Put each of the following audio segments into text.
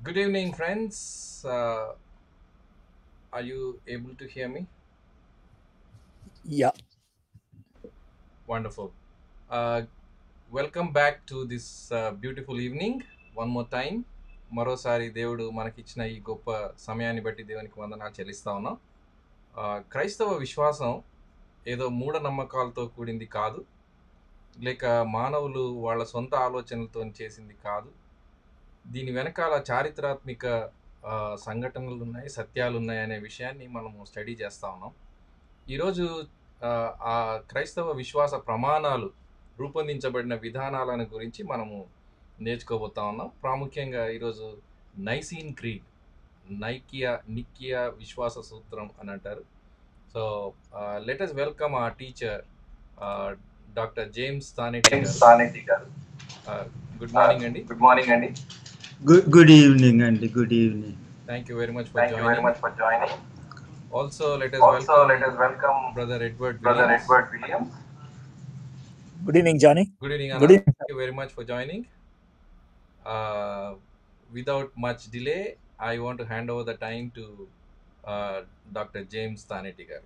Good evening, friends. Uh, are you able to hear me? Yeah. Wonderful. Uh, welcome back to this uh, beautiful evening. One more time. మరోసారి దేవుడు మనకిచ్చిన ఈ గొప్ప సమయాన్ని బట్టి దేవునికి వందనాలు చెల్లిస్తా ఉన్నాం ఆ, క్రైస్తవ విశ్వాసం ఏదో మూఢనమ్మకాలతో కూడింది కాదు లేక మానవులు వాళ్ళ సొంత ఆలోచనలతో చేసింది కాదు దీని వెనకాల చారిత్రాత్మక ఆ, సంఘటనలు ఉన్నాయి సత్యాలు ఉన్నాయి అనే విషయాన్ని మనము స్టడీ చేస్తా ఉన్నాం ఈరోజు ఆ, ఆ క్రైస్తవ విశ్వాస ప్రమాణాలు రూపొందించబడిన విధానాలను గురించి మనము నేర్చుకోబోతా ఉన్నాం ప్రాముఖ్యంగా ఈరోజు నైసీన్ క్రీడ్ నైకియా నిక్కియా విశ్వాస సూత్రం అని అంటారు సో లెట్ అస్ వెల్కమ్ ఆ teacher doctor James Thaneti James గారు సానేటి గారు గుడ్ మార్నింగ్ అండి గుడ్ మార్నింగ్ అండి గుడ్ గుడ్ ఈవినింగ్ అండి good evening thank you very much for thank you very joining much for joining also let us also welcome let us welcome brother Edward brother Williams Edward Williams Good evening, Johnny. Good evening, Good Anand. evening. Thank you very much for joining. Uh, without much delay, I want to hand over the time to uh, Dr. James Tanetti garu.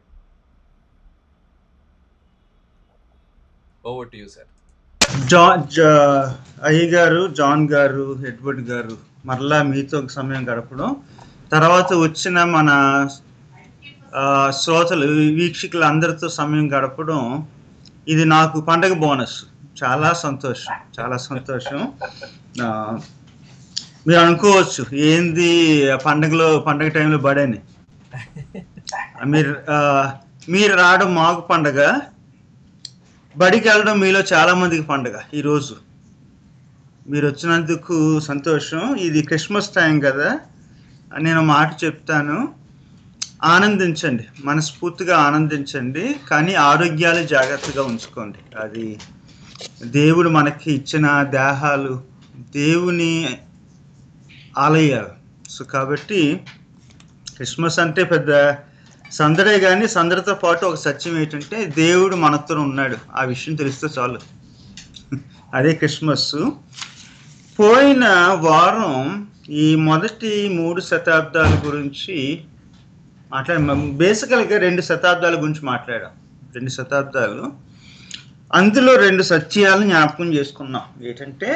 Over to you, sir. John జా- అయ్య గారు John గారు Edward గారు మరలా మీతో ఒక సమయం గడపడం తర్వాత వచ్చిన మన ఆ, శ్రోతలు వీక్షకులు అందరితో సమయం గడపడం ఇది నాకు పండగ బోనస్ చాలా సంతోషం చాలా సంతోషం ఆ, మీరు అనుకోవచ్చు ఏంది ఆ పండగలో పండగ టైంలో బడని మీరు ఆ, మీరు రావడం మాకు పండగ బడికి వెళ్ళడం మీలో చాలా మందికి పండుగ ఈరోజు మీరు వచ్చినందుకు సంతోషం ఇది క్రిస్మస్ టైం కదా నేను మాట చెప్తాను ఆనందించండి మనస్ఫూర్తిగా ఆనందించండి కానీ ఆరోగ్యాలు జాగ్రత్తగా ఉంచుకోండి అది దేవుడు మనకి ఇచ్చిన దేహాలు దేవుని ఆలయాలు సో కాబట్టి క్రిస్మస్ అంటే పెద్ద సందడే కానీ సందడితో పాటు ఒక సత్యం ఏంటంటే దేవుడు మనతో ఉన్నాడు ఆ విషయం తెలిస్తే చాలు అదే క్రిస్మస్ పోయిన వారం ఈ మొదటి మూడు శతాబ్దాల గురించి మాట్లాడ బేసికల్గా రెండు శతాబ్దాల గురించి మాట్లాడాం రెండు శతాబ్దాలు అందులో రెండు సత్యాలు జ్ఞాపకం చేసుకున్నాం ఏంటంటే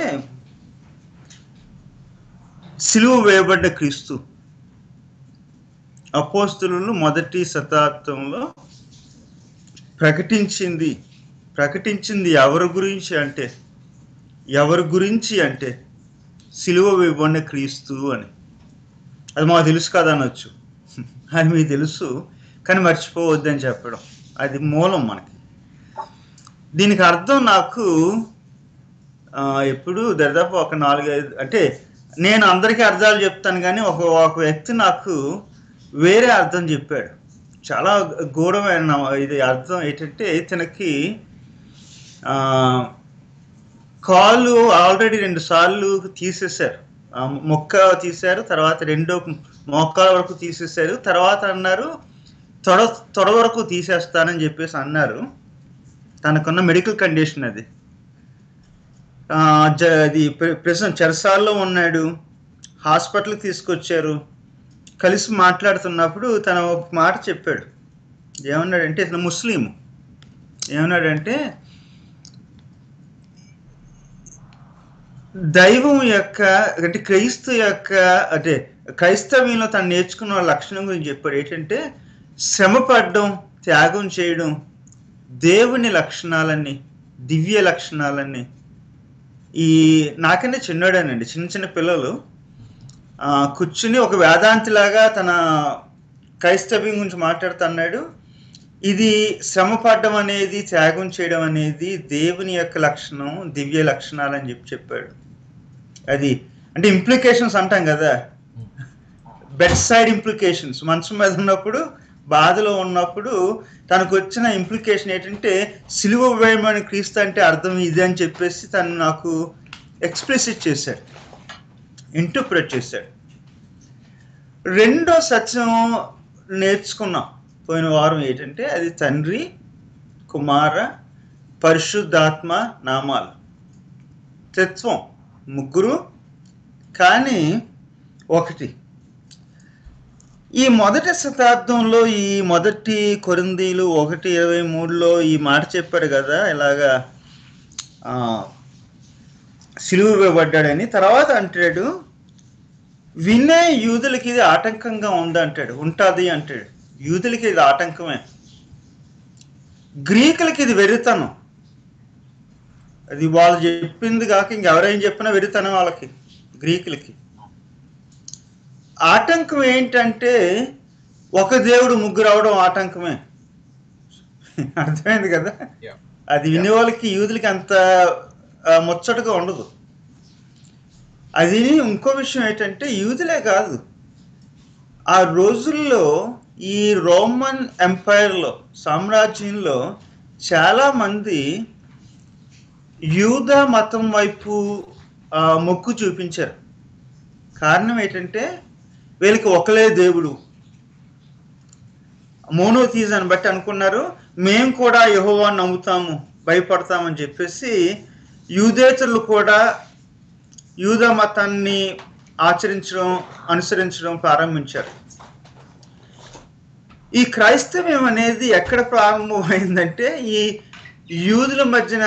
సిలువ వేయబడ్డ క్రీస్తు అపోస్తులు మొదటి శతాబ్దంలో ప్రకటించింది ప్రకటించింది ఎవరి గురించి అంటే ఎవరి గురించి అంటే సిలువ వేయబడిన క్రీస్తు అని అది మాకు తెలుసు కదా అనొచ్చు అది మీకు తెలుసు కానీ మర్చిపోవద్దని చెప్పడం అది మూలం మనకి దీనికి అర్థం నాకు ఆ, ఎప్పుడు దాదాపు ఒక నాలుగైదు అంటే నేను అందరికీ అర్థాలు చెప్తాను కానీ ఒక ఒక వ్యక్తి నాకు వేరే అర్థం చెప్పాడు చాలా ఘోరమైన ఇది అర్థం ఏంటంటే ఇతనికి ఆ, కాళ్ళు ఆల్రెడీ రెండు సార్లు తీసేశారు ఆ, మొక్క తీశారు తర్వాత రెండో మోకాల వరకు తీసేశారు తర్వాత అన్నారు తొడ తొడ వరకు తీసేస్తానని చెప్పేసి అన్నారు తనకున్న మెడికల్ కండిషన్ అది ఆ, జ- అది ప్రెసెంట్ చెరసాల్లో ఉన్నాడు హాస్పిటల్కి తీసుకొచ్చారు కలిసి మాట్లాడుతున్నప్పుడు తన ఒక మాట చెప్పాడు ఏమన్నాడంటే ఇతను ముస్లిం ఏమన్నాడంటే దైవం యొక్క అంటే క్రైస్తు యొక్క అంటే క్రైస్తవ్యంలో తను నేర్చుకున్న లక్షణం గురించి చెప్పాడు ఏంటంటే శ్రమ పడడం త్యాగం చేయడం దేవుని లక్షణాలన్నీ దివ్య లక్షణాలన్నీ ఈ నాకన్నా చిన్నోడేనండి చిన్న చిన్న పిల్లలు ఆ, కూర్చుని ఒక వేదాంతిలాగా తన క్రైస్తవ్యం గురించి మాట్లాడుతున్నాడు ఇది శ్రమ పడడం అనేది త్యాగం చేయడం అనేది దేవుని యొక్క లక్షణం దివ్య లక్షణాలు అని చెప్పి చెప్పాడు అది అంటే ఇంప్లికేషన్స్ అంటాం కదా బెడ్ సైడ్ ఇంప్లికేషన్స్ మనసు మీద ఉన్నప్పుడు బాధలో ఉన్నప్పుడు తనకు వచ్చిన ఇంప్లికేషన్ ఏంటంటే సిలువ వేయమని క్రీస్తు అంటే అర్థం ఇది అని చెప్పేసి తను నాకు ఎక్స్ప్రెసిట్ చేశాడు ఇంటర్ప్రెట్ చేశాడు రెండో సత్యం నేర్చుకున్నాం పోయిన వారం ఏంటంటే అది తండ్రి కుమార పరిశుద్ధాత్మ నామాలు తత్వం ముగ్గురు కానీ ఒకటి ఈ మొదటి శతాబ్దంలో ఈ మొదటి కొరిందీలు ఒకటి ఇరవై మూడులో ఈ మాట చెప్పాడు కదా ఇలాగా ఆ, సిలువ ఇవ్వబడ్డాడని తర్వాత అంటాడు వినే యూదులకి ఇది ఆటంకంగా ఉంది అంటాడు ఉంటుంది అంటాడు యూదులకి ఇది ఆటంకమే గ్రీకులకి ఇది వెరితనం అది వాళ్ళు చెప్పింది కాక ఇంకెవరైనా చెప్పినా వెరితనం వాళ్ళకి గ్రీకులకి ఆటంకం ఏంటంటే ఒక దేవుడు ముగ్గురు అవడం ఆటంకమే అర్థమైంది కదా Yeah. అది వినే వాళ్ళకి యూదులకి అంత ఆ, ముచ్చటగా ఉండదు అది ఇంకో విషయం ఏంటంటే యూదులే కాదు ఆ రోజుల్లో ఈ రోమన్ ఎంపైర్లో సామ్రాజ్యంలో చాలా మంది యూద మతం వైపు ఆ, మొక్కు చూపించారు కారణం ఏంటంటే వీళ్ళకి ఒకలే దేవుడు మోనోథీజాన్ని బట్టి అనుకున్నారు మేము కూడా యహోవా నమ్ముతాము భయపడతామని చెప్పేసి యూదేతరులు కూడా యూద మతాన్ని ఆచరించడం అనుసరించడం ప్రారంభించారు ఈ క్రైస్తవ్యం అనేది ఎక్కడ ప్రారంభమైందంటే ఈ యూదుల మధ్యన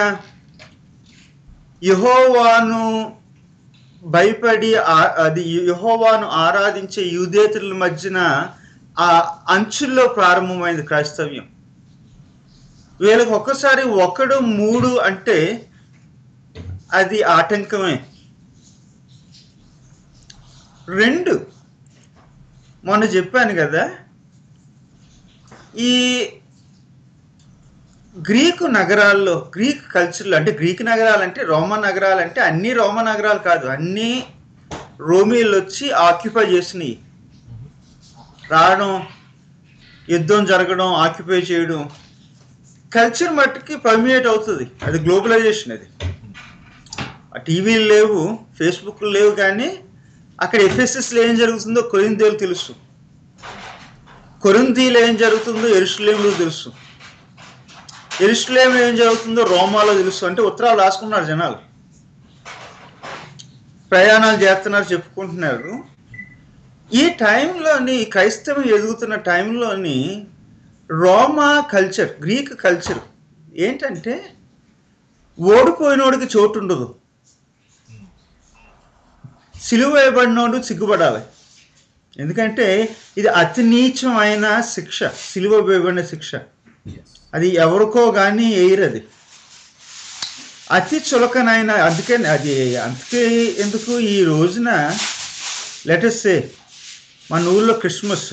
యహోవాను భయపడి ఆ- అది యహోవాను ఆరాధించే యూదేతరుల మధ్యన ఆ అంచుల్లో ప్రారంభమైంది క్రైస్తవ్యం వీళ్ళకి ఒక్కసారి ఒకడు మూడు అంటే అది ఆటంకమే రెండు మొన్న చెప్పాను కదా ఈ గ్రీకు నగరాల్లో గ్రీక్ కల్చర్లో అంటే గ్రీక్ నగరాలు అంటే రోమన్ నగరాలు అంటే అన్ని రోమన్ నగరాలు కాదు అన్ని రోమియోలు వచ్చి ఆక్యుపై చేసినాయి రావడం యుద్ధం జరగడం ఆక్యుపై చేయడం కల్చర్ మట్టుకి పర్మినేట్ అవుతుంది అది గ్లోబలైజేషన్ అది ఆ టీవీలు లేవు ఫేస్బుక్లు లేవు కానీ అక్కడ ఎఫ్ఎస్ఎస్లో ఏం జరుగుతుందో కొరిందేలు తెలుసు కొరిందీలో ఏం జరుగుతుందో ఎరుషులేములో తెలుసు ఎరుషులేములో ఏం జరుగుతుందో రోమాలో తెలుసు అంటే ఉత్తరాలు రాసుకున్నారు జనాలు ప్రయాణాలు చేస్తున్నారు చెప్పుకుంటున్నారు ఈ టైంలోని క్రైస్తవం ఎదుగుతున్న టైంలోని రోమా కల్చర్ గ్రీక్ కల్చర్ ఏంటంటే ఓడిపోయినోడికి చోటు ఉండదు సిలువ వేయబడినోడు సిగ్గుపడాలి ఎందుకంటే ఇది అతి నీచమైన శిక్ష సిలువ వేయబడిన శిక్ష అది ఎవరికో కానీ వేయరు అది అతి చులకనైన అందుకే అది అందుకే ఎందుకు ఈ రోజున లెటెస్సే మన ఊళ్ళో క్రిస్మస్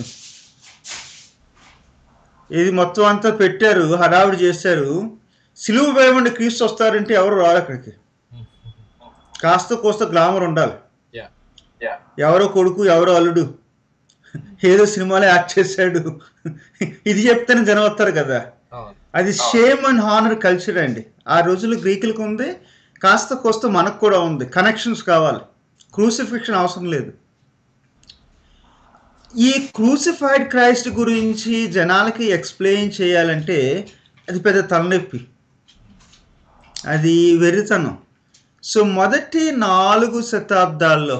ఇది మొత్తం అంతా పెట్టారు హడావిడి చేశారు సిలువ వేయమండి క్రీస్తు వస్తారంటే ఎవరు రారు అక్కడికి కాస్త కోస్త గ్లామర్ ఉండాలి Yeah. ఎవరో కొడుకు ఎవరో అల్లుడు ఏదో సినిమాలో యాక్ట్ చేశాడు ఇది చెప్తేనే జనం వస్తారు కదా అవును అది షేమ్ అండ్ హానర్ కల్చర్ అండి ఆ రోజుల్లో గ్రీకులకు ఉంది కాస్త కోస్త మనకు కూడా ఉంది కనెక్షన్స్ కావాలి క్రూసిఫిక్షన్ అవసరం లేదు ఈ క్రూసిఫైడ్ క్రైస్ట్ గురించి జనాలకి ఎక్స్ప్లెయిన్ చేయాలంటే అది పెద్ద తలనొప్పి అది వెరితనం సో మొదటి నాలుగు శతాబ్దాల్లో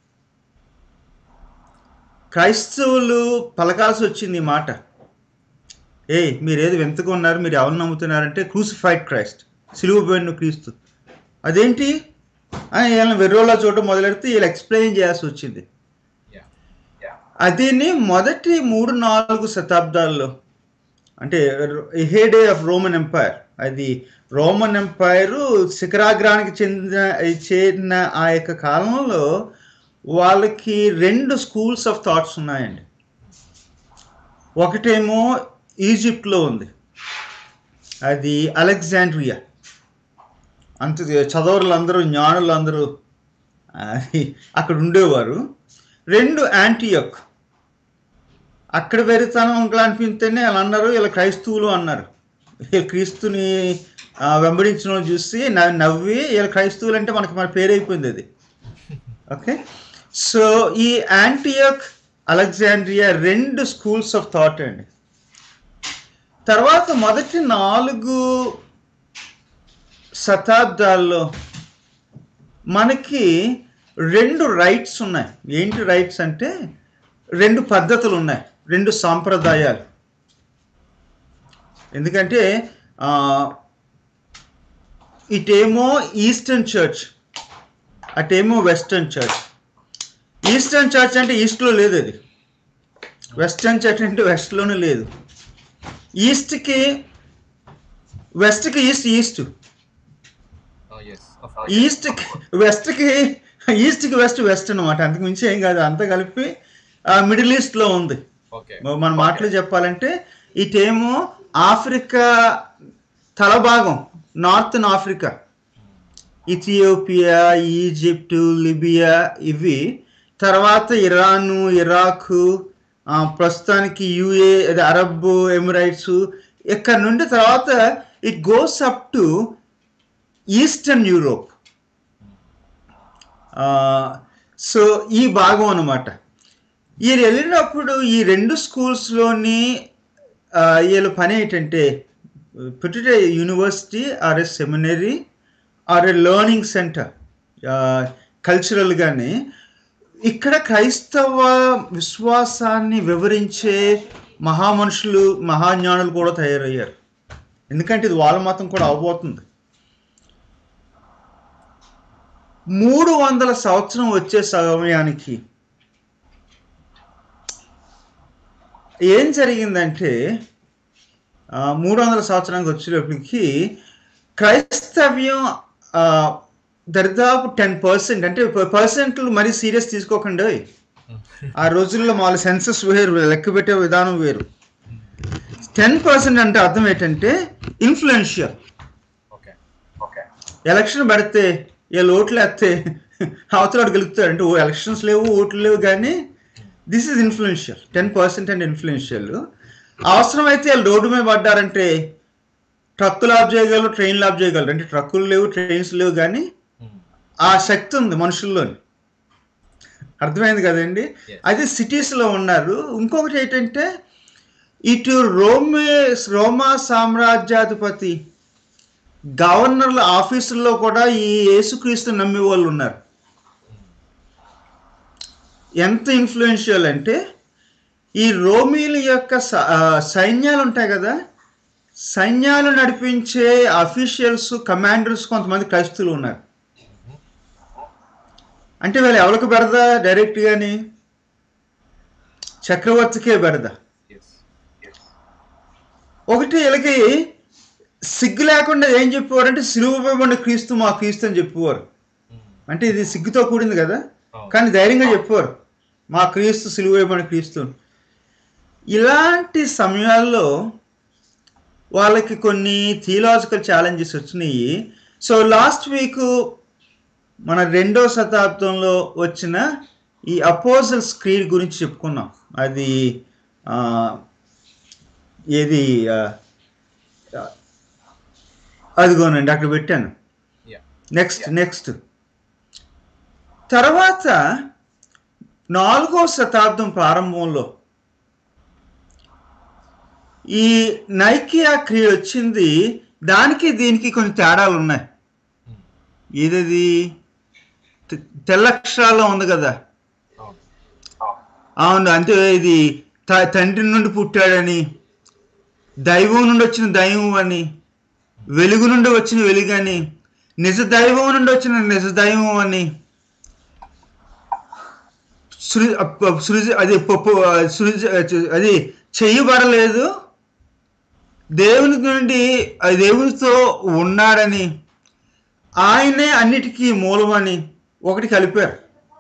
క్రైస్తవులు పలకాల్సి వచ్చింది ఈ మాట ఏ మీరు ఏది వెంతగా ఉన్నారు మీరు ఎవరు నమ్ముతున్నారంటే క్రూసిఫైడ్ క్రైస్ట్ సిలువ పోయిన క్రీస్తు అదేంటి అని వీళ్ళని వెర్రోలా చూడడం మొదలెడితే వీళ్ళు ఎక్స్ప్లెయిన్ చేయాల్సి వచ్చింది Yeah. అదిని మొదటి మూడు నాలుగు శతాబ్దాల్లో అంటే హేడే ఆఫ్ రోమన్ ఎంపైర్ అది రోమన్ ఎంపైర్ శిఖరాగ్రానికి చెందిన చేరిన ఆ యొక్క కాలంలో వాళ్ళకి రెండు స్కూల్స్ ఆఫ్ థాట్స్ ఉన్నాయండి ఒకటేమో ఈజిప్ట్లో ఉంది అది అలెగ్జాండ్రియా అంత చదవరులందరూ జ్ఞానులందరూ అది అక్కడ ఉండేవారు రెండు యాంటీయక్ అక్కడ వెరితనం ఇంకా అనిపిస్తేనే వాళ్ళు అన్నారు ఇలా క్రైస్తవులు అన్నారు వీళ్ళు క్రీస్తుని ఆ, వెంబడించిన వాళ్ళు చూసి నవ్వి నవ్వి వీళ్ళు క్రైస్తవులు అంటే మనకి మన పేరైపోయింది అది ఓకే సో ఈ యాంటీయక్ అలెగ్జాండ్రియా రెండు స్కూల్స్ ఆఫ్ థాట్ అండి తర్వాత మొదటి నాలుగు శతాబ్దాల్లో మనకి రెండు రైట్స్ ఉన్నాయి ఏంటి రైట్స్ అంటే రెండు పద్ధతులు ఉన్నాయి రెండు సాంప్రదాయాలు ఎందుకంటే ఆ, ఇటేమో ఈస్టర్న్ చర్చ్ అటేమో వెస్టర్న్ చర్చ్ ఈస్టర్న్ చర్చ్ అంటే ఈస్ట్లో లేదు అది వెస్టర్న్ చర్చ్ అంటే వెస్ట్లోనే లేదు ఈస్ట్కి వెస్ట్కి ఈస్ట్ ఈస్ట్ ఎస్ ఈస్ట్కి వెస్ట్కి ఈస్ట్కి వెస్ట్ వెస్ట్ అనమాట అంతకు మించి ఏం కాదు అంతా కలిపి మిడిల్ ఈస్ట్లో ఉంది ఓకే మన మాటలు చెప్పాలంటే ఇటేమో ఆఫ్రికా తలభాగం northern Africa Ethiopia Egypt Libya ఇవి తర్వాత ఇరాను ఇరాకు ఆ, ప్రస్తుతానికి యుఏ అదే అరబ్ ఎమిరైట్స్ ఇక్కడ నుండి తర్వాత it goes up to eastern Europe so ఈ భాగం అనమాట ఈయన వెళ్ళినప్పుడు ఈ రెండు స్కూల్స్లోని వీళ్ళ పని ఏంటంటే పుట్టిన university or a seminary or a learning centre కల్చరల్గానే ఇక్కడ క్రైస్తవ విశ్వాసాన్ని వివరించే మహామనుషులు మహాజ్ఞానులు కూడా తయారయ్యారు ఎందుకంటే ఇది వాళ్ళ మతం కూడా అవబోతుంది మూడు వందల సంవత్సరం వచ్చే సమయానికి ఏం జరిగిందంటే ఆ, మూడు వందల సంవత్సరానికి వచ్చేటప్పటికి క్రైస్తవ్యం ఆ, దరిదాపు టెన్ పర్సెంట్ అంటే పర్సెంట్లు మరీ సీరియస్ తీసుకోకండి ఆ రోజుల్లో వాళ్ళ సెన్సస్ వేరు లెక్క పెట్టే విధానం వేరు టెన్ పర్సెంట్ అంటే అర్థం ఏంటంటే ఇన్ఫ్లుయెన్షియల్ ఓకే ఎలక్షన్ పెడితే వీళ్ళు ఓట్లు వేస్తే అవతలాడు గెలుపుతాడు అంటే ఓ ఎలక్షన్స్ లేవు ఓట్లు లేవు కానీ this is influential ten percent and influential అవసరమైతే వాళ్ళు రోడ్డు మీద పడ్డారంటే ట్రక్కులు ఆఫ్ చేయగలరు ట్రైన్లు ఆఫ్ చేయగలరు అంటే ట్రక్కులు లేవు ట్రైన్స్ లేవు కానీ ఆ శక్తి ఉంది మనుషుల్లోని అర్థమైంది కదండి Yes. అది సిటీస్లో ఉన్నారు ఇంకొకటి ఏంటంటే ఇటు రోమే రోమా సామ్రాజ్యాధిపతి గవర్నర్ల ఆఫీసుల్లో కూడా ఈ యేసుక్రీస్తు నమ్మే వాళ్ళు ఉన్నారు ఎంత ఇన్ఫ్లుయెన్షియల్ అంటే ఈ రోమీల యొక్క స- ఆ, సైన్యాలు ఉంటాయి కదా సైన్యాలు నడిపించే అఫీషియల్స్ కమాండర్స్ కొంతమంది క్రైస్తువులు ఉన్నారు అంటే వీళ్ళు ఎవరికి బెడదా డైరెక్ట్ గాని చక్రవర్తికే బెడదా ఎస్ ఒకటి వీళ్ళకి సిగ్గు లేకుండా ఏం చెప్పేవారంటే సిలువపైబడిన క్రీస్తు మా క్రీస్తు అని చెప్పేవారు అంటే ఇది సిగ్గుతో కూడింది కదా కానీ ధైర్యంగా చెప్పేవారు మా క్రీస్తు సిలువైబడిన క్రీస్తు ఇలాంటి సమయాల్లో వాళ్ళకి కొన్ని థియలాజికల్ ఛాలెంజెస్ వచ్చినాయి సో లాస్ట్ వీక్ మన రెండో శతాబ్దంలో వచ్చిన ఈ అపోజల్స్ క్రీడ్ గురించి చెప్పుకున్నాం అది ఆ, ఏది ఆ, ఆ, అదిగోనండి అక్కడ పెట్టాను యా నెక్స్ట్ నెక్స్ట్ తర్వాత నాలుగో శతాబ్దం ప్రారంభంలో ఈ నైకియా క్రియ వచ్చింది దానికి దీనికి కొన్ని తేడాలు ఉన్నాయి ఏదది తె- తెల్లక్షరాల్లో ఉంది కదా అవును అవును అంటే ఇది త- తండ్రి నుండి పుట్టాడని దైవం నుండి వచ్చిన దైవం అని వెలుగు నుండి వచ్చిన వెలుగని నిజ దైవం నుండి వచ్చిన నిజ దైవం అని సృ అప్ప- సృజ అది పప్పు సృజ అది చెయ్యబడలేదు దేవుని నుండి ఆ దేవునితో ఉన్నాడని ఆయనే అన్నిటికీ మూలమని ఒకటి కలిపారు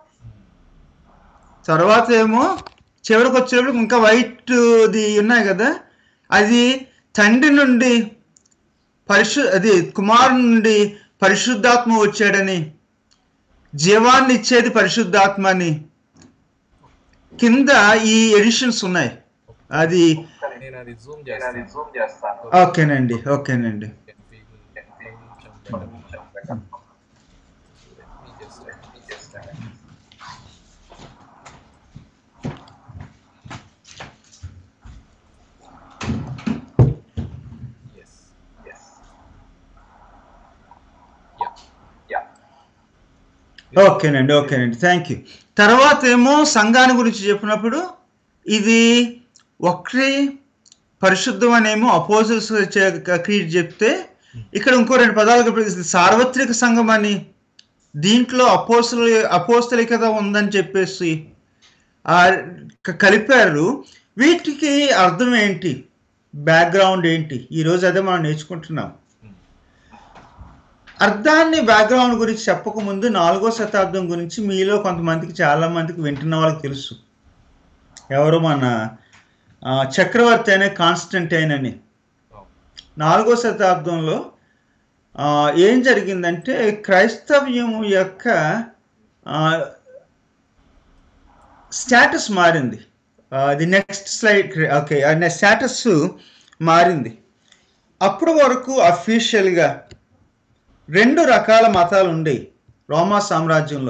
తర్వాత ఏమో చివరికి వచ్చేటప్పుడు ఇంకా వైట్ది ఉన్నాయి కదా అది తండ్రి నుండి పరిశు అది కుమారుని నుండి పరిశుద్ధాత్మ వచ్చాడని జీవాన్ని ఇచ్చేది పరిశుద్ధాత్మ అని కింద ఈ ఎడిషన్స్ ఉన్నాయి అది నేను అది జూమ్ చేస్తాను జూమ్ చేస్తాను ఓకేనండి ఓకేనండి ఎస్ ఎస్ యా యా ఓకేనండి ఓకేనండి థ్యాంక్ యూ తర్వాత ఏమో సంఘాన్ని గురించి చెప్పినప్పుడు ఇది ఒకటి పరిశుద్ధం అనేమో అపోజిల్స్ క్రియేట్ చెప్తే ఇక్కడ ఇంకో రెండు పదాలు కలిపి ఇది సార్వత్రిక సంఘం అని దీంట్లో అపోస్తుల అపోస్తలికత ఉందని చెప్పేసి ఆ క- కలిపారు వీటికి అర్థం ఏంటి బ్యాక్గ్రౌండ్ ఏంటి ఈరోజు అదే మనం నేర్చుకుంటున్నాం అర్థాన్ని బ్యాక్గ్రౌండ్ గురించి చెప్పకముందు నాలుగో శతాబ్దం గురించి మీలో కొంతమందికి చాలా మందికి వింటున్న వాళ్ళకి తెలుసు ఎవరు మన ఆ, చక్రవర్తి అనే కాన్స్టంటైన్ అని నాలుగో శతాబ్దంలో ఆ, ఏం జరిగిందంటే క్రైస్తవ్యం యొక్క స్టేటస్ మారింది the next slide okay status మారింది అప్పటి వరకు అఫీషియల్గా రెండు రకాల మతాలు ఉండేవి రోమా సామ్రాజ్యంలో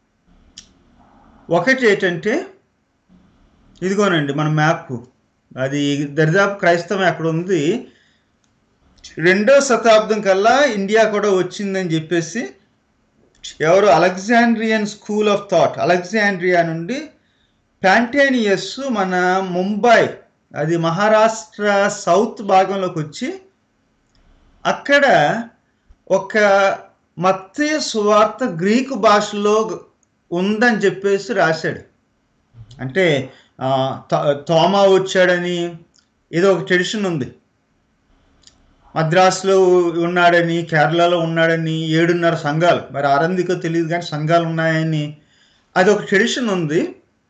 ఒకటి ఏంటంటే ఇదిగోనండి మన మ్యాప్ అది దరిదాపు క్రైస్తవం అక్కడ ఉంది రెండో శతాబ్దం కల్లా ఇండియా కూడా వచ్చిందని చెప్పేసి ఎవరు Alexandrian school of thought Alexandria నుండి ప్యాంటేనియస్ మన ముంబై అది మహారాష్ట్ర సౌత్ భాగంలోకి వచ్చి అక్కడ ఒక మత్తయ్య సువార్త గ్రీకు భాషలో ఉందని చెప్పేసి రాశాడు అంటే ఆ, తో- తోమా వచ్చాడని ఏదో ఒక ట్రెడిషన్ ఉంది మద్రాసులో ఉన్నాడని కేరళలో ఉన్నాడని ఏడున్నర సంఘాలు మరి ఆరంధికో తెలియదు కానీ సంఘాలు ఉన్నాయని అది ఒక ట్రెడిషన్ ఉంది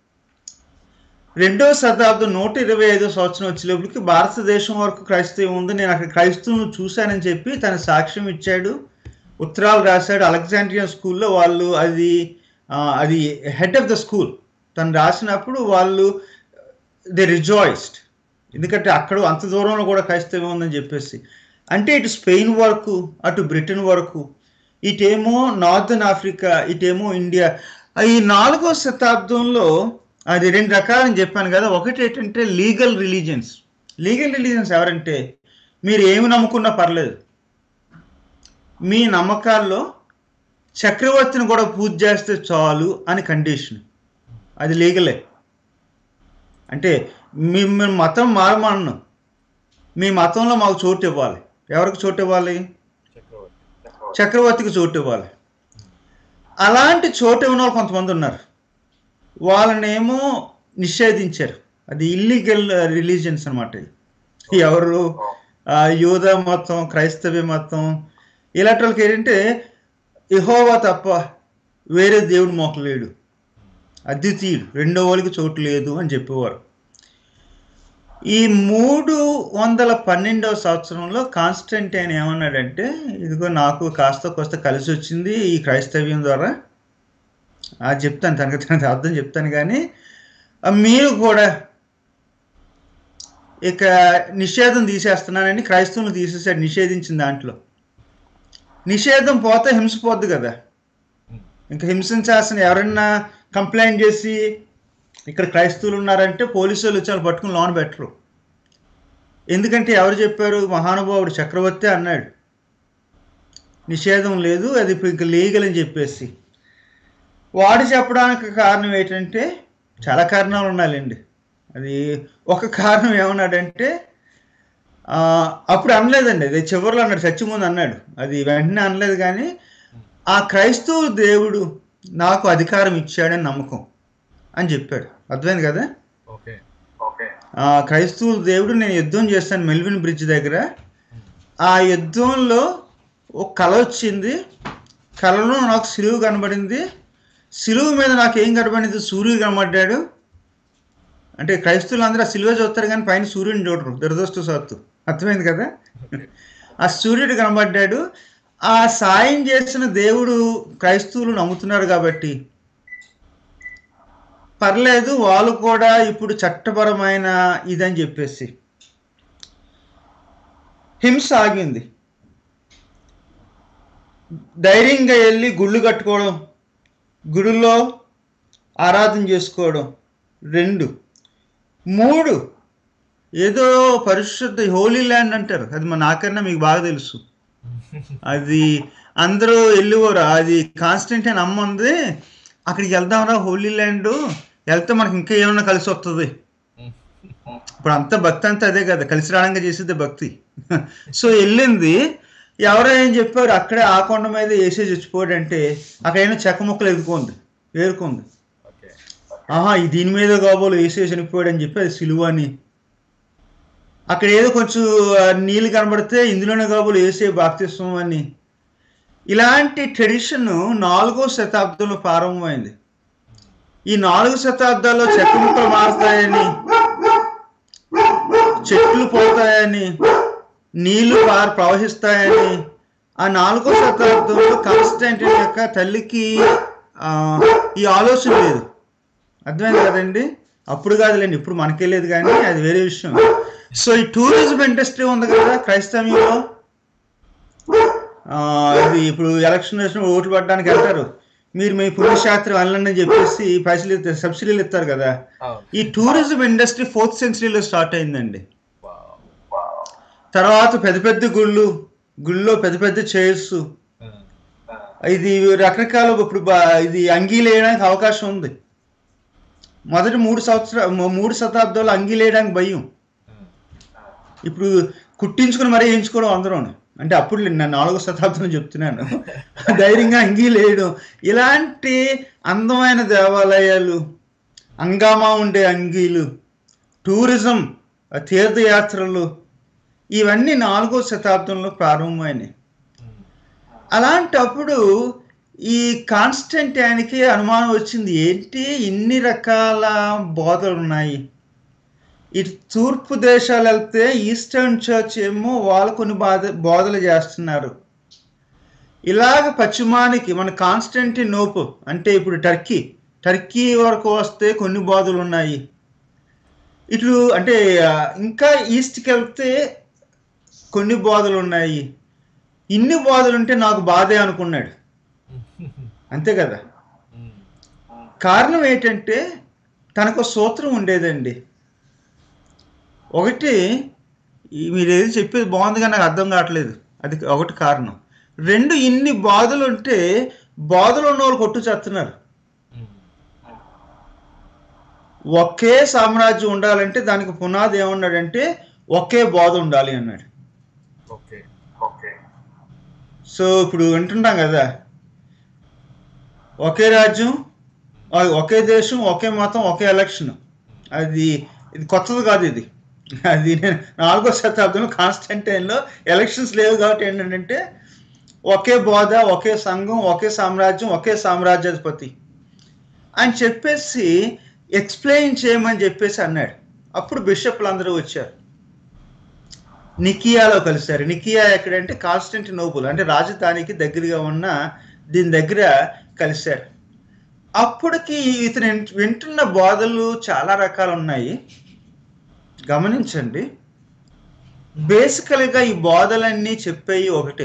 రెండవ శతాబ్దం నూట ఇరవై ఐదో సంవత్సరం వచ్చేలోపలికి భారతదేశం వరకు క్రైస్తవం ఉంది నేను అక్కడ క్రైస్తవులను చూశానని చెప్పి తన సాక్ష్యం ఇచ్చాడు ఉత్తరాలు రాశాడు అలెగ్జాండ్రియన్ స్కూల్లో వాళ్ళు అది ఆ, అది హెడ్ ఆఫ్ ద స్కూల్ తను రాసినప్పుడు వాళ్ళు దే రిజాయిస్డ్ ఎందుకంటే అక్కడ అంత దూరంలో కూడా క్రైస్తవం ఉందని చెప్పేసి అంటే ఇటు స్పెయిన్ వరకు అటు బ్రిటన్ వరకు ఇటేమో నార్థన్ ఆఫ్రికా ఇటేమో ఇండియా ఈ నాలుగో శతాబ్దంలో అది రెండు రకాలని చెప్పాను కదా ఒకటి ఏంటంటే లీగల్ రిలీజియన్స్ లీగల్ రిలీజియన్స్ ఎవరంటే మీరు ఏమి నమ్ముకున్నా పర్లేదు మీ నమ్మకాల్లో చక్రవర్తిని కూడా పూజ చేస్తే చాలు అని కండిషన్ అది లీగలే అంటే మీ మీ మతం మారమన్ను మీ మతంలో మాకు చోటు ఇవ్వాలి ఎవరికి చోటు ఇవ్వాలి చక్రవర్తి చక్రవర్తికి చోటు ఇవ్వాలి అలాంటి చోటు ఇవ్వని వాళ్ళు కొంతమంది ఉన్నారు వాళ్ళనేమో నిషేధించారు అది ఇల్లీగల్ రిలీజియన్స్ అనమాట ఎవరు ఆ, యూద మతం క్రైస్తవ మతం ఇలాంటి వాళ్ళకి ఏంటంటే ఇహోవా తప్ప వేరే దేవుడు మోకలేడు అద్వితీయుడు రెండో వాళ్ళకి చోటు లేదు అని చెప్పేవారు ఈ మూడు వందల పన్నెండవ సంవత్సరంలో కాన్స్టంటైన్ ఏమన్నాడంటే ఇదిగో నాకు కాస్త కోస్త కలిసి వచ్చింది ఈ క్రైస్తవ్యం ద్వారా అది చెప్తాను తనకి తనకి అర్థం చెప్తాను కానీ ఆ, మీరు కూడా ఇక నిషేధం తీసేస్తున్నానని క్రైస్తవులు తీసేసాడు నిషేధించిన దాంట్లో నిషేధం పోతే హింస పోద్ది కదా ఇంకా హింసించాల్సిన ఎవరన్నా కంప్లైంట్ చేసి ఇక్కడ క్రైస్తవులు ఉన్నారంటే పోలీసు వాళ్ళు వచ్చి వాళ్ళు పట్టుకుని లోన్ పెట్టరు ఎందుకంటే ఎవరు చెప్పారు మహానుభావుడు చక్రవర్తి అన్నాడు నిషేధం లేదు అది ఇప్పుడు ఇంకా లీగల్ అని చెప్పేసి వాడు చెప్పడానికి కారణం ఏంటంటే చాలా కారణాలు ఉన్నాయండి అది ఒక కారణం ఏమన్నాడంటే ఆ, అప్పుడు అనలేదండి అది చివరిలో అన్నాడు చచ్చిముందు అన్నాడు అది వెంటనే అనలేదు కానీ ఆ క్రైస్తవ దేవుడు నాకు అధికారం ఇచ్చాడని నమ్మకం అని చెప్పాడు అర్థమైంది కదా ఓకే ఆ క్రైస్తవ దేవుడు నేను యుద్ధం చేస్తాను మెల్విన్ బ్రిడ్జ్ దగ్గర ఆ యుద్ధంలో ఒక కళ వచ్చింది కళలో నాకు సిలువు కనబడింది సిలువు మీద నాకు ఏం కనబడింది సూర్యుడు కనబడ్డాడు అంటే క్రైస్తవులు అందరూ ఆ సిలువ చూస్తారు కానీ పైన సూర్యుడిని చూడరు దురదృష్టవశాత్తు అర్థమైంది కదా ఆ సూర్యుడు కనబడ్డాడు ఆ సాయం చేసిన దేవుడు క్రైస్తవులు నమ్ముతున్నారు కాబట్టి పర్లేదు వాళ్ళు కూడా ఇప్పుడు చట్టపరమైన ఇదని చెప్పేసి హింస ఆగింది ధైర్యంగా వెళ్ళి గుళ్ళు కట్టుకోవడం గుడిలో ఆరాధన చేసుకోవడం రెండు మూడు ఏదో పరిశుద్ధ హోలీ ల్యాండ్ అంటారు అది మా నాకన్నా మీకు బాగా తెలుసు అది అందరూ వెళ్ళేవారు అది కాన్స్టెంటైన్ అమ్మ ఉంది అక్కడికి వెళ్దాంరా హోలీ ల్యాండ్ వెళ్తే మనకి ఇంకా ఏమన్నా కలిసి వస్తుంది ఇప్పుడు అంతా భక్తి అంతా అదే కదా కలిసి రావడంగా చేసేది భక్తి సో వెళ్ళింది ఎవరో ఏం చెప్పారు అక్కడే ఆ కొండ మీద వేసే చచ్చిపోయాడు అంటే అక్కడ ఏమైనా చెక్క ముక్కలు ఎదుర్కొంది ఏరుకుంది ఓకే ఆహా ఈ దీని మీద కాబోలు వేసే చనిపోయాడు అని చెప్పి అది సిలువ అని అక్కడ ఏదో కొంచెం ఆ, నీళ్ళు కనబడితే ఇందులోనే కాబోలు వేసే బాప్తిస్వం అని ఇలాంటి ట్రెడిషన్ నాలుగో శతాబ్దంలో ప్రారంభమైంది ఈ నాలుగు శతాబ్దాల్లో చెక్క ముక్కలు మారుతాయని చెట్లు పోతాయని నీళ్లు పారు ప్రవహిస్తాయని ఆ నాలుగో శతాబ్దంలో కాన్స్టాంటిన్ యొక్క తల్లికి ఆ, ఈ ఆలోచన లేదు అర్థమైంది కదండి అప్పుడు కాదులేండి ఇప్పుడు మనకే లేదు కానీ అది వేరే విషయం సో ఈ టూరిజం ఇండస్ట్రీ ఉంది కదా క్రైస్తవ్యంలో ఆ, ఇది ఇప్పుడు ఎలక్షన్ వచ్చిన ఓట్లు పడడానికి వెళ్తారు మీరు మీ పుణ్యశాస్త్రం వెళ్ళండి అని చెప్పేసి పైసలు ఇస్తారు సబ్సిడీలు ఇస్తారు కదా అవును ఈ టూరిజం ఇండస్ట్రీ ఫోర్త్ సెంచరీలో స్టార్ట్ అయిందండి వావ్. తర్వాత పెద్ద పెద్ద గుళ్ళు గుళ్ళో పెద్ద పెద్ద చైర్స్ ఆ, ఇది రకరకాల ఇప్పుడు బా- ఇది అంగీలు వేయడానికి అవకాశం ఉంది మొదటి మూడు సంవత్సరాలు మూడు శతాబ్దాలు అంగీలు వేయడానికి భయం ఆ, ఇప్పుడు కుట్టించుకుని మరీ వేయించుకోవడం అందరం అంటే అప్పుడు నేను నాలుగో శతాబ్దం చెప్తున్నాను ధైర్యంగా అంగీలు వేయడం ఇలాంటి అందమైన దేవాలయాలు అంగామా ఉండే అంగీలు టూరిజం తీర్థయాత్రలు ఇవన్నీ నాలుగో శతాబ్దంలో ప్రారంభమైనాయి ఉమ్, అలాంటప్పుడు ఈ కాన్స్టెంటానికి అనుమానం వచ్చింది ఏంటి ఇన్ని రకాల బోధలు ఉన్నాయి ఇటు తూర్పు దేశాలు వెళ్తే ఈస్టర్న్ చర్చ్ ఏమో వాళ్ళు కొన్ని బాధ బోధలు చేస్తున్నారు ఇలాగ పశ్చిమానికి మన కాన్స్టెంటినోపు అంటే ఇప్పుడు టర్కీ టర్కీ వరకు వస్తే కొన్ని బోధలు ఉన్నాయి ఇటు అంటే ఆ, ఇంకా ఈస్ట్కి వెళ్తే కొన్ని బోధలు ఉన్నాయి ఇన్ని బోధలు ఉంటే నాకు బాధే అనుకున్నాడు అంతే కదా ఉమ్, కారణం ఏంటంటే తనకు ఒక సూత్రం ఉండేదండి ఒకటి ఈ- మీరు ఏది చెప్పేది బాగుందిగా నాకు అర్థం కావట్లేదు అది ఒకటి కారణం రెండు ఇన్ని బాధలు ఉంటే బాధలు ఉన్న వాళ్ళు కొట్టు చేస్తున్నారు ఉమ్, ఒకే సామ్రాజ్యం ఉండాలంటే దానికి పునాది ఏమన్నాడంటే ఒకే బోధ ఉండాలి అన్నాడు ఓకే ఓకే సో ఇప్పుడు వింటున్నాం కదా ఒకే రాజ్యం ఆ, ఒకే దేశం ఒకే మతం ఒకే ఎలక్షన్ అది ఇది కొత్తది కాదు ఇది అది నేను నాలుగో శతాబ్దంలో కాన్స్టంటైన్లో ఎలక్షన్స్ లేవు కాబట్టి ఏంటంటే ఒకే బోధ ఒకే సంఘం ఒకే సామ్రాజ్యం ఒకే సామ్రాజ్యాధిపతి అని చెప్పేసి ఎక్స్ప్లెయిన్ చేయమని చెప్పేసి అన్నాడు అప్పుడు బిషప్లు అందరూ వచ్చారు నికియాలో కలిశారు నికియా ఎక్కడంటే కాన్స్టంటినోపుల్ అంటే రాజధానికి దగ్గరగా ఉన్న దీని దగ్గర కలిశారు అప్పటికి ఇతను వింట- వింటున్న బోధలు చాలా రకాలు ఉన్నాయి గమనించండి బేసికల్గా ఈ బోధలన్నీ చెప్పేవి ఒకటే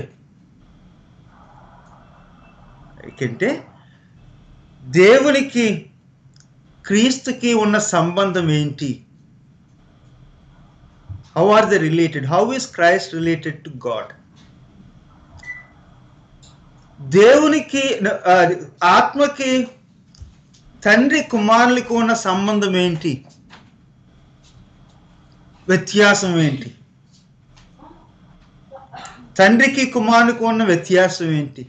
ఏంటంటే దేవునికి క్రీస్తుకి ఉన్న సంబంధం ఏంటి how are the related how is Christ related to God దేవునికి ఆ, ఆత్మకి తండ్రి కుమారులకు ఉన్న సంబంధం ఏంటి వ్యత్యాసం ఏంటి తండ్రికి కుమారునికి ఉన్న వ్యత్యాసం ఏంటి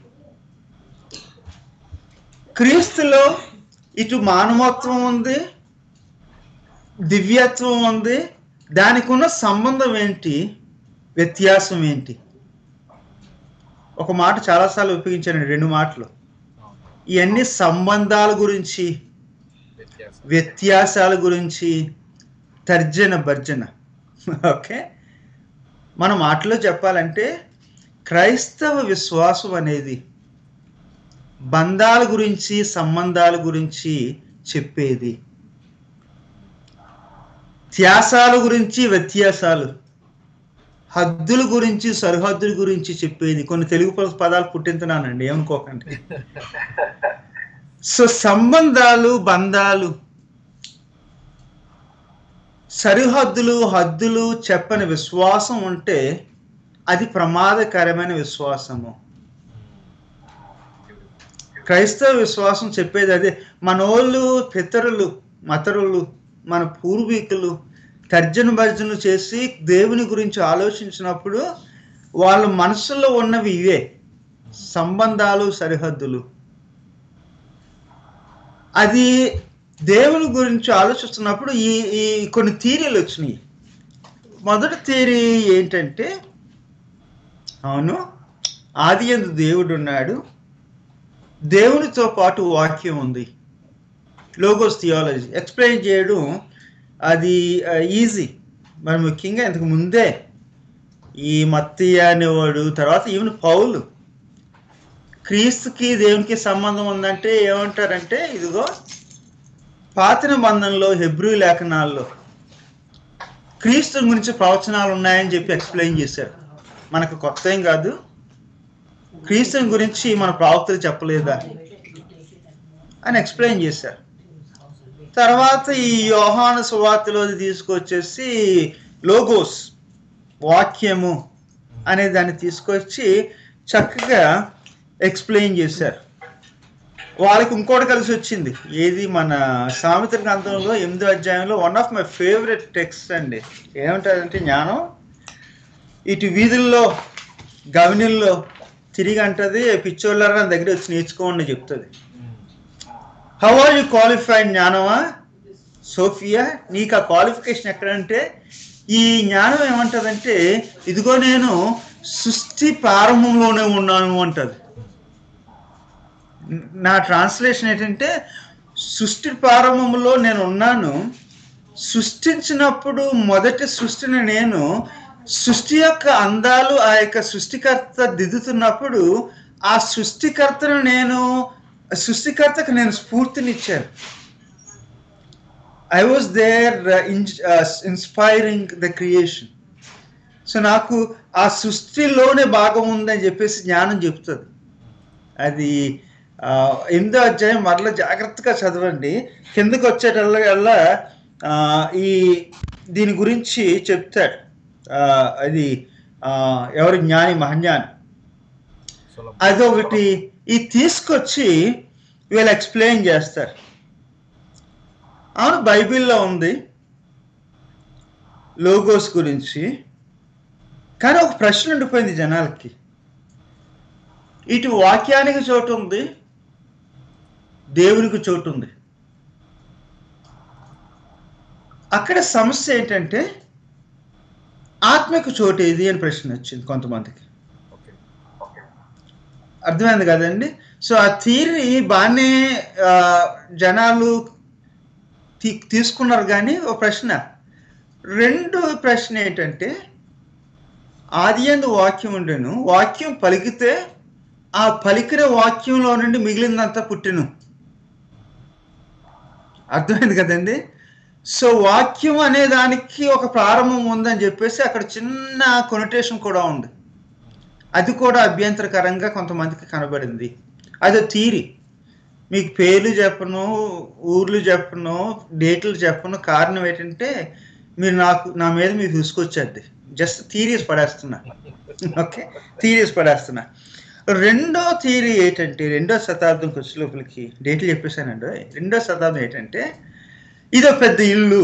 క్రీస్తులో ఇటు మానవత్వం ఉంది దివ్యత్వం ఉంది దానికి ఉన్న సంబంధం ఏంటి వ్యత్యాసం ఏంటి ఒక మాట చాలాసార్లు ఉపయోగించాను రెండు మాటలు అవును. ఇవన్నీ సంబంధాల గురించి వ్యత్యాసం వ్యత్యాసాల గురించి తర్జన భర్జన ఓకే మన మాటలో చెప్పాలంటే క్రైస్తవ విశ్వాసం అనేది బంధాల గురించి సంబంధాల గురించి చెప్పేది త్యాసాల గురించి వ్యత్యాసాలు హద్దుల గురించి సరిహద్దుల గురించి చెప్పేది కొన్ని తెలుగు పద- పదాలు పుట్టించున్నానండి ఏమనుకోకండి సో సంబంధాలు బంధాలు సరిహద్దులు హద్దులు చెప్పని విశ్వాసం ఉంటే అది ప్రమాదకరమైన విశ్వాసము క్రైస్తవ విశ్వాసం చెప్పేది అదే మనోళ్ళు పితరులు మతరులు మన పూర్వీకులు తర్జన భర్జనలు చేసి దేవుని గురించి ఆలోచించినప్పుడు వాళ్ళ మనసులో ఉన్నవి ఇవే సంబంధాలు సరిహద్దులు అది దేవుని గురించి ఆలోచిస్తున్నప్పుడు ఈ ఈ కొన్ని థీరీలు వచ్చినాయి మొదటి థీరీ ఏంటంటే అవును ఆది ఎందు దేవుడు ఉన్నాడు దేవునితో పాటు వాక్యం ఉంది లోగోస్ థియాలజీ ఎక్స్ప్లెయిన్ చేయడం అది ఈజీ మరి ముఖ్యంగా ఇంతకు ముందే ఈ మత్తయ్య అనేవాడు తర్వాత ఈవెన్ పౌలు క్రీస్తుకి దేవునికి సంబంధం ఉందంటే ఏమంటారంటే ఇదిగో పాత నిబంధనలో హెబ్రూ లేఖనాల్లో క్రీస్తు గురించి ప్రవచనాలు ఉన్నాయని చెప్పి ఎక్స్ప్లెయిన్ చేశారు మనకు కొత్త ఏం కాదు క్రీస్తుని గురించి మన ప్రవక్తలు చెప్పలేదా అని ఎక్స్ప్లెయిన్ చేశారు తర్వాత ఈ యోహాను సువార్తలో తీసుకొచ్చేసి లోగోస్ వాక్యము అనే దాన్ని తీసుకొచ్చి చక్కగా ఎక్స్ప్లెయిన్ చేశారు వాళ్ళకి ఇంకోటి కలిసి వచ్చింది ఏది మన సామెత గ్రంథంలో ఎనిమిదో అధ్యాయంలో one of my favourite text అండి ఏమంటారంటే జ్ఞానం ఇటు వీధుల్లో గవనిల్లో తిరిగి అంటది పిచ్చోళ్ళరా నా దగ్గర వచ్చి నేర్చుకోండి చెప్తుంది హౌ ఆర్ యూ క్వాలిఫైడ్ జ్ఞానమా సోఫియా నీకు ఆ క్వాలిఫికేషన్ ఎక్కడంటే ఈ జ్ఞానం ఏమంటదంటే ఇదిగో నేను సృష్టి ప్రారంభంలోనే ఉన్నాను అంటది నా ట్రాన్స్లేషన్ ఏంటంటే సృష్టి ప్రారంభంలో నేను ఉన్నాను సృష్టించినప్పుడు మొదటి సృష్టిని నేను సృష్టి యొక్క అందాలు ఆ యొక్క సృష్టికర్త దిద్దుతున్నప్పుడు ఆ సృష్టికర్తను నేను సృష్టికర్తకు నేను స్ఫూర్తినిచ్చాను I was there inspiring the creation so నాకు ఆ సృష్టిలోనే భాగం ఉందని చెప్పేసి జ్ఞానం చెప్తుంది అది ఆ, ఎనిమిదో అధ్యాయం మరలా జాగ్రత్తగా చదవండి కిందకు వచ్చేటల్లా ఆ, ఈ దీని గురించి చెప్తాడు ఆ, అది ఆ, ఎవరు జ్ఞాని మహజ్ఞాని సులభం. అదొకటి ఈ తీసుకొచ్చి వీళ్ళు ఎక్స్ప్లెయిన్ చేస్తారు అవును బైబిల్లో ఉంది లోగోస్ గురించి కానీ ఒక ప్రశ్న ఉండిపోయింది జనాలకి ఇటు వాక్యానికి చోటు ఉంది దేవునికి చోటు ఉంది అక్కడ సమస్య ఏంటంటే ఆత్మకు చోటు ఏది అని ప్రశ్న వచ్చింది కొంతమందికి ఓకే అర్థమైంది కదండి సో ఆ థీరీ బాగానే ఆ, జనాలు తీ- తీసుకున్నారు కానీ ఒక ప్రశ్న రెండు ప్రశ్న ఏంటంటే ఆది ఎందు వాక్యం ఉండెను వాక్యం పలికితే ఆ పలికిన వాక్యంలో నుండి మిగిలిందంతా పుట్టెను అర్థమైంది కదండి సో వాక్యం అనే దానికి ఒక ప్రారంభం ఉందని చెప్పేసి అక్కడ చిన్న కొనటేషన్ కూడా ఉంది అది కూడా అభ్యంతరకరంగా కొంతమందికి కనబడింది అది థీరీ మీకు పేర్లు చెప్పను ఊర్లు చెప్పను డేట్లు చెప్పను కారణం ఏంటంటే మీరు నాకు నా మీద మీరు తీసుకొచ్చేది జస్ట్ థీరీస్ పడేస్తున్నా ఓకే థీరీస్ పడేస్తున్నా రెండో థీరీ ఏంటంటే రెండో శతాబ్దంకి వచ్చే లోపలికి డేట్లు చెప్పేశానండి రెండో శతాబ్దం ఏంటంటే ఇది ఒక పెద్ద ఇల్లు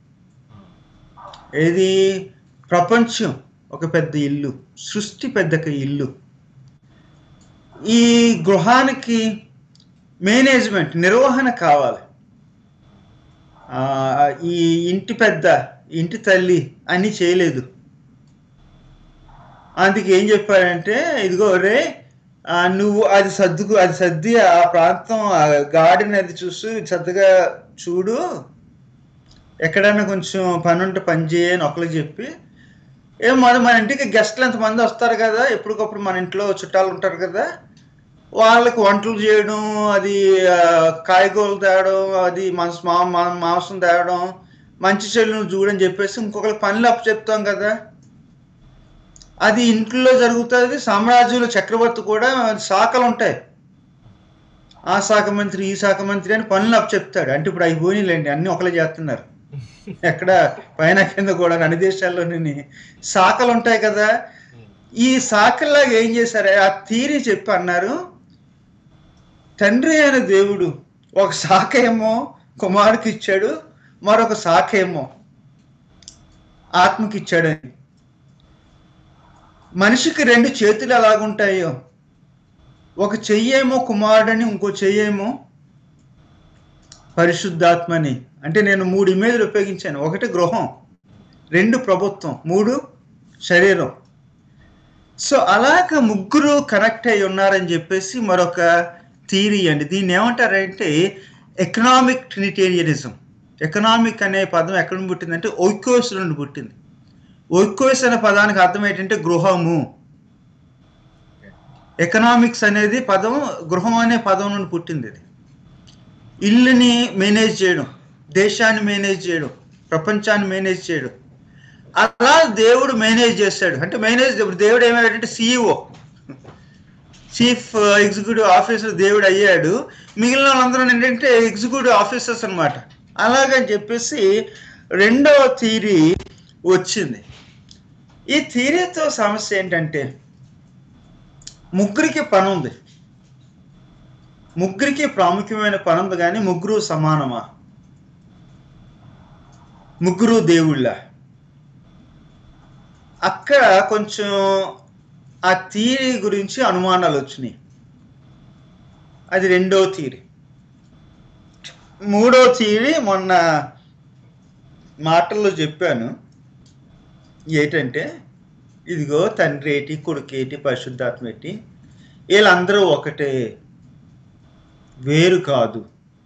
ఏది ప్రపంచం ఒక పెద్ద ఇల్లు సృష్టి పెద్ద ఇల్లు ఈ గృహానికి మేనేజ్మెంట్ నిర్వహణ కావాలి ఆ, ఈ ఇంటి పెద్ద ఇంటి తల్లి అన్నీ చేయలేదు అందుకే ఏం చెప్పారంటే ఇదిగో రే ఆ, నువ్వు అది సర్దుకు అది సర్ది ఆ ప్రాంతం ఆ గార్డెన్ అది చూసి శ్రద్ధగా చూడు ఎక్కడైనా కొంచెం పని ఉంటే పని చేయని ఒకరికి చెప్పి ఏం మన మన ఇంటికి గెస్ట్లు ఎంతమంది వస్తారు కదా ఎప్పటికప్పుడు మన ఇంట్లో చుట్టాలు ఉంటారు కదా వాళ్ళకి వంటలు చేయడం అది ఆ, కాయగూరలు తేవడం అది మనసు మా మా- మాంసం తేవడం మంచి చెల్లును చూడని చెప్పేసి ఇంకొకరికి పనులు అప్పు చెప్తాం కదా అది ఇంట్లో జరుగుతుంది సామ్రాజ్యంలో చక్రవర్తి కూడా శాఖలు ఉంటాయి ఆ శాఖ మంత్రి ఈ శాఖ మంత్రి అని పనులు అప్పు చెప్తాడు అంటే ఇప్పుడు అవి పోనీలేండి అన్ని ఒకలే చేస్తున్నారు ఎక్కడ పైన కింద కూడా అన్ని దేశాల్లోని శాఖలు ఉంటాయి కదా ఈ శాఖల్లాగా ఏం చేశారు ఆ థీరీ చెప్పి అన్నారు తండ్రి అయిన దేవుడు ఒక శాఖ ఏమో కుమారుకి ఇచ్చాడు మరొక శాఖ ఏమో ఆత్మకి ఇచ్చాడని మనిషికి రెండు చేతులు ఎలాగుంటాయో ఒక చెయ్యేమో కుమారుడని ఇంకో చెయ్యేమో పరిశుద్ధాత్మని అంటే నేను మూడు ఇమేజ్లు ఉపయోగించాను ఒకటి గృహం రెండు ప్రభుత్వం మూడు శరీరం సో అలాగ ముగ్గురు కనెక్ట్ అయి ఉన్నారని చెప్పేసి మరొక థీరీ అండి దీన్ని ఏమంటారంటే ఎకనామిక్ ట్రినిటేరియనిజం ఎకనామిక్ అనే పదం ఎక్కడ నుండి పుట్టిందంటే ఓక్యోస్ నుండి పుట్టింది ఓక్యోస్ అనే పదానికి అర్థం ఏంటంటే గృహము ఎకనామిక్స్ అనేది పదం గృహం అనే పదం నుండి పుట్టింది ఇది ఇల్లుని మేనేజ్ చేయడం దేశాన్ని మేనేజ్ చేయడం ప్రపంచాన్ని మేనేజ్ చేయడం అలా దేవుడు మేనేజ్ చేస్తాడు అంటే మేనేజ్ ఇప్పుడు దేవుడు ఏమయ్యాడంటే సిఇఓ చీఫ్ ఎగ్జిక్యూటివ్ ఆఫీసర్ దేవుడు అయ్యాడు మిగిలిన వాళ్ళందరూ ఏంటంటే ఎగ్జిక్యూటివ్ ఆఫీసర్స్ అనమాట అలాగని చెప్పేసి రెండవ థీరీ వచ్చింది ఈ థీరీతో సమస్య ఏంటంటే ముగ్గురికి పని ఉంది ముగ్గురికి ప్రాముఖ్యమైన పని ఉంది కానీ ముగ్గురు సమానమా ముగ్గురు దేవుళ్ళ అక్కడ కొంచెం ఆ థీరీ గురించి అనుమానాలు వచ్చినాయి అది రెండో థీరీ మూడో థీరీ మొన్న మాటల్లో చెప్పాను ఏంటంటే ఇదిగో తండ్రి ఏటి కొడుకు ఏటి పరిశుద్ధాత్మ ఏటి వీళ్ళందరూ ఒకటే వేరు కాదు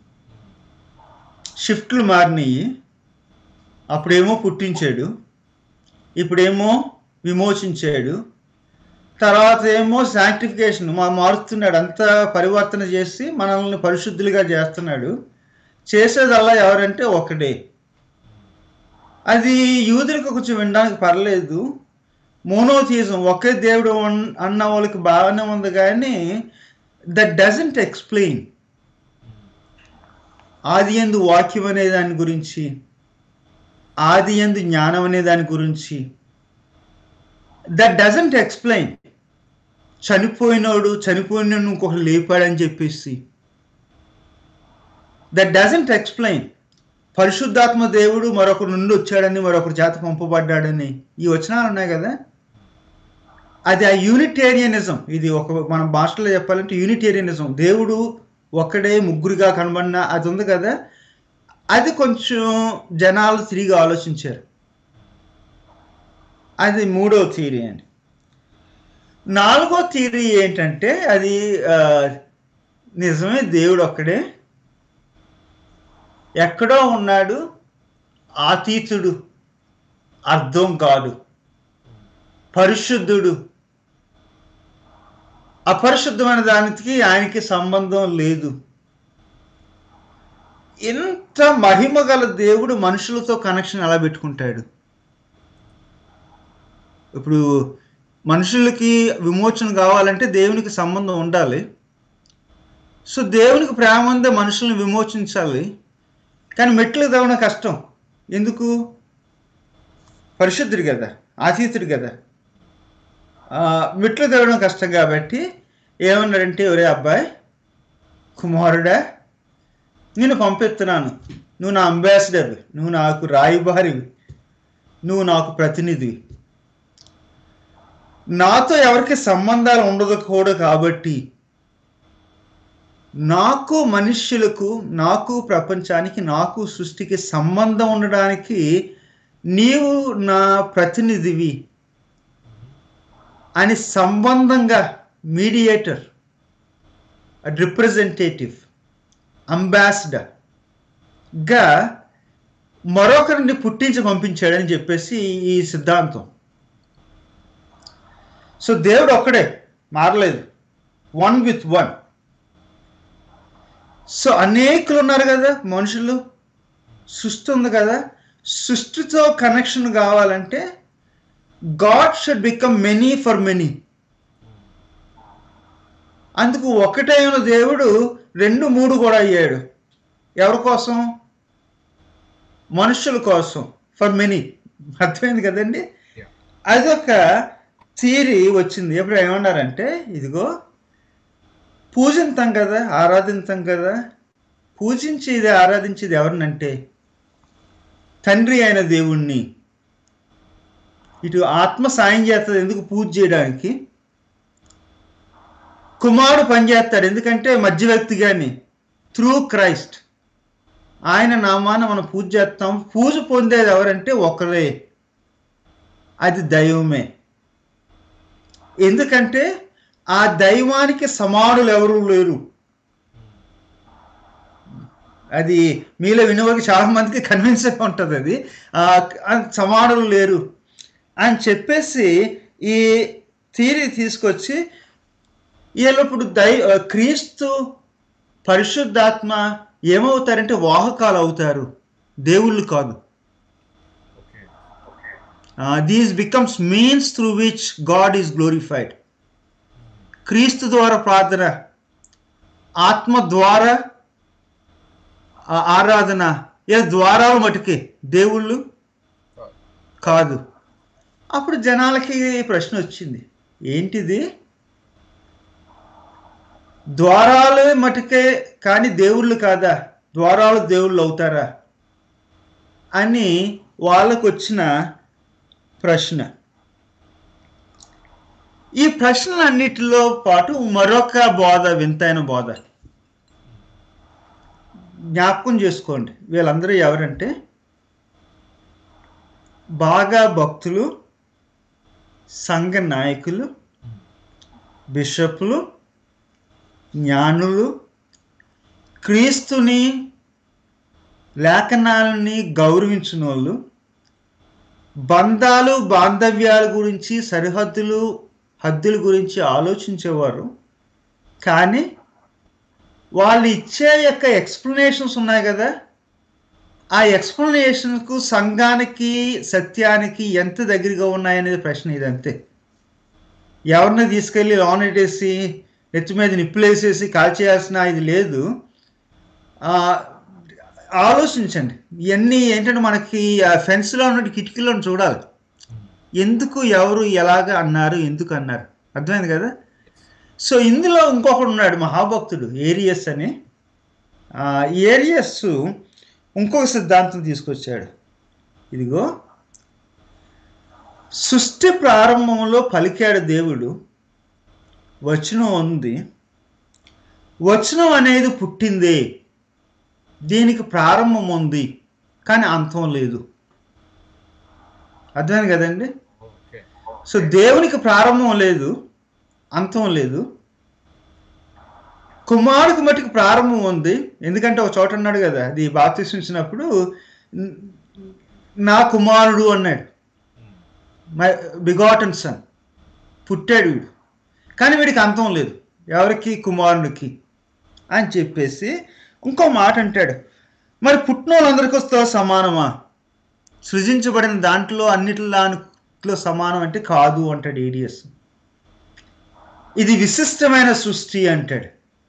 షిఫ్ట్లు మారినాయి అప్పుడేమో పుట్టించాడు ఇప్పుడేమో విమోచించాడు తర్వాత ఏమో శాంక్టిఫికేషన్ మా మారుస్తున్నాడు అంతా పరివర్తన చేసి మనల్ని పరిశుద్ధులుగా చేస్తున్నాడు చేసేదల్లా ఎవరంటే ఒకడే అది యూదులకు కొంచెం వినడానికి పర్లేదు మోనోథిజం ఒకే దేవుడు ఉన్- అన్న వాళ్ళకి బాగానే ఉంది కానీ దట్ డజంట్ ఎక్స్ప్లెయిన్ ఆది ఎందు వాక్యం అనే దాని గురించి ఆది ఎందు జ్ఞానం అనే దాని గురించి దట్ డజంట్ ఎక్స్ప్లెయిన్ చనిపోయినోడు చనిపోయిన ఇంకొకరు లేపాడని చెప్పేసి దట్ డజంట్ ఎక్స్ప్లెయిన్ పరిశుద్ధాత్మ దేవుడు మరొకరు నుండి వచ్చాడని మరొకరు చేత పంపబడ్డాడని ఈ వచనాలు ఉన్నాయి కదా అది ఆ యూనిటేరియనిజం ఇది ఒక మన భాషలో చెప్పాలంటే యూనిటేరియనిజం దేవుడు ఒక్కడే ముగ్గురుగా కనబడిన అది ఉంది కదా అది కొంచెం జనాలు తిరిగి ఆలోచించారు అది మూడో థియరీ అండి నాలుగో థియరీ ఏంటంటే అది ఆ, నిజమే దేవుడు ఒక్కడే ఎక్కడో ఉన్నాడు ఆతీతుడు అర్థం కాదు పరిశుద్ధుడు అపరిశుద్ధమైన దానికి ఆయనకి సంబంధం లేదు ఇంత మహిమ గల దేవుడు మనుషులతో కనెక్షన్ ఎలా పెట్టుకుంటాడు ఇప్పుడు మనుషులకి విమోచన కావాలంటే దేవునికి సంబంధం ఉండాలి సో దేవునికి ప్రేమ ఉందే మనుషుల్ని విమోచించాలి కానీ మెట్లు తవ్వడం కష్టం ఎందుకు పరిశుద్ధుడు కదా ఆతీతుడు కదా ఆ, మెట్లు తవ్వడం కష్టం కాబట్టి ఏమన్నాడంటే ఒరే అబ్బాయి కుమారుడా నేను పంపిస్తున్నాను నువ్వు నా అంబాసిడర్ నువ్వు నాకు రాయబారివి నువ్వు నాకు ప్రతినిధివి నాతో ఎవరికి సంబంధాలు ఉండకూడదు కాబట్టి నాకు మనుష్యులకు నాకు ప్రపంచానికి నాకు సృష్టికి సంబంధం ఉండడానికి నీవు నా ప్రతినిధివి అని సంబంధంగా మీడియేటర్ రిప్రజెంటేటివ్ అంబాసిడర్ గా మరొకరిని పుట్టించి పంపించాడని చెప్పేసి ఈ సిద్ధాంతం సో దేవుడు ఒక్కడే మారలేదు వన్ విత్ వన్ సో అనేకులు ఉన్నారు కదా మనుషులు సృష్టి ఉంది కదా సృష్టితో కనెక్షన్ కావాలంటే God should become many for many అందుకు ఒకటే ఉన్న దేవుడు రెండు మూడు కూడా అయ్యాడు ఎవరి కోసం మనుషుల కోసం ఫర్ మెనీ అర్థమైంది కదండి Yeah. అదొక థియరీ వచ్చింది ఎప్పుడు ఏమన్నారంటే ఇదిగో పూజింతాం కదా ఆరాధింతాం కదా పూజించేది ఆరాధించేది ఎవరినంటే తండ్రి అయిన దేవుణ్ణి ఇటు ఆత్మ సాయం చేస్తుంది ఎందుకు పూజ చేయడానికి కుమారుడు పనిచేస్తాడు ఎందుకంటే మధ్యవ్యక్తి కానీ త్రూ క్రైస్ట్ ఆయన నామాన మనం పూజ చేస్తాం పూజ పొందేది ఎవరంటే ఒకరే అది దైవమే ఎందుకంటే ఆ దైవానికి సమానులు ఎవరు లేరు అది మీలో వినవకి చాలా మందికి కన్విన్స్ అయి ఉంటుంది అది ఆ, ఆ సమానులు లేరు అని చెప్పేసి ఈ థీరీ తీసుకొచ్చి వీళ్ళు ఇప్పుడు దై క్రీస్తు పరిశుద్ధాత్మ ఏమవుతారంటే వాహకాలు అవుతారు దేవుళ్ళు కాదు okay these becomes means through which God is glorified క్రీస్తు ద్వారా ప్రార్థన ఆత్మ ద్వారా ఆ ఆరాధన ఏ ద్వారాలు మటుకే దేవుళ్ళు కాదు అప్పుడు జనాలకి ప్రశ్న వచ్చింది ఏంటిది ద్వారాలే మటుకే కానీ దేవుళ్ళు కాదా ద్వారాలు దేవుళ్ళు అవుతారా అని వాళ్ళకు వచ్చిన ప్రశ్న ఈ ప్రశ్నలన్నిటిలో పాటు మరొక బోధ వింతైన బోధ జ్ఞాపకం చేసుకోండి వీళ్ళందరూ ఎవరంటే బాగా భక్తులు సంఘ నాయకులు బిషప్లు జ్ఞానులు క్రీస్తుని లేఖనాలని గౌరవించిన వాళ్ళు బంధాలు బాంధవ్యాల గురించి సరిహద్దులు హద్దుల గురించి ఆలోచించేవారు కానీ వాళ్ళు ఇచ్చే యొక్క ఎక్స్ప్లెనేషన్స్ ఉన్నాయి కదా ఆ ఎక్స్ప్లెనేషన్కు సంఘానికి సత్యానికి ఎంత దగ్గరగా ఉన్నాయనేది ప్రశ్న ఇదంతే ఎవరిని తీసుకెళ్ళి లోన్ పెట్టేసి నెత్తి మీద నిప్పులేసేసి కాల్చేయాల్సిన ఇది లేదు ఆ, ఆలోచించండి ఇవన్నీ ఏంటంటే మనకి ఆ ఫెన్స్లో ఉన్న కిటికీలను చూడాలి ఎందుకు ఎవరు ఎలాగ అన్నారు ఎందుకు అన్నారు అర్థమైంది కదా సో ఇందులో ఇంకొకడు ఉన్నాడు మహాభక్తుడు ఏరియస్ అని ఆ ఏరియస్ ఇంకొక సిద్ధాంతం తీసుకొచ్చాడు ఇదిగో సృష్టి ప్రారంభంలో పలికాడు దేవుడు వచనం ఉంది వచనం అనేది పుట్టిందే దీనికి ప్రారంభం ఉంది కానీ అంతం లేదు అర్థమైంది కదండి ఓకే సో దేవునికి ప్రారంభం లేదు అంతం లేదు కుమారుడికి మటుకు ప్రారంభం ఉంది ఎందుకంటే ఒక చోట అన్నాడు కదా అది బాప్తిస్మించినప్పుడు నా కుమారుడు అన్నాడు మై బిగాటన్ సన్ పుట్టాడు వీడు కానీ వీడికి అంతం లేదు ఎవరికి కుమారునికి అని చెప్పేసి ఇంకో మాట అంటాడు మరి పుట్టిన వాళ్ళందరికీ సమానమా సృజించబడిన దాంట్లో అన్నిటి దాంట్లో సమానం అంటే కాదు అంటాడు ఏడియస్ ఇది విశిష్టమైన సృష్టి అంటాడు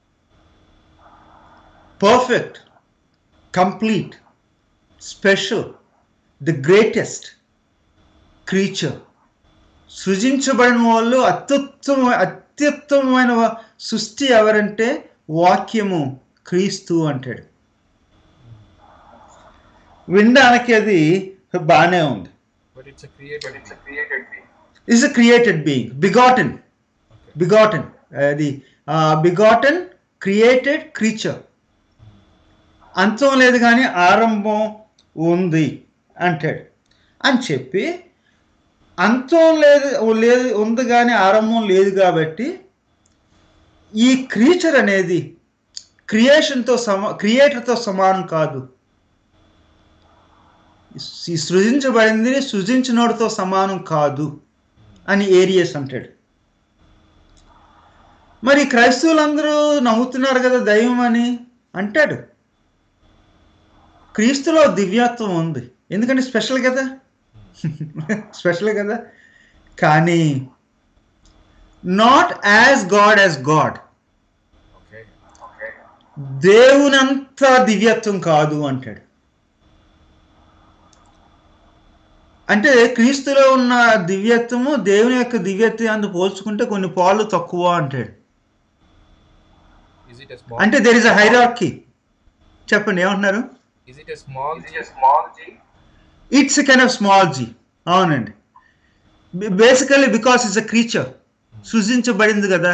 perfect complete special the greatest creature సృజించబడిన వాళ్ళు అత్యుత్తమ అత్యుత్తమమైన సృష్టి ఎవరంటే వాక్యము క్రీస్తు అంటాడు వినడానికి అది బాగానే ఉంది but it's created is a created being begotten begotten అది బిగాటన్ క్రియేటెడ్ క్రీచర్ అంతం లేదు కానీ ఆరంభం ఉంది అంటాడు అని చెప్పి అంతం లేదు లేదు ఉంది కానీ ఆరంభం లేదు కాబట్టి ఈ క్రీచర్ అనేది క్రియేషన్తో సమా క్రియేటర్తో సమానం కాదు ఈ సృజించబడింది సృజించినోడితో సమానం కాదు అని ఏరియస్ అంటాడు మరి క్రైస్తవులందరూ నమ్ముతున్నారు కదా దైవం అని అంటాడు క్రీస్తులో దివ్యత్వం ఉంది ఎందుకంటే స్పెషల్ కదా స్పెషల్ కదా కానీ not as God as God okay దేవునంత దివ్యత్వం కాదు అంటాడు అంటే క్రీస్తులో ఉన్న దివ్యత్వము దేవుని యొక్క దివ్యత్వం పోల్చుకుంటే కొన్ని పాలు తక్కువ అంటాడు Is it a small? అంటే దెర్ ఇస్ అ హైరార్కీ చెప్పండి ఏమంటున్నారు Is it a small? It's kind of small జీ అవునండి basically because it's a creature సృజించబడింది కదా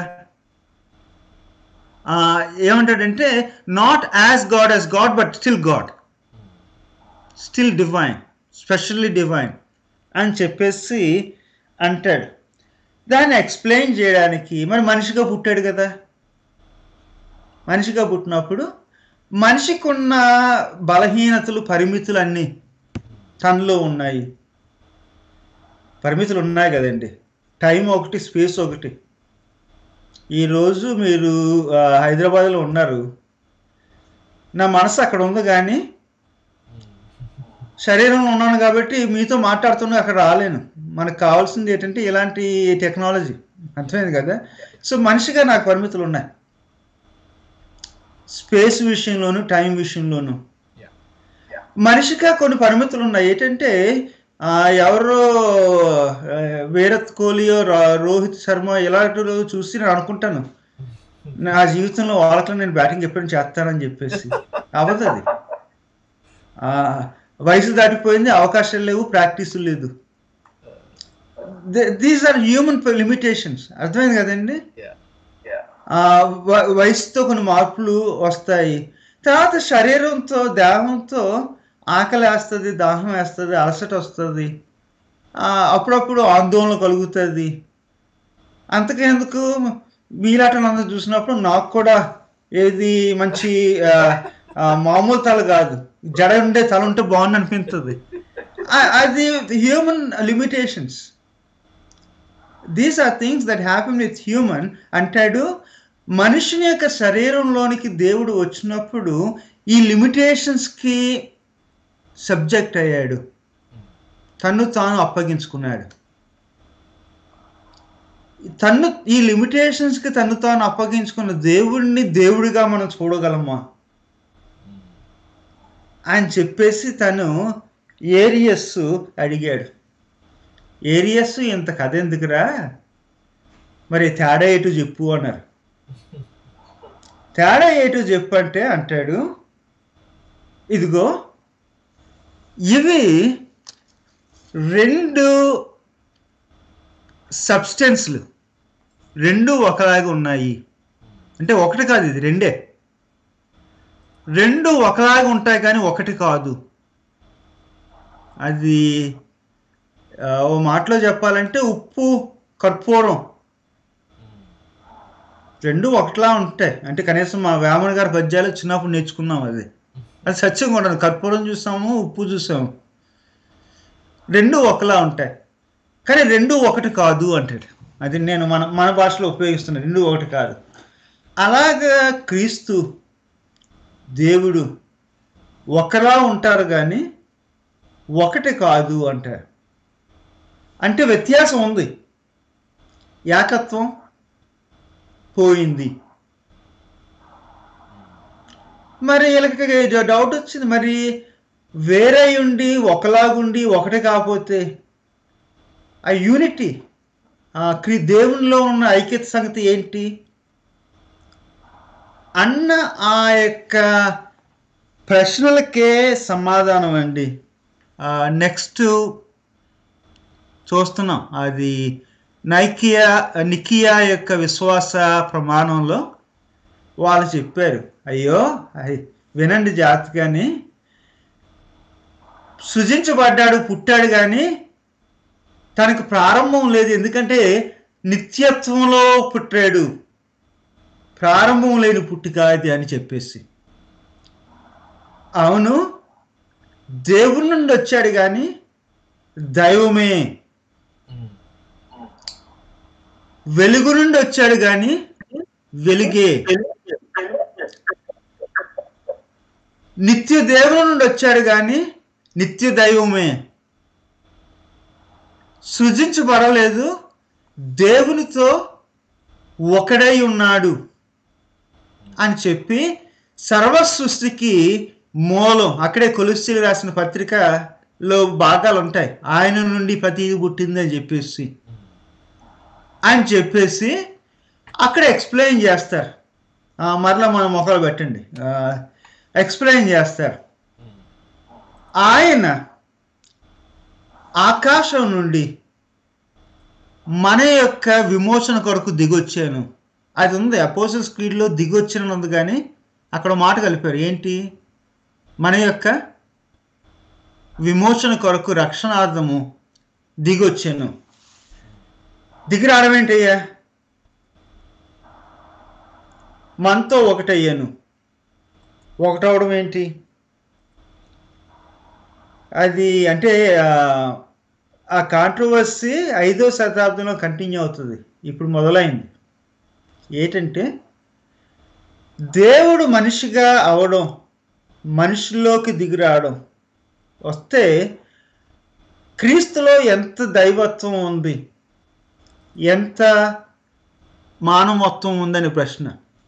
ఆ, ఏమంటాడంటే not as God as God but still God still divine specially divine అని చెప్పేసి అంటాడు దాన్ని ఎక్స్ప్లెయిన్ చేయడానికి మరి మనిషిగా పుట్టాడు కదా మనిషిగా పుట్టినప్పుడు మనిషికి ఉన్న బలహీనతలు పరిమితులు అన్నీ తనలో ఉన్నాయి పరిమితులు ఉన్నాయి కదండి టైం ఒకటి స్పేస్ ఒకటి ఈరోజు మీరు ఆ, హైదరాబాద్లో ఉన్నారు నా మనసు అక్కడ ఉంది కానీ శరీరంలో ఉన్నాను కాబట్టి మీతో మాట్లాడుతున్నా అక్కడ రాలేను మనకు కావాల్సింది ఏంటంటే ఇలాంటి టెక్నాలజీ అర్థమైంది కదా సో మనిషిగా నాకు పరిమితులు ఉన్నాయి స్పేస్ విషయంలోను టైం విషయంలోను Yeah. మనిషిగా కొన్ని పరిమితులు ఉన్నాయి ఏంటంటే ఆ, ఎవరో ఆ, విరాట్ కోహ్లీయో రా- రోహిత్ శర్మ ఇలాంటి చూసి నేను అనుకుంటాను నా జీవితంలో వాళ్ళతో నేను బ్యాటింగ్ ఎప్పుడైనా చేస్తానని చెప్పేసి అవ్వదు అది ఆ, వయసు దాటిపోయింది అవకాశాలు లేవు ప్రాక్టీస్ లేదు దీస్ ఆర్ హ్యూమన్ లిమిటేషన్స్ అర్థమైంది కదండి Yeah. ఆ, వ- వయసుతో కొన్ని మార్పులు వస్తాయి తర్వాత శరీరంతో దేహంతో ఆకలి వేస్తుంది దాహం వేస్తుంది అలసట వస్తుంది ఆ, అప్పుడప్పుడు ఆందోళన కలుగుతుంది అంతకెందుకు మీలాటను అందరూ చూసినప్పుడు నాకు కూడా ఏది మంచి ఆ, ఆ, మామూలు తల కాదు జడ ఉండే తల ఉంటే బాగుంది అనిపిస్తుంది ఆ- అది human limitations these are things that happen with human అంటాడు మనుషుని యొక్క శరీరంలోనికి దేవుడు వచ్చినప్పుడు ఈ లిమిటేషన్స్కి సబ్జెక్ట్ అయ్యాడు తన్ను తాను అప్పగించుకున్నాడు తన్ను ఈ లిమిటేషన్స్కి తన్ను తాను అప్పగించుకున్న దేవుడిని దేవుడిగా మనం చూడగలమా అని చెప్పేసి తను ఏరియస్ అడిగాడు ఏరియస్ ఇంత కథ ఎందుకురా మరి తేడా ఏటు చెప్పు అన్నారు తేడా ఏటు చెప్పు అంటే అంటాడు ఇదిగో ఇవి రెండు సబ్స్టెన్స్లు రెండు ఒకలాగా ఉన్నాయి అంటే ఒకటి కాదు ఇది రెండే రెండు ఒకలాగా ఉంటాయి కానీ ఒకటి కాదు అది ఆ, ఓ మాటలో చెప్పాలంటే ఉప్పు కర్పూరం రెండు ఒకటిలా ఉంటాయి అంటే కనీసం మా వేమన్ గారి పద్యాలు చిన్నప్పుడు నేర్చుకున్నాం అది అది సత్యంగా ఉండదు కర్పూరం చూసాము ఉప్పు చూసాము రెండు ఒకలా ఉంటాయి కానీ రెండు ఒకటి కాదు అంటాడు అది నేను మన మన భాషలో ఉపయోగిస్తున్నా రెండు ఒకటి కాదు అలాగా క్రీస్తు దేవుడు ఒకలా ఉంటారు కానీ ఒకటి కాదు అంటారు అంటే వ్యత్యాసం ఉంది ఏకత్వం పోయింది మరి వీళ్ళకి డౌట్ వచ్చింది మరి వేరే ఉండి ఒకలాగుండి ఒకటి కాకపోతే ఆ యూనిటీ ఆ క్రీ దేవునిలో ఉన్న ఐక్యత సంగతి ఏంటి అన్న ఆ యొక్క ప్రశ్నలకే సమాధానం అండి నెక్స్ట్ చూస్తున్నాం అది నైకియా నికియా యొక్క విశ్వాస ప్రమాణంలో వాళ్ళు చెప్పారు అయ్యో అయ్ వినండి జాతకాన్ని సృజించబడ్డాడు పుట్టాడు కానీ తనకు ప్రారంభం లేదు ఎందుకంటే నిత్యత్వంలో పుట్టాడు ప్రారంభం లేని పుట్టిక అది అని చెప్పేసి అవును దేవుడి నుండి వచ్చాడు కానీ దైవమే వెలుగు నుండి వచ్చాడు కానీ వెలుగే నిత్య దేవుని నుండి వచ్చాడు కానీ నిత్య దైవమే సృజించబడలేదు దేవునితో ఒకడై ఉన్నాడు అని చెప్పి సర్వ సృష్టికి మూలం అక్కడే కొలుస్తీలు రాసిన పత్రికలో భాగాలు ఉంటాయి ఆయన నుండి ప్రతి పుట్టింది అని చెప్పేసి అని చెప్పేసి అక్కడ ఎక్స్ప్లెయిన్ చేస్తారు ఆ, మరలా మన మొక్కలు పెట్టండి ఎక్స్ప్లెయిన్ చేస్తారు ఆయన ఆకాశం నుండి మన యొక్క విమోచన కొరకు దిగొచ్చాను అది ఉంది అపోజల్ స్క్రీడ్లో దిగొచ్చాను ఉంది కానీ అక్కడ మాట కలిపారు ఏంటి మన యొక్క విమోచన కొరకు రక్షణార్థము దిగొచ్చాను దిగి రావడం ఏంటయ్యా మనతో ఒకటయ్యాను ఒకటవడం ఏంటి అది అంటే ఆ, ఆ కాంట్రవర్సీ ఐదో శతాబ్దంలో కంటిన్యూ అవుతుంది ఇప్పుడు మొదలైంది ఏంటంటే దేవుడు మనిషిగా అవడం మనిషిలోకి దిగి రావడం వస్తే క్రీస్తులో ఎంత దైవత్వం ఉంది ఎంత మానవత్వం ఉందని ప్రశ్న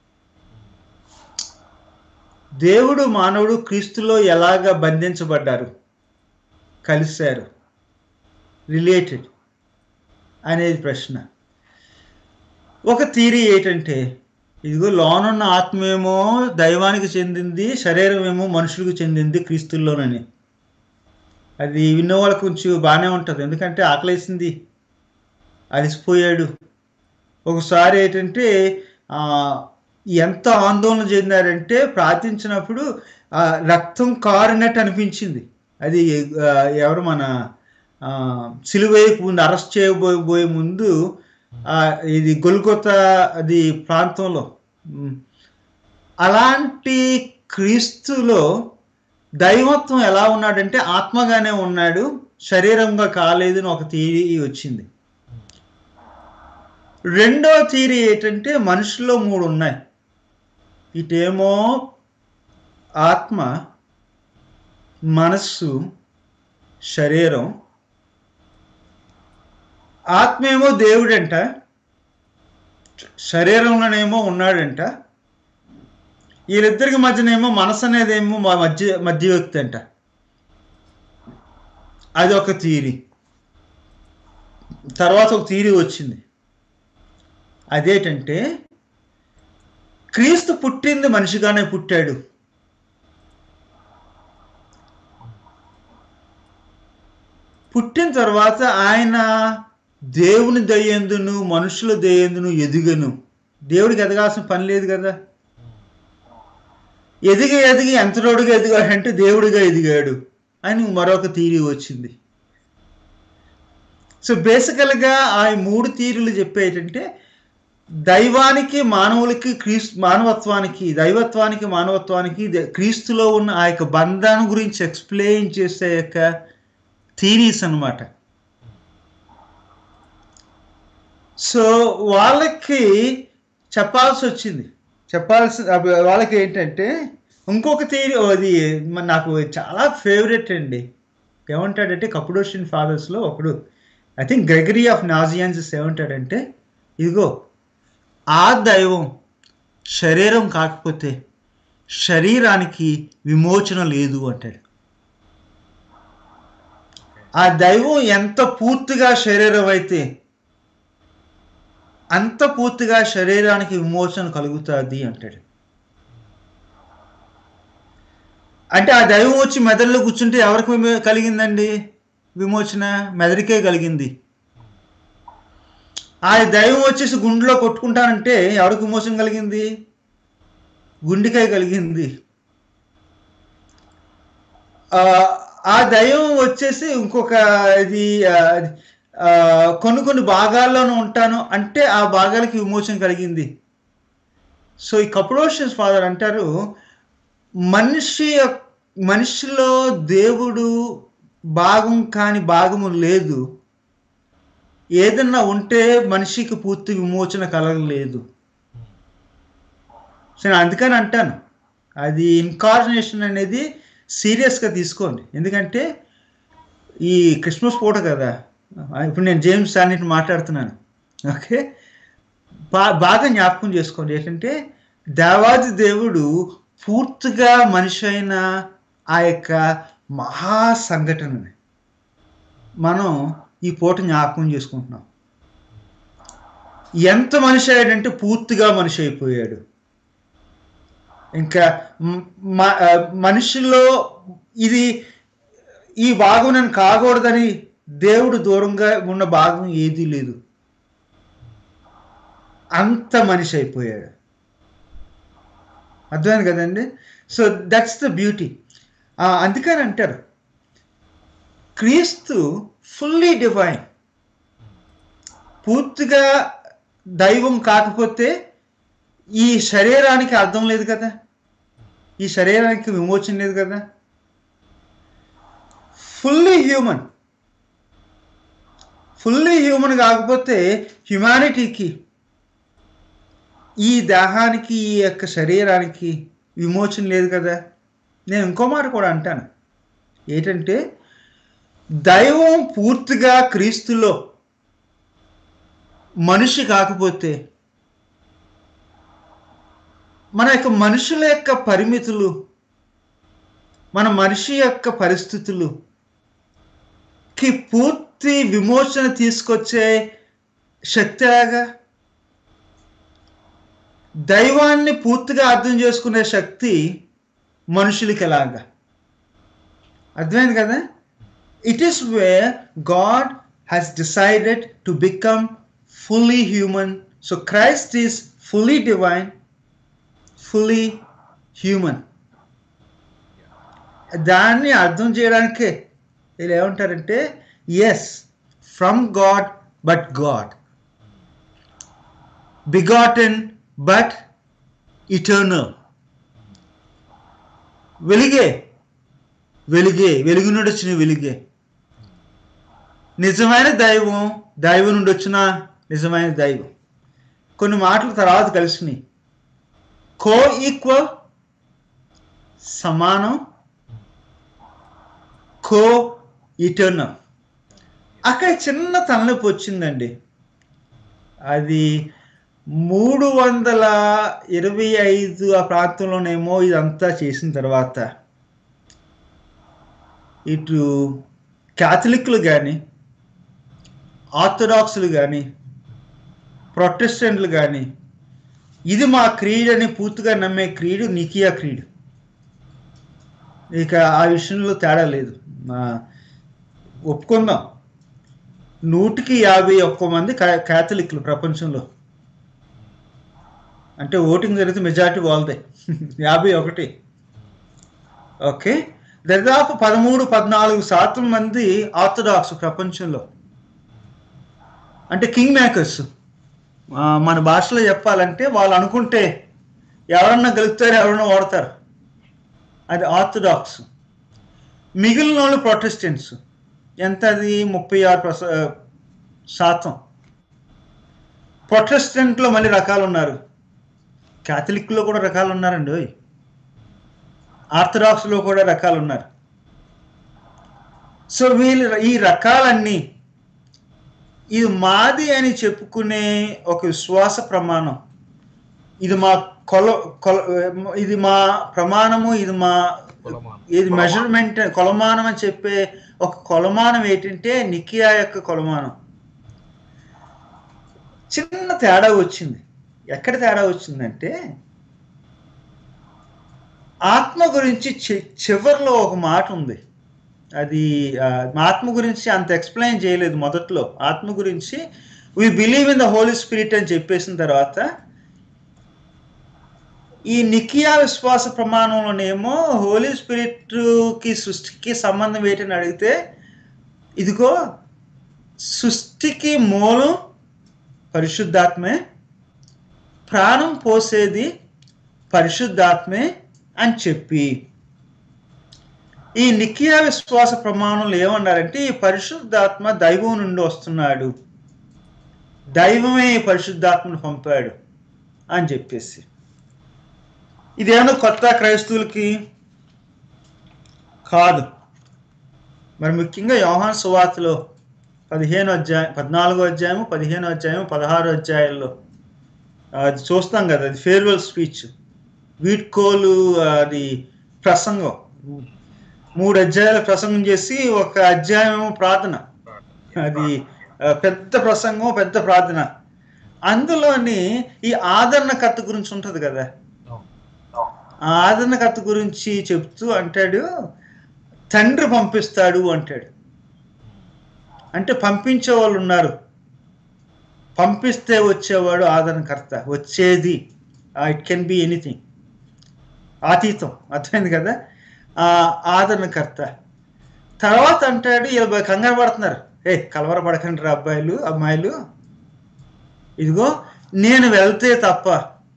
దేవుడు మానవుడు క్రీస్తులో ఎలాగ బంధించబడ్డారు కలిశారు రిలేటెడ్ అనేది ప్రశ్న ఒక థీరీ ఏంటంటే ఇదిగో లోనున్న ఆత్మేమో దైవానికి చెందింది శరీరం ఏమో మనుషులకు చెందింది క్రీస్తుల్లోనని అది విన్న వాళ్ళకి కొంచెం బాగానే ఉంటుంది ఎందుకంటే ఆకలేసింది అలసిపోయాడు ఒకసారి ఏంటంటే ఆ, ఎంత ఆందోళన చెందారంటే ప్రార్థించినప్పుడు ఆ, రక్తం కారినట్టు అనిపించింది అది ఆ, ఎవరు మన ఆ, సిలువేయకు ముందు అరెస్ట్ చేయబోయే పోయే ముందు ఆ, ఇది గొల్గొత అది ప్రాంతంలో ఉమ్, అలాంటి క్రీస్తులో దైవత్వం ఎలా ఉన్నాడంటే ఆత్మగానే ఉన్నాడు శరీరంగా కాలేదు అని ఒక థీరీ వచ్చింది రెండో థీరీ ఏంటంటే మనుషుల్లో మూడు ఉన్నాయి ఇటేమో ఆత్మ మనస్సు శరీరం ఆత్మేమో దేవుడంట శరీరంలోనేమో ఉన్నాడంట వీళ్ళిద్దరికి మధ్యనేమో మనసు అనేదేమో మా మధ్య మధ్యవ్యక్తి అంట అది ఒక థీరీ తర్వాత ఒక థీరీ వచ్చింది అదేంటంటే క్రీస్తు పుట్టింది మనిషిగానే పుట్టాడు పుట్టిన తర్వాత ఆయన దేవుని దయ్యందును మనుషుల దయ్యందును ఎదుగను దేవుడికి ఎదగాల్సిన పని లేదు కదా ఎదిగి ఎదిగి ఎంతరోడుగా ఎదిగాడంటే దేవుడిగా ఎదిగాడు అని మరొక థీరీ వచ్చింది సో బేసికల్గా ఆ మూడు తీరులు చెప్పేటంటే దైవానికి మానవులకి క్రీస్తు మానవత్వానికి దైవత్వానికి మానవత్వానికి ద- క్రీస్తులో ఉన్న ఆ యొక్క బంధాన్ని గురించి ఎక్స్ప్లెయిన్ చేసే యొక్క థీరీస్ అన్నమాట సో వాళ్ళకి చెప్పాల్సి వచ్చింది చెప్పాల్సి అబ్బ- వాళ్ళకి ఏంటంటే ఇంకొక థియరీ అది మ- నాకు చాలా ఫేవరెట్ అండి ఏమంటాడంటే కపుడోషియన్ ఫాదర్స్లో ఒకడు I think Gregory of Nazianzus ఏమంటాడంటే ఇదిగో ఆ దైవం శరీరం కాకపోతే శరీరానికి విమోచన లేదు అంటాడు ఆ దైవం ఎంత పూర్తిగా శరీరం అయితే అంత పూర్తిగా శరీరానికి విమోచన కలుగుతుంది అంటాడు అంటే ఆ దైవం వచ్చి మెదడులో కూర్చుంటే ఎవరికి విమో- కలిగిందండి విమోచన మెదడికే కలిగింది ఆ దైవం వచ్చేసి గుండెలో కొట్టుకుంటానంటే ఎవరికి విమోచన కలిగింది గుండెకాయ కలిగింది ఆ, ఆ దైవం వచ్చేసి ఇంకొక ఇది ఆ, ఆ, కొన్ని కొన్ని భాగాల్లోనూ ఉంటాను అంటే ఆ భాగాలకి విమోచన కలిగింది సో ఈ కపుడోషన్స్ ఫాదర్ అంటారు మనిషి యొక్క- మనిషిలో దేవుడు భాగం కాని భాగము లేదు ఏదన్నా ఉంటే మనిషికి పూర్తి విమోచన కలగలేదు సో నేను అందుకని అంటాను అది ఇన్కార్నేషన్ అనేది సీరియస్గా తీసుకోండి ఎందుకంటే ఈ క్రిస్మస్ పూట కదా ఇప్పుడు నేను జేమ్స్ అన్నిటి మాట్లాడుతున్నాను ఓకే బా బాగా జ్ఞాపకం చేసుకోండి ఏంటంటే దేవాది దేవుడు పూర్తిగా మనిషి అయిన ఆ యొక్క మహా సంఘటనని మనం ఈ పూట జ్ఞాపకం చేసుకుంటున్నాం ఎంత మనిషి అయ్యాడంటే పూర్తిగా మనిషి అయిపోయాడు ఇంకా మ- మ- ఆ, మనిషిలో ఇది ఈ భాగం నేను కాకూడదని దేవుడు దూరంగా ఉన్న భాగం ఏదీ లేదు అంత మనిషి అయిపోయాడు అర్థమైంది కదండి సో దట్స్ ద బ్యూటీ అందుకని అంటారు క్రీస్తు ఫుల్లీ డివైన్ పూర్తిగా దైవం కాకపోతే ఈ శరీరానికి అర్థం లేదు కదా ఈ శరీరానికి విమోచన లేదు కదా ఫుల్లీ హ్యూమన్ ఫుల్లీ హ్యూమన్ కాకపోతే హ్యుమానిటీకి ఈ దేహానికి ఈ యొక్క శరీరానికి విమోచన లేదు కదా నేను ఇంకో మాట కూడా అంటాను ఏంటంటే దైవం పూర్తిగా క్రీస్తులో మనిషి కాకపోతే మన యొక్క మనుషుల యొక్క పరిమితులు మన మనిషి యొక్క పరిస్థితులు కి పూర్తి విమోచన తీసుకొచ్చే శక్తి ఎలాగా దైవాన్ని పూర్తిగా అర్థం చేసుకునే శక్తి మనుషులకి ఎలాగా అర్థమైంది కదా it is where God has decided to become fully human so Christ is fully divine fully human దాన్ని అర్థం చేయడానికే వీళ్ళు ఏమంటారంటే yes from God but God begotten but eternal వెలిగే వెలిగే వెలుగు నుండి వచ్చిన వెలిగే నిజమైన దైవం దైవం నుండి వచ్చిన నిజమైన దైవం కొన్ని మాటలు తర్వాత కలిసినాయి కో ఈక్వల్ సమానం కో ఇటర్నల్ అక్కడ చిన్న తలనొప్పి వచ్చిందండి అది మూడు వందల ఇరవై ఐదు ఆ ప్రాంతంలోనేమో ఇదంతా చేసిన తర్వాత ఇటు క్యాథలిక్లు కానీ ఆర్థడాక్స్లు కానీ ప్రొటెస్టెంట్లు కానీ ఇది మా క్రీడ్ అని పూర్తిగా నమ్మే క్రీడు నికియా క్రీడ్ ఇక ఆ విషయంలో తేడా లేదు మా ఒప్పుకుందాం నూటికి యాభై ఒక్క మంది కా- క్యాథలిక్లు ప్రపంచంలో అంటే ఓటింగ్ జరిగితే మెజారిటీ వాళ్ళదే యాభై ఒకటి ఓకే దాదాపు పదమూడు పద్నాలుగు శాతం మంది ఆర్థడాక్స్ ప్రపంచంలో అంటే కింగ్ మేకర్స్ మన భాషలో చెప్పాలంటే వాళ్ళు అనుకుంటే ఎవరన్నా గెలుస్తారు ఎవరన్నా ఓడతారు అది ఆర్థడాక్స్ మిగిలిన వాళ్ళు ప్రొటెస్టెంట్స్ ఎంత అది ముప్పై ఆరు ప్రస శాతం ప్రొటెస్టెంట్లో మళ్ళీ రకాలు ఉన్నారు క్యాథలిక్లో కూడా రకాలు ఉన్నారండి ఓయ్ ఆర్థడాక్స్లో కూడా రకాలు ఉన్నారు సో వీళ్ళు ఈ రకాలన్నీ ఇది మాది అని చెప్పుకునే ఒక విశ్వాస ప్రమాణం ఇది మా కొల కొల ఇది మా ప్రమాణము ఇది మా కులమానం. ఇది మెజర్మెంట్ కొలమానం అని చెప్పే ఒక కొలమానం ఏంటంటే నికియా యొక్క కొలమానం చిన్న తేడా వచ్చింది ఎక్కడ తేడా వచ్చిందంటే ఆత్మ గురించి చి- చివర్లో ఒక మాట ఉంది అది ఆ, ఆత్మ గురించి అంత ఎక్స్ప్లెయిన్ చేయలేదు మొదట్లో ఆత్మ గురించి we believe in the Holy Spirit అని చెప్పేసిన తర్వాత ఈ నికియా విశ్వాస ప్రమాణంలోనేమో హోలీ స్పిరిట్కి సృష్టికి సంబంధం ఏంటని అడిగితే ఇదిగో సృష్టికి మూలం పరిశుద్ధాత్మే ప్రాణం పోసేది పరిశుద్ధాత్మే అని చెప్పి ఈ నికియా విశ్వాస ప్రమాణంలో ఏమన్నారంటే ఈ పరిశుద్ధాత్మ దైవం నుండి వస్తున్నాడు దైవమే ఈ పరిశుద్ధాత్మను పంపాడు అని చెప్పేసి ఇదేమన్నా కొత్త క్రైస్తవులకి కాదు మరి ముఖ్యంగా యోహాన్ సువార్తలో పదిహేను అధ్యాయం పద్నాలుగో అధ్యాయము పదిహేను అధ్యాయము పదహారు అధ్యాయాల్లో అది చూస్తాం కదా అది ఫేర్వెల్ స్పీచ్ వీడ్కోలు అది ప్రసంగం మూడు అధ్యాయాల ప్రసంగం చేసి ఒక అధ్యాయం ప్రార్థన అది ఆ, పెద్ద ప్రసంగం పెద్ద ప్రార్థన అందులోని ఈ ఆదరణకర్త గురించి ఉంటుంది కదా ఆ ఆదరణకర్త గురించి చెప్తూ అంటాడు తండ్రి పంపిస్తాడు అంటాడు అంటే పంపించే వాళ్ళు ఉన్నారు పంపిస్తే వచ్చేవాడు ఆదరణకర్త వచ్చేది ఇట్ కెన్ బి ఎనీథింగ్ అతీతం అర్థమైంది కదా ఆ ఆదరణకర్త తర్వాత అంటాడు వీళ్ళు కంగారు పడుతున్నారు ఏ కలవర పడకండి రా అబ్బాయిలు అమ్మాయిలు ఇదిగో నేను వెళ్తే తప్ప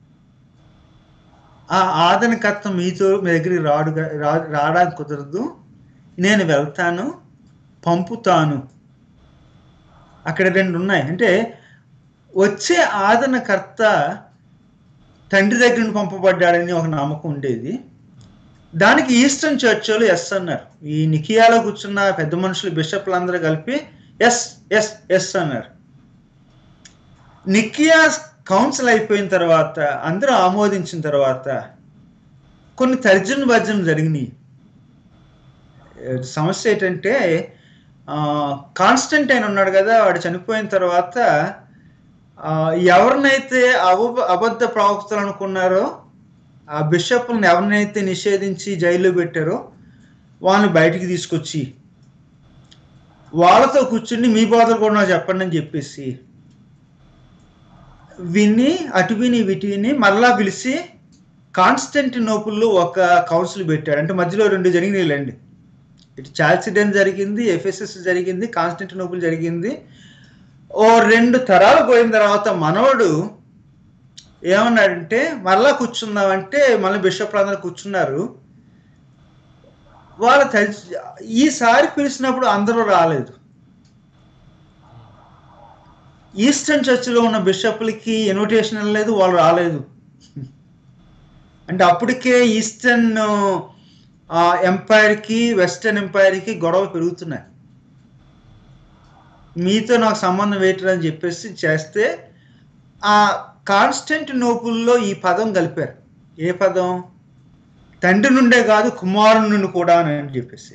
ఆ ఆదరణకర్త మీతో మీ దగ్గరికి రాడు రా- రావడానికి కుదరదు నేను వెళ్తాను పంపుతాను అక్కడ రెండు ఉన్నాయి అంటే వచ్చే ఆదరణకర్త తండ్రి దగ్గర నుండి పంపబడ్డాడని ఒక నమ్మకం ఉండేది దానికి ఈస్టర్న్ చర్చ్ ఎస్ అన్నారు ఈ నికియాలో కూర్చున్న పెద్ద మనుషులు బిషప్లు అందరూ కలిపి ఎస్ ఎస్ ఎస్ అన్నారు నికియా కౌన్సిల్ అయిపోయిన తర్వాత అందరూ ఆమోదించిన తర్వాత కొన్ని తర్జన భర్జన జరిగినాయి ఏ, సమస్య ఏంటంటే కాన్స్టెంట్ అయిన ఉన్నాడు కదా వాడు చనిపోయిన తర్వాత ఆ, ఎవరినైతే అవ అబద్ధ ప్రవక్తలు అనుకున్నారో ఆ బిషప్లను ఎవరినైతే నిషేధించి జైల్లో పెట్టారో వాళ్ళని బయటికి తీసుకొచ్చి వాళ్ళతో కూర్చుని మీ బోధలు కూడా నాకు చెప్పండి అని చెప్పేసి విని అటు విని విటి విని మరలా పిలిచి కాన్స్టెంటినోపుల్లో ఒక కౌన్సిల్ పెట్టాడు అంటే మధ్యలో రెండు జరిగినాయిలేండి ఇటు చాల్సిడెన్ జరిగింది ఎఫ్ఎస్ఎస్ జరిగింది కాన్స్టెంటినోపుల్ జరిగింది ఓ రెండు తరాలు పోయిన తర్వాత మనవడు ఏమన్నాడంటే మరలా కూర్చుందామంటే మళ్ళీ బిషప్ అందరూ కూర్చున్నారు వాళ్ళ తల్లి ఈసారి పిలిచినప్పుడు అందరూ రాలేదు ఈస్టర్న్ చర్చిలో ఉన్న బిషప్లకి ఇన్విటేషన్ వెళ్ళలేదు వాళ్ళు రాలేదు అంటే అప్పటికే ఈస్టర్న్ ఎంపైర్కి వెస్టర్న్ ఎంపైర్కి గొడవ పెరుగుతున్నాయి మీతో నాకు సంబంధం ఏంటని చెప్పేసి చేస్తే ఆ కాన్స్టెంట్ నోపుల్లో ఈ పదం కలిపారు ఏ పదం తండ్రి నుండే కాదు కుమారుని నుండి కూడా అని చెప్పేసి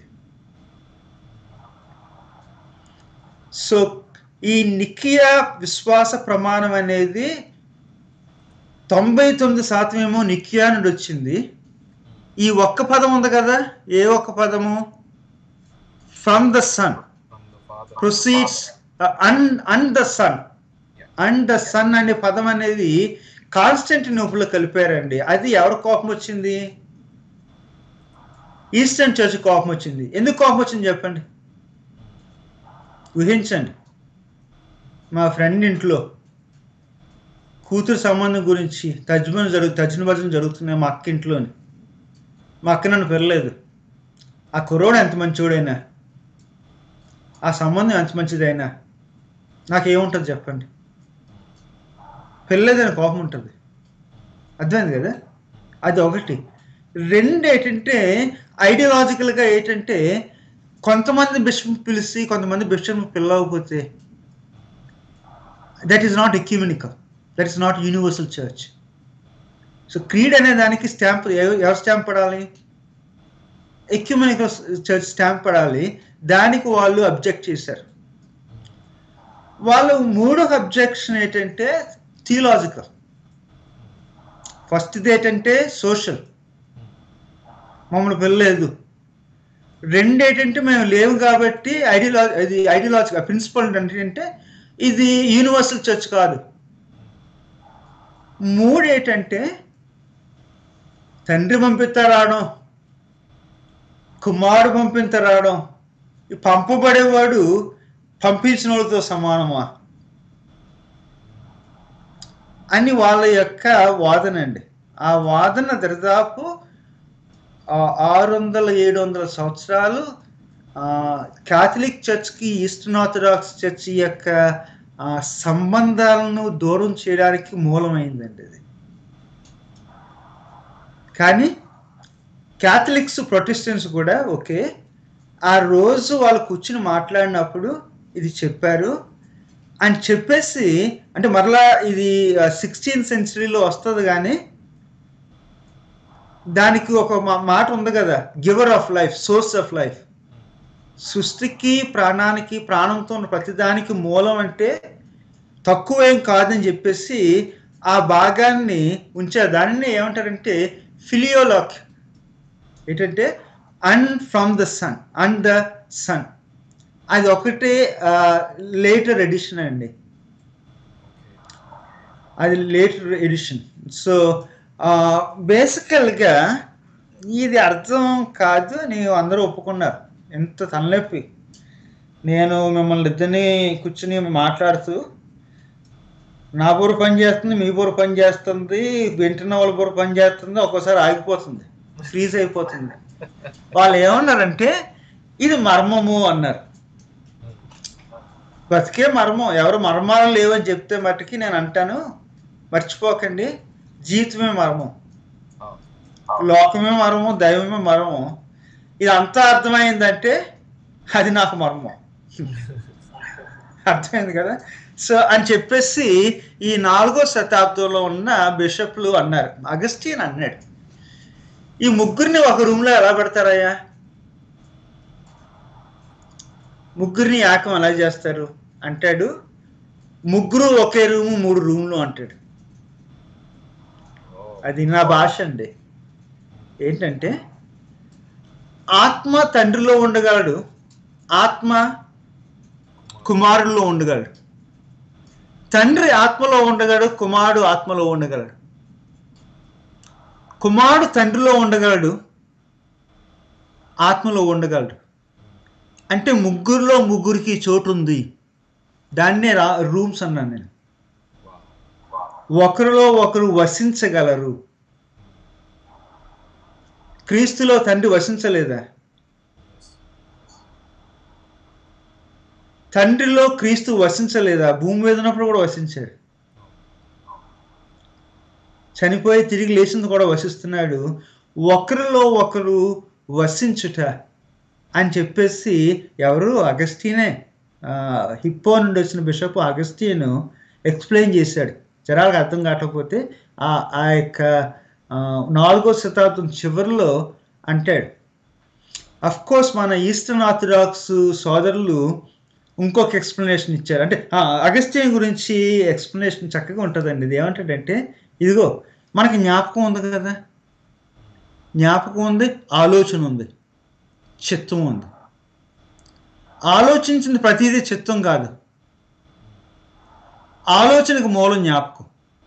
సో ఈ నికియా విశ్వాస ప్రమాణం అనేది తొంభై తొమ్మిది శాతం ఏమో నికియా నుండి వచ్చింది ఈ ఒక్క పదం ఉంది కదా ఏ ఒక్క పదము from the son From the Father. Proceeds and and the son and the son అనే పదం అనేది కాన్స్టెంటినోపుల్లో కలిపారండి అది ఎవరి కోపం వచ్చింది ఈస్టర్న్ చర్చ్ కోపం వచ్చింది ఎందుకు కోపం వచ్చింది చెప్పండి ఊహించండి మా ఫ్రెండ్ ఇంట్లో కూతురు సంబంధం గురించి తజ్మను జరుగు తజ్జన భజన జరుగుతున్నాయి మా అక్క ఇంట్లోని మా అక్క నన్ను పెరలేదు ఆ కుర్రోడు ఎంత మంచోడైనా ఆ సంబంధం ఎంత మంచిదైనా నాకేముంటుంది చెప్పండి పెళ్ళలేదని కోపం ఉంటుంది అర్థమైంది కదా అది ఒకటి రెండు ఏంటంటే ఐడియాలజికల్గా ఏంటంటే కొంతమంది బిషప్ పిలిచి కొంతమంది బిషప్ పిలవకపోతే that is not ecumenical that is not universal church so creed అనే దానికి స్టాంప్ ఎవరు స్టాంప్ పడాలి ఎక్యూమినికల్ చర్చ్ స్టాంప్ పడాలి దానికి వాళ్ళు అబ్జెక్ట్ చేశారు వాళ్ళు మూడో అబ్జెక్షన్ ఏంటంటే థియలాజికల్ ఫస్ట్ది ఏంటంటే సోషల్ మమ్మల్ని పిల్లలేదు రెండు ఏంటంటే మేము లేవు కాబట్టి ఐడియాలజీ అది ఐడియాలజికల్ ప్రిన్సిపల్ ఏంటంటే ఇది యూనివర్సల్ చర్చ్ కాదు మూడు ఏంటంటే తండ్రి పంపిస్తా రావడం కుమారుడు పంపిస్తా రావడం ఈ పంపబడేవాడు పంపించిన వాళ్ళతో సమానమా అని వాళ్ళ యొక్క వాదన అండి ఆ వాదన దరిదాపు ఆ, ఆరు వందల ఏడు వందల సంవత్సరాలు ఆ, కాథలిక్ చర్చ్కి ఈస్టర్న్ ఆర్థడాక్స్ చర్చ్ యొక్క ఆ, సంబంధాలను దూరం చేయడానికి మూలమైందండి ఇది కానీ క్యాథలిక్స్ ప్రొటెస్టెంట్స్ కూడా ఓకే ఆ రోజు వాళ్ళు కూర్చుని మాట్లాడినప్పుడు ఇది చెప్పారు అని చెప్పేసి అంటే మరలా ఇది సిక్స్టీన్త్ సెంచరీలో వస్తుంది కానీ దానికి ఒక మా- మాట ఉంది కదా giver of life source of life సృష్టికి ప్రాణానికి ప్రాణంతో ఉన్న ప్రతిదానికి మూలం అంటే తక్కువ ఏం కాదని చెప్పేసి ఆ భాగాన్ని ఉంచారు దానిని ఏమంటారంటే ఫిలియోలాక్ ఏంటంటే and from the son and the son అది ఒకటే లేటర్ ఎడిషన్ అండి అది లేటర్ ఎడిషన్ సో బేసికల్గా ఇది అర్థం కాదు అని అందరూ ఒప్పుకున్నారు ఎంత తలనొప్పి నేను మిమ్మల్ని ఇద్దరిని కూర్చుని మాట్లాడుతూ నా బుర్ర పని చేస్తుంది మీ బుర్ర పని చేస్తుంది వింటున్న వాళ్ళ బుర్ర పని చేస్తుంది ఒక్కోసారి ఆగిపోతుంది ఫ్రీజ్ అయిపోతుంది వాళ్ళు ఏమన్నారంటే ఇది మర్మము అన్నారు బతికే మర్మం ఎవరు మర్మాలు లేవని చెప్తే మట్టుకి నేను అంటాను మర్చిపోకండి జీవితమే మర్మం లోకమే మర్మం దైవమే మర్మం ఇది అంతా అర్థమైందంటే అది నాకు మర్మం అర్థమైంది కదా సో అని చెప్పేసి ఈ నాలుగో శతాబ్దంలో ఉన్న బిషప్లు అన్నారు అగస్టిన్ అన్నాడు ఈ ముగ్గురిని ఒక రూమ్లో ఎలా పెడతారయ్యా ముగ్గురిని ఏకం ఎలా చేస్తారు అంటాడు ముగ్గురు ఒకే రూము మూడు రూమ్లు అంటాడు అది నా భాష అండి ఏంటంటే ఆత్మ తండ్రిలో ఉండగలడు ఆత్మ కుమారుల్లో ఉండగలడు తండ్రి ఆత్మలో ఉండగలడు కుమారుడు ఆత్మలో ఉండగలడు కుమారుడు తండ్రిలో ఉండగలడు ఆత్మలో ఉండగలడు అంటే ముగ్గురులో ముగ్గురికి చోటు ఉంది దాన్నే రా రూమ్స్ అన్నాను నేను ఒకరిలో ఒకరు వసించగలరు క్రీస్తులో తండ్రి వసించలేదా తండ్రిలో క్రీస్తు వసించలేదా భూమి మీద ఉన్నప్పుడు కూడా వసించాడు చనిపోయి తిరిగి లేచింది కూడా వసిస్తున్నాడు ఒకరిలో ఒకరు వసించుట అని చెప్పేసి ఎవరు అగస్టీనే ఆ, హిప్పో నుండి వచ్చిన బిషప్ అగస్టీన్ ఎక్స్ప్లెయిన్ చేశాడు జనాలకు అర్థం కాకపోతే ఆ ఆ యొక్క ఆ, నాలుగో శతాబ్దం చివరిలో అంటాడు అఫ్ కోర్స్ మన ఈస్టర్న్ ఆర్థడాక్స్ సోదరులు ఇంకొక ఎక్స్ప్లెనేషన్ ఇచ్చారు అంటే ఆ, అగస్టిన్ గురించి ఎక్స్ప్లెనేషన్ చక్కగా ఉంటుందండి ఇది ఏమంటాడంటే ఇదిగో మనకి జ్ఞాపకం ఉంది కదా జ్ఞాపకం ఉంది ఆలోచన ఉంది చిత్తం ఉంది ఆలోచించింది ప్రతిదీ చిత్తం కాదు ఆలోచనకు మూలం జ్ఞాపకం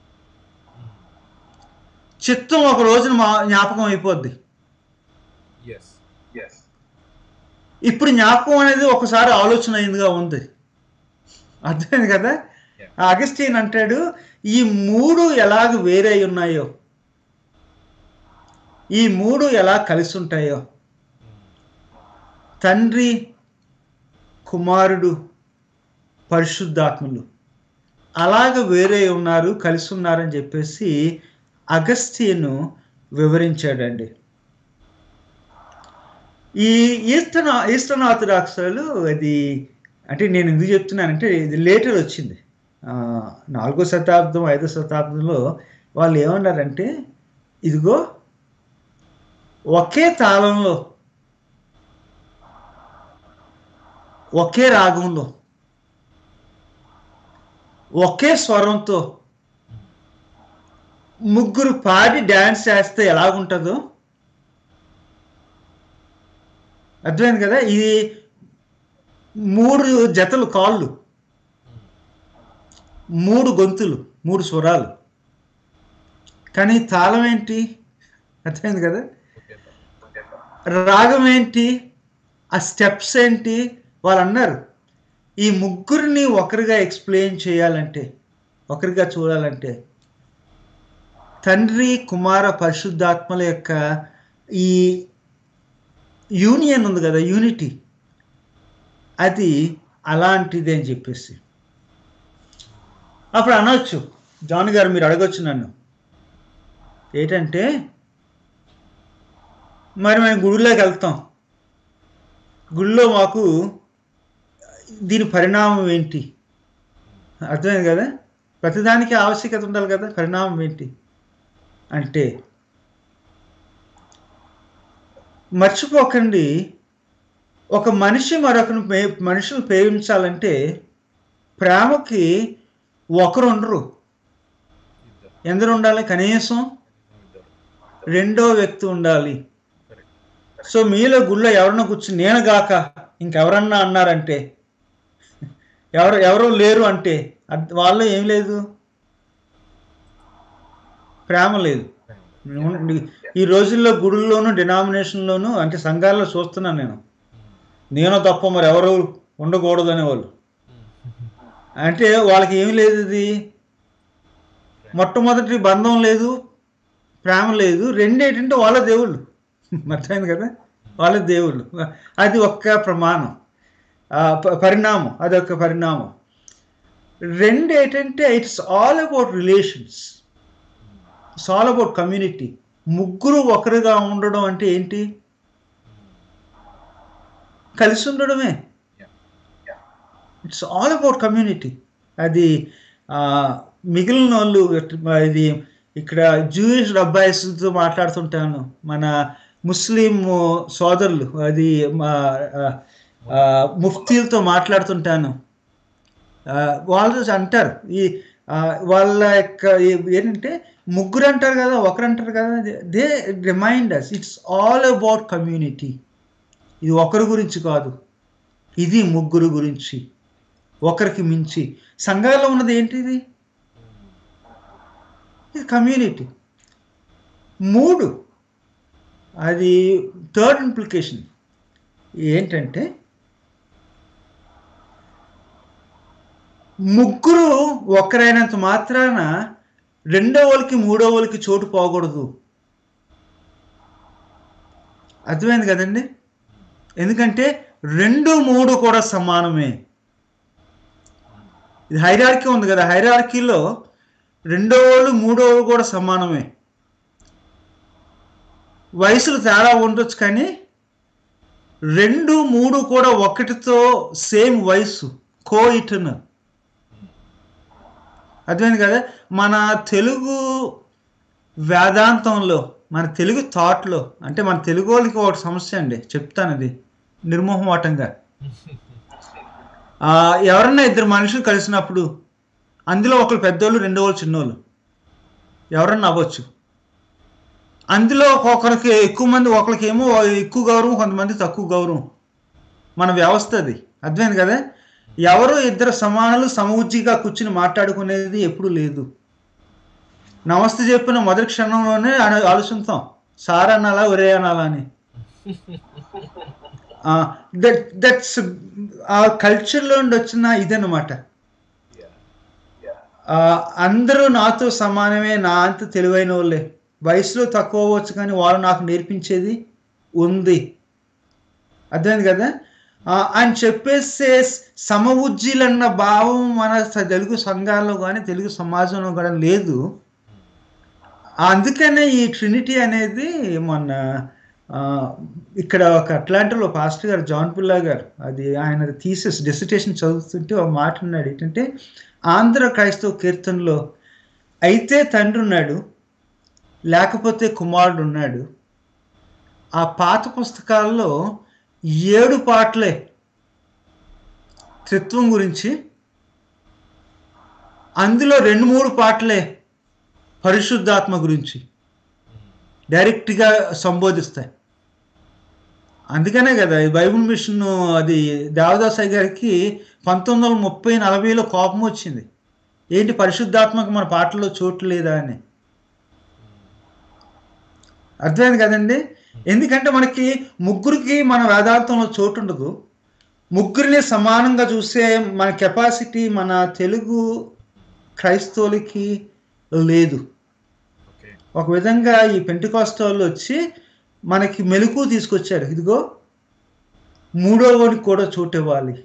చిత్తం ఒక రోజున మా జ్ఞాపకం అయిపోద్ది ఎస్ ఎస్ ఇప్పుడు జ్ఞాపకం అనేది ఒకసారి ఆలోచన అయిందిగా ఉంది అర్థమైంది కదా Yeah. అగస్టిన్ అంటాడు ఈ మూడు ఎలాగ వేరై ఉన్నాయో ఈ మూడు ఎలా కలిసి ఉంటాయో తండ్రి కుమారుడు పరిశుద్ధాత్ములు అలాగ వేరే ఉన్నారు కలిసి ఉన్నారని చెప్పేసి అగస్టియను వివరించాడండి ఈ ఈస్టర్న్ ఈస్టర్న్ ఆర్థడాక్స్లు అది అంటే నేను ఎందుకు చెప్తున్నానంటే ఇది లేటర్ వచ్చింది ఆ, నాలుగో శతాబ్దం ఐదో శతాబ్దంలో వాళ్ళు ఏమన్నారంటే ఇదిగో ఒకే తాళంలో ఒకే రాగంలో ఒకే స్వరంతో ముగ్గురు పాడి డ్యాన్స్ చేస్తే ఎలాగుంటుందో అర్థమైంది కదా ఇది మూడు జతలు కాళ్ళు మూడు గొంతులు మూడు స్వరాలు కానీ తాళం ఏంటి అర్థమైంది కదా రాగం ఏంటి ఆ స్టెప్స్ ఏంటి వాళ్ళు అన్నారు ఈ ముగ్గురిని ఒకరిగా ఎక్స్ప్లెయిన్ చేయాలంటే ఒకరిగా చూడాలంటే తండ్రి కుమార పరిశుద్ధాత్మల యొక్క ఈ యూనియన్ ఉంది కదా యూనిటీ అది అలాంటిది అని చెప్పేసి అప్పుడు అనొచ్చు జాన్ గారు మీరు అడగొచ్చు నన్ను ఏంటంటే మరి మేము గుడిలోకి వెళ్తాం గుడిలో మాకు దీని పరిణామం ఏంటి అర్థమైంది కదా ప్రతిదానికి ఆవశ్యకత ఉండాలి కదా పరిణామం ఏంటి అంటే మర్చిపోకండి ఒక మనిషి మరొకరు మే మనుషులు ప్రేమించాలంటే ప్రేమకి ఒకరు ఉండరు ఇద్దరు ఎందరు ఉండాలి కనీసం ఇద్దరు రెండో వ్యక్తి ఉండాలి Correct. సో మీలో గుళ్ళో ఎవరన్నా కూర్చుని నేను గాక ఇంకెవరన్నా అన్నారంటే ఎవరు ఎవరు లేరు అంటే అద్- వాళ్ళలో ఏం లేదు ప్రేమ లేదు ఈ రోజుల్లో గుడుల్లోనూ డినామినేషన్లోనూ అంటే సంఘాల్లో చూస్తున్నాను నేను నేను తప్ప మరి ఎవరు ఉండకూడదు అనేవాళ్ళు అంటే వాళ్ళకి ఏమి లేదు ఇది మొట్టమొదటి బంధం లేదు ప్రేమ లేదు రెండు ఏంటంటే వాళ్ళ దేవుళ్ళు అర్థమైంది కదా వాళ్ళ దేవుళ్ళు అది ఒక్క ప్రమాణం ఆ, ప- పరిణామం అది ఒక పరిణామం రెండు ఏంటంటే it's all about relations it's all about community ముగ్గురు ఒకరుగా ఉండడం అంటే ఏంటి కలిసి ఉండడమే ఇట్స్ ఆల్ అబౌట్ కమ్యూనిటీ అది ఆ, మిగిలిన వాళ్ళు ఇది ఇక్కడ జూయిష్ అబ్బాయిస్తో మాట్లాడుతుంటాను మన ముస్లిం సోదరులు అది మా ఆ, ఆ, ముఫ్తీలతో మాట్లాడుతుంటాను ఆ, వాళ్ళు అంటారు ఈ ఆ, వాళ్ళ యొక్క ఏ- ఏంటంటే ముగ్గురు అంటారు కదా ఒకరు అంటారు కదా they remind us it's all about community ఇది ఒకరి గురించి కాదు ఇది ముగ్గురు గురించి ఒకరికి మించి సంఘాల్లో ఉన్నది ఏంటిది ఇది కమ్యూనిటీ మూడు అది థర్డ్ ఇంప్లికేషన్ ఏంటంటే ముగ్గురు ఒకరైనంత మాత్రాన రెండో వాళ్ళకి మూడో వాళ్ళకి చోటు పోకూడదు అర్థమైంది కదండి ఎందుకంటే రెండు మూడు కూడా సమానమే ఇది హైరార్కీ ఉంది కదా హైరార్కీలో రెండో వాళ్ళు మూడో వాళ్ళు కూడా సమానమే వయసులు తేడా ఉండొచ్చు కానీ రెండు మూడు కూడా ఒకటితో సేమ్ వయసు కో ఇటన్ అర్థమైంది కదా మన తెలుగు వేదాంతంలో మన తెలుగు థాట్లో అంటే మన తెలుగు వాళ్ళకి ఒక సమస్య అండి చెప్తాను అది నిర్మోహమాటంగా ఆ, ఎవరన్నా ఇద్దరు మనుషులు కలిసినప్పుడు అందులో ఒకరు పెద్దోళ్ళు రెండో వాళ్ళు చిన్నోళ్ళు ఎవరన్నా అవ్వచ్చు అందులో ఒకరికి ఎక్కువ మంది ఒకరికి ఏమో ఎక్కువ గౌరవం కొంతమంది తక్కువ గౌరవం మన వ్యవస్థ అది అర్థమైంది కదా ఎవరు ఇద్దరు సమానులు సమవుజ్జిగా కూర్చుని మాట్లాడుకునేది ఎప్పుడు లేదు నమస్తే చెప్పిన మొదటి క్షణంలోనే ఆలో- ఆలోచిస్తాం సార్ అనాలా ఒరే అనాలా అని దట్ దట్స్ ఆ కల్చర్లో నుండి వచ్చిన ఇదనమాట ఆ, అందరూ నాతో సమానమే నా అంత తెలివైన వాళ్ళే వయసులో తక్కువ అవ్వచ్చు కానీ వాళ్ళు నాకు నేర్పించేది ఉంది అర్థమైంది కదా ఆ, అని చెప్పేసే సమవుజ్జీలన్న భావం మన స- తెలుగు సంఘాల్లో కానీ తెలుగు సమాజంలో కూడా లేదు అందుకనే ఈ ట్రినిటీ అనేది మొన్న ఆ, ఇక్కడ ఒక అట్లాంటిలో పాస్టర్ గారు జాన్ పుల్లా గారు అది ఆయన థీసిస్ డిసిటేషన్ చదువుతుంటే ఒక మాట ఉన్నాడు ఏంటంటే ఆంధ్ర క్రైస్తవ కీర్తనలో అయితే తండ్రి ఉన్నాడు లేకపోతే కుమారుడు ఉన్నాడు ఆ పాత పుస్తకాల్లో ఏడు పాటలే త్రిత్వం గురించి అందులో రెండు మూడు పాటలే పరిశుద్ధాత్మ గురించి డైరెక్ట్గా సంబోధిస్తాయి అందుకనే కదా ఈ బైబుల్ మిషన్ అది దేవదాసయ్య గారికి పంతొమ్మిది వందల ముప్పై నలభైలో కోపం వచ్చింది ఏంటి పరిశుద్ధాత్మకు మన పాటల్లో చోటు లేదా అని అర్థమైంది కదండి ఎందుకంటే మనకి ముగ్గురికి మన వేదాంతంలో చోటు ఉండదు ముగ్గురిని సమానంగా చూసే మన కెపాసిటీ మన తెలుగు క్రైస్తవులకి లేదు ఓకే ఒక విధంగా ఈ పెంటికాస్టాల్లో వచ్చి మనకి మెలకు తీసుకొచ్చారు ఇదిగో మూడో వాడికి కూడా చోటు ఇవ్వాలి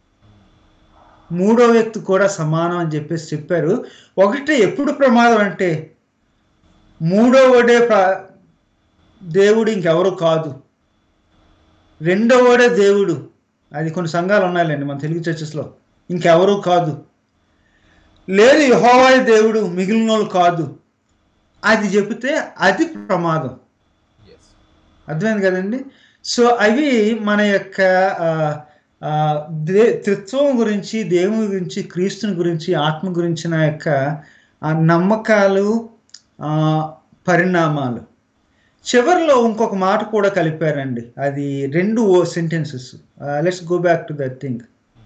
మూడో వ్యక్తి కూడా సమానం అని చెప్పేసి చెప్పారు ఒకటి ఎప్పుడు ప్రమాదం అంటే మూడో వాడే ప్ర- దేవుడు ఇంకెవరు కాదు రెండో వాడే దేవుడు అది కొన్ని సంఘాలు ఉన్నాయిలేండి మన తెలుగు చర్చెస్లో ఇంకెవరు కాదు లేదు యెహోవాయే దేవుడు మిగిలిన వాళ్ళు కాదు అది చెబితే అది ప్రమాదం ఎస్ అర్థమైంది కదండి సో అవి మన యొక్క ఆ, ఆ, దే త్రిత్వం గురించి దేవుని గురించి క్రీస్తుని గురించి ఆత్మ గురించిన యొక్క ఆ నమ్మకాలు ఆ, పరిణామాలు చివరిలో ఇంకొక మాట కూడా కలిపారండి అది రెండు sentences let's go back to that thing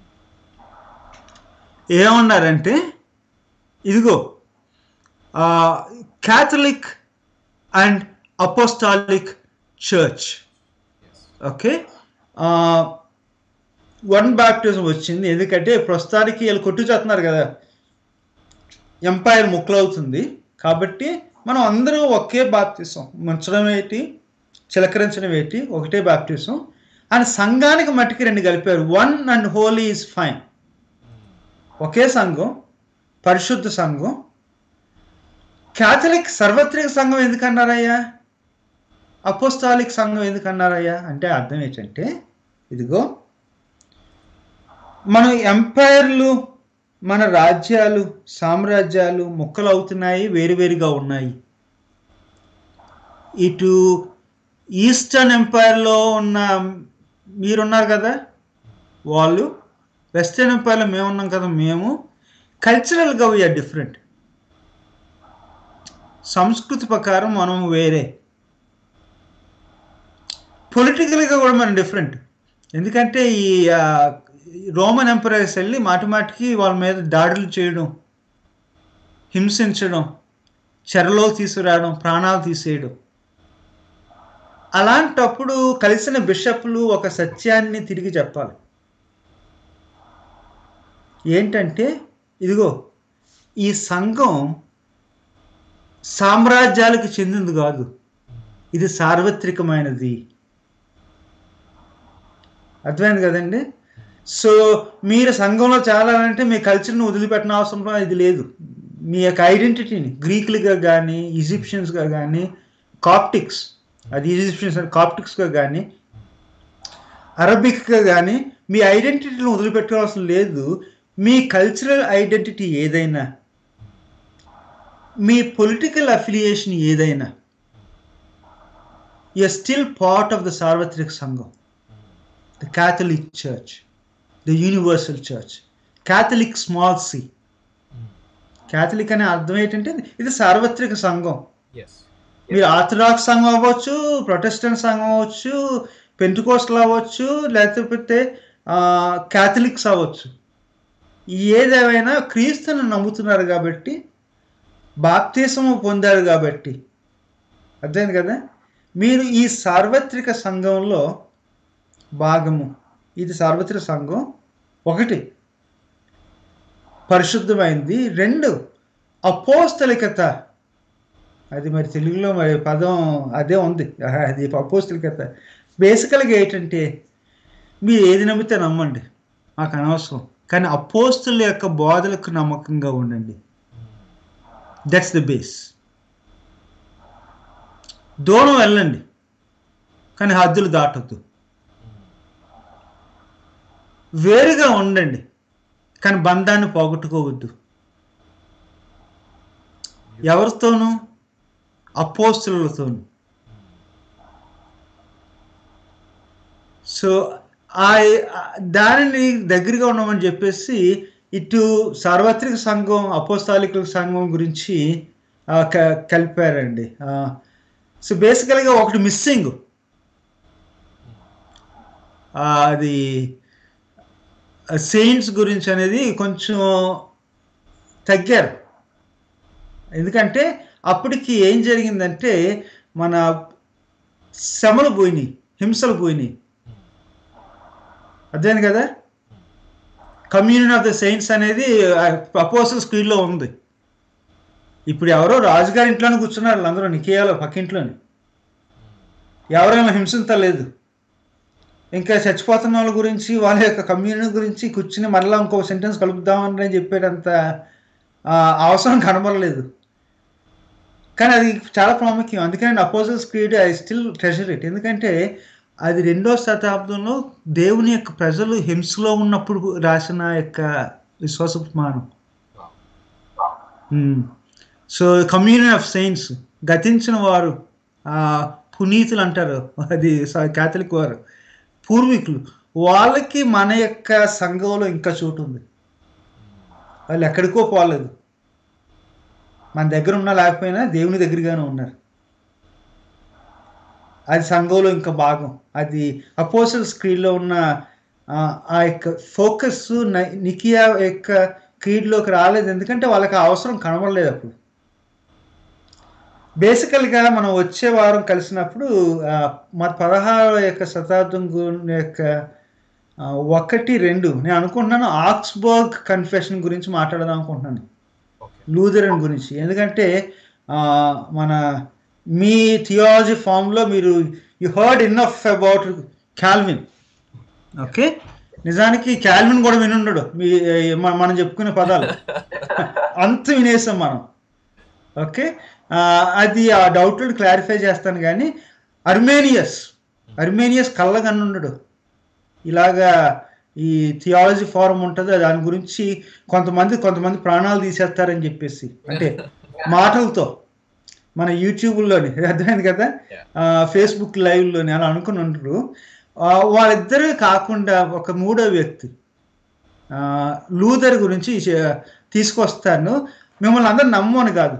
ఏమన్నారంటే ఇదిగో catholic and apostolic church okay one baptism వచ్చింది ఎందుకంటే ప్రస్తుతానికి వీళ్ళు కొట్టు చేస్తున్నారు కదా ఎంపైర్ ముక్కలవుతుంది కాబట్టి మనం అందరూ ఒకే బాప్తిసం ముంచడం ఏంటి చిలకరించడం ఏంటి ఒకటే బాప్తిసం అండ్ సంఘానికి మట్టికి రెండు కలిపారు one and holy is fine ఒకే సంఘం పరిశుద్ధ సంఘం క్యాథలిక్ సర్వత్రిక సంఘం ఎందుకన్నారయ్యా అపోస్తాలిక్ సంఘం ఎందుకన్నారయ్యా అంటే అర్థం ఏంటంటే ఇదిగో మన ఎంపైర్లు మన రాజ్యాలు సామ్రాజ్యాలు ముక్కలు అవుతున్నాయి వేరువేరుగా ఉన్నాయి ఇటు ఈస్టర్న్ ఎంపైర్లో ఉన్న మీరున్నారు కదా వాళ్ళు వెస్టర్న్ ఎంపైర్లో మేము ఉన్నాం కదా మేము కల్చరల్గా వీఆర్ డిఫరెంట్ సంస్కృతి ప్రకారం మనం వేరే పొలిటికల్గా కూడా మనం డిఫరెంట్ ఎందుకంటే ఈ ఆ, రోమన్ ఎంపరర్స్ వెళ్ళి మాటి మాటికి వాళ్ళ మీద దాడులు చేయడం హింసించడం చెరలో తీసుకురావడం ప్రాణాలు తీసేయడం అలాంటప్పుడు కలిసిన బిషప్లు ఒక సత్యాన్ని తిరిగి చెప్పాలి ఏంటంటే ఇదిగో ఈ సంఘం సామ్రాజ్యాలకు చెందింది కాదు ఇది సార్వత్రికమైనది అర్థమైంది కదండి సో మీరు సంఘంలో చాలా అంటే మీ కల్చర్ని వదిలిపెట్టిన అవసరం ఇది లేదు మీ యొక్క ఐడెంటిటీని గ్రీకులుగా కానీ ఈజిప్షియన్స్గా కానీ కాప్టిక్స్ అది ఈజిప్షియన్స్ కాప్టిక్స్గా కానీ అరబిక్గా కానీ మీ ఐడెంటిటీని వదిలిపెట్టుకోవాల్సిన లేదు మీ కల్చరల్ ఐడెంటిటీ ఏదైనా మీ పొలిటికల్ అఫిలియేషన్ ఏదైనా you still part of the సార్వత్రిక సంఘం the catholic church the universal church catholic small c catholic అనే అర్థం ఏంటంటే ఇది సార్వత్రిక సంఘం ఎస్ మీరు ఆర్థడాక్స్ సంఘం అవ్వచ్చు ప్రొటెస్టెంట్ సంఘం అవ్వచ్చు పెంటుకోస్టల్ అవ్వచ్చు లేకపోతే క్యాథలిక్స్ అవ్వచ్చు ఏదేమైనా క్రీస్తుని నమ్ముతున్నారు కాబట్టి బాప్తీసము పొందారు కాబట్టి అర్థమైంది కదా మీరు ఈ సార్వత్రిక సంఘంలో భాగము ఇది సార్వత్రిక సంఘం ఒకటి పరిశుద్ధమైంది రెండు అపోస్తలికత అది మరి తెలుగులో మరి పదం అదే ఉంది ఆహా, అది అపోస్తలికత బేసికల్గా ఏంటంటే మీరు ఏది నమ్మితే నమ్మండి మాకు అనవసరం కానీ అపోస్తుల యొక్క బోధలకు నమ్మకంగా ఉండండి దట్స్ ద బేస్ దూరం వెళ్ళండి కానీ హద్దులు దాటొద్దు వేరుగా ఉండండి కానీ బంధాన్ని పోగొట్టుకోవద్దు ఎవరితోనూ అపోస్తులతోనూ సో ఆ దానిని దగ్గరగా ఉండమని చెప్పేసి ఇటు సార్వత్రిక సంఘం అపోస్తాలిక సంఘం గురించి ఆ, క- కలిపారండి సో బేసికల్గా ఒకటి మిస్సింగ్ అది సెయింట్స్ గురించి అనేది కొంచెం తగ్గారు ఎందుకంటే అప్పటికి ఏం జరిగిందంటే మన శ్రమలు పోయినాయి హింసలు పోయినాయి అర్థమైంది కదా కమ్యూనియన్ ఆఫ్ ద సెయింట్స్ అనేది అపోసల్ స్క్రీన్లో ఉంది ఇప్పుడు ఎవరో రాజుగారి ఇంట్లోనే కూర్చున్నారు వాళ్ళందరూ నికేయాలో పక్కింట్లోని ఎవరైనా హింసించలేదు ఇంకా చచ్చిపోతున్న వాళ్ళ గురించి వాళ్ళ యొక్క కమ్యూనిటీ గురించి కూర్చుని మరలా ఇంకో సెంటెన్స్ కలుపుదామని చెప్పేటంత ఆ, అవసరం కనబడలేదు కానీ అది చాలా ప్రాముఖ్యం అందుకని apostles creed I still treasure it ఎందుకంటే అది రెండో శతాబ్దంలో దేవుని యొక్క ప్రజలు హింసలో ఉన్నప్పుడు రాసిన యొక్క విశ్వాసమానం సో కమ్యూనియన్ ఆఫ్ సైన్స్ గతించిన వారు ఆ, పునీతులు అంటారు అది క్యాథలిక్ వారు పూర్వీకులు వాళ్ళకి మన యొక్క సంఘంలో ఇంకా చోటు ఉంది వాళ్ళు ఎక్కడికో పోలేదు మన దగ్గర ఉన్నా లేకపోయినా దేవుని దగ్గరగానే ఉన్నారు అది సంఘంలో ఇంకా భాగం అది అపోసల్ స్క్రీన్లో ఉన్న ఆ, ఆ యొక్క ఫోకస్ నికియా యొక్క క్రీడ్లోకి రాలేదు ఎందుకంటే వాళ్ళకి ఆ అవసరం కనబడలేదు అప్పుడు బేసికల్గా మనం వచ్చే వారం కలిసినప్పుడు ఆ, మా పదహారు యొక్క శతాబ్దం గు- యొక్క ఆ, ఒకటి రెండు నేను అనుకుంటున్నాను ఆక్స్బర్గ్ కన్ఫెషన్ గురించి మాట్లాడదాం అనుకుంటున్నాను ఓకే లూథరన్ గురించి ఎందుకంటే ఆ, మన మీ థియాలజీ ఫామ్లో మీరు you heard enough about Calvin okay నిజానికి క్యాల్విన్ కూడా వినుండడు మీ మ- మనం చెప్పుకునే పదాలు అంత వినేసాం మనం ఓకే ఆ, అది ఆ డౌట్ క్లారిఫై చేస్తాను కానీ అర్మేనియస్ అర్మేనియస్ కళ్ళగన్నుండడు ఇలాగా ఈ థియాలజీ ఫారం ఉంటుంది దాని గురించి కొంతమంది కొంతమంది ప్రాణాలు తీసేస్తారని చెప్పేసి అంటే మాటలతో మన యూట్యూబ్లోని అర్థమైంది కదా Yeah. ఆ, ఫేస్బుక్ లైవ్లోని అలా అనుకుని ఉంటారు ఆ, వాళ్ళిద్దరు కాకుండా ఒక మూడో వ్యక్తి ఆ, లూథర్ గురించి చే- తీసుకొస్తాను మిమ్మల్ని అందరు నమ్మని కాదు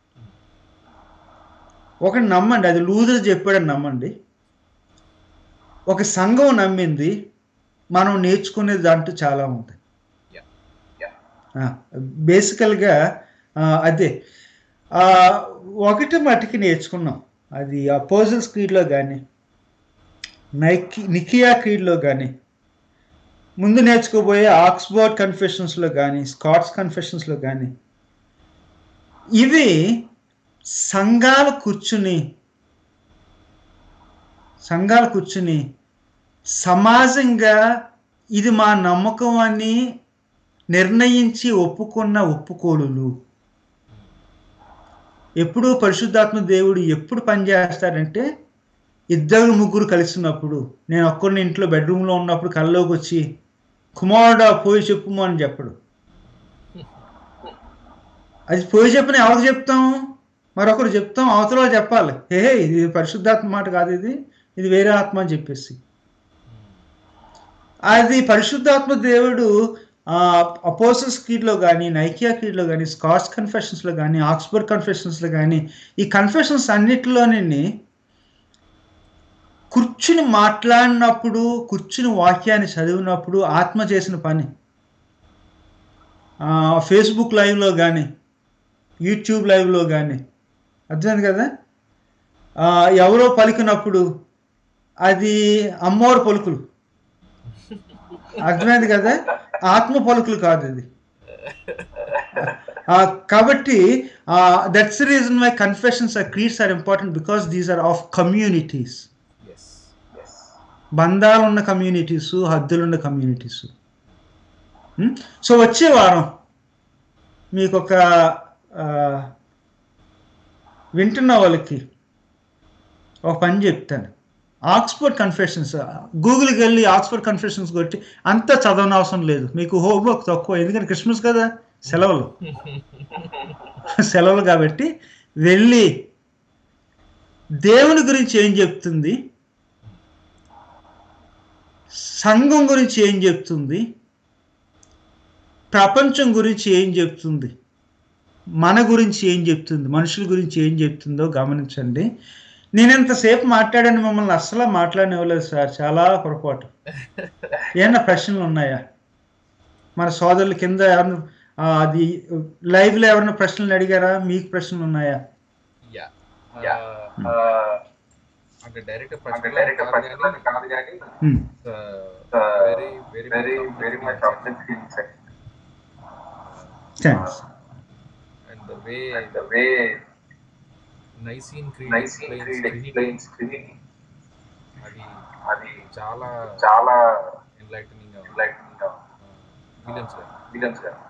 ఒకటి నమ్మండి అది లూథర్ చెప్పాడని నమ్మండి ఒక సంఘం నమ్మింది మనం నేర్చుకునేది దాంట్లో చాలా ఉంటాయి Yeah. బేసికల్గా అదే ఆ, ఒకటి మట్టికి నేర్చుకున్నాం అది అపోజల్ స్క్రీడ్లో కానీ నైకి నికియా క్రీడ్లో కానీ ముందు నేర్చుకోబోయే ఆక్స్ఫోర్డ్ కన్ఫెషన్స్లో కానీ స్కాట్స్ కన్ఫెషన్స్లో కానీ ఇవి సంఘాలు కూర్చుని సంఘాలు కూర్చుని సమాజంగా ఇది మా నమ్మకం అని నిర్ణయించి ఒప్పుకున్న ఒప్పుకోలులు ఎప్పుడు పరిశుద్ధాత్మ దేవుడు ఎప్పుడు పనిచేస్తాడంటే ఇద్దరు ముగ్గురు కలిసినప్పుడు నేను ఒక్కరిని ఇంట్లో బెడ్రూమ్లో ఉన్నప్పుడు కల్లోకి వచ్చి కుమారుడా పోయి చెప్పుము అని చెప్పడు అది పోయి చెప్పిన ఎవరికి చెప్తాం మరొకరు చెప్తాం అవతల చెప్పాలి హే ఇది పరిశుద్ధాత్మ మాట కాదు ఇది ఇది వేరే ఆత్మ అని చెప్పేసి అది పరిశుద్ధాత్మ దేవుడు అపోసల్స్ క్రీడ్లో కానీ నైకియా క్రీడ్లో కానీ స్కాట్స్ కన్ఫెషన్స్లో కానీ ఆక్స్ఫర్డ్ కన్ఫెషన్స్లో కానీ ఈ కన్ఫెషన్స్ అన్నిటిలోని కూర్చుని మాట్లాడినప్పుడు కూర్చుని వాక్యాన్ని చదివినప్పుడు ఆత్మ చేసిన పని ఫేస్బుక్ లైవ్లో కానీ యూట్యూబ్ లైవ్లో కానీ అర్థమైంది కదా ఆ, ఎవరో పలికినప్పుడు అది అమ్మోరు పలుకులు అర్థమైంది కదా ఆత్మ పలుకులు కాదు ఇది ఆ, కాబట్టి that's reason my confessions or creeds are important because these are of communities ఎస్ బంధాలు ఉన్న కమ్యూనిటీస్ హద్దులున్న కమ్యూనిటీస్ సో వచ్చే వారం మీకు ఒక ఆ, వింటున్న వాళ్ళకి ఒక పని చెప్తాను ఆక్స్ఫర్డ్ కన్ఫెషన్స్ గూగుల్కి వెళ్ళి ఆక్స్ఫర్డ్ కన్ఫెషన్స్ కొట్టి అంతా చదవని అవసరం లేదు మీకు హోంవర్క్ తక్కువ ఎందుకంటే క్రిస్మస్ కదా సెలవులు సెలవులు కాబట్టి వెళ్ళి దేవుని గురించి ఏం చెప్తుంది సంఘం గురించి ఏం చెప్తుంది ప్రపంచం గురించి ఏం చెప్తుంది మన గురించి ఏం చెప్తుంది మనుషుల గురించి ఏం చెప్తుందో గమనించండి నేను ఇంతసేపు మాట్లాడాను మిమ్మల్ని అస్సలు మాట్లాడనివ్వలేదు సార్ చాలా పొరపాటు ఏమన్నా ప్రశ్నలు ఉన్నాయా మన సోదరుల కింద ఎవరన్నా ఆ, అది లైవ్లో ఎవరైనా ప్రశ్నలు అడిగారా మీకు ప్రశ్నలు ఉన్నాయా యా Yeah. అంటే డైరెక్ట్ అంటే ప్రశ్న డైరెక్ట్ ప్రశ్నలు కాదు కానీ Hmm. Very very very very much object insight thanks and the way and the way Nicene creed Nicene creed explains Trinity అది అది చాలా చాలా ఎన్లైటనింగ్ గా ఎంలైటనింగ్ గా విలియమ్స్ గారు విలియమ్స్ గారు